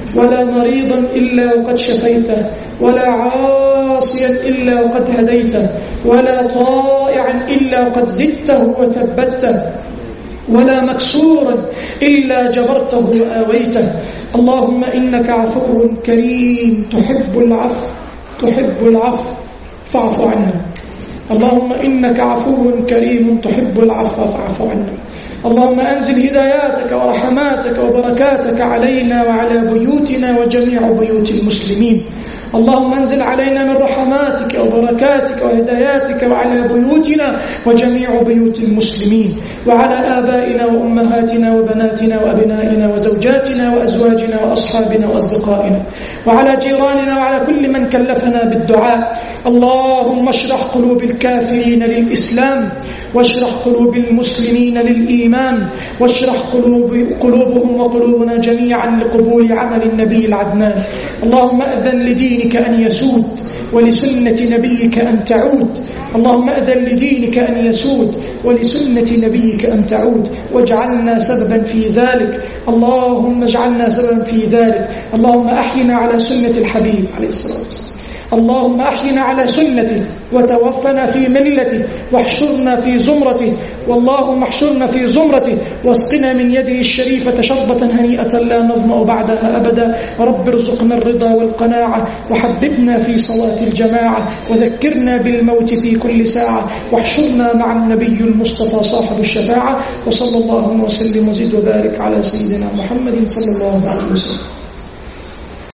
ولا مريضا إلا وقد شفيته ولا عاصيا إلا وقد هديته ولا طائعا إلا وقد زدته وثبته ولا مكسورا إلا جبرته وآويته اللهم إنك عفو كريم تحب العفو تحب العفو فاعف عنا اللهم إنك عفو كريم تحب العفو فاعف عنا اللهم أنزل هداياتك ورحماتك وبركاتك علينا وعلى بيوتنا وجميع بيوت المسلمين اللهم انزل علينا من رحماتك وبركاتك وهداياتك وعلى بيوتنا وجميع بيوت المسلمين وعلى آبائنا وأمهاتنا وبناتنا وأبنائنا وزوجاتنا وأزواجنا وأصحابنا وأصدقائنا وعلى جيراننا وعلى كل من كلفنا بالدعاء اللهم اشرح قلوب الكافرين للإسلام واشرح قلوب المسلمين للإيمان واشرح قلوب قلوبهم وقلوبنا جميعا لقبول عمل النبي العدنان اللهم أذن لدينك أن يسود ولسنة نبيك أن تعود اللهم أذن لدينك أن يسود ولسنة نبيك أن تعود واجعلنا سببا في ذلك اللهم اجعلنا سببا في ذلك اللهم أحينا على سنة الحبيب عليه الصلاة والسلام اللهم أحينا على سنته وتوفنا في ملته واحشرنا في زمرته واللهم احشرنا في زمرته واسقنا من يده الشريفة شربة هنيئة لا نظمأ بعدها أبدا رب ارزقنا الرضا والقناعة وحببنا في صلاة الجماعة وذكرنا بالموت في كل ساعة واحشرنا مع النبي المصطفى صاحب الشفاعة وصلى الله وسلم وزد وبارك على سيدنا محمد صلى الله عليه وسلم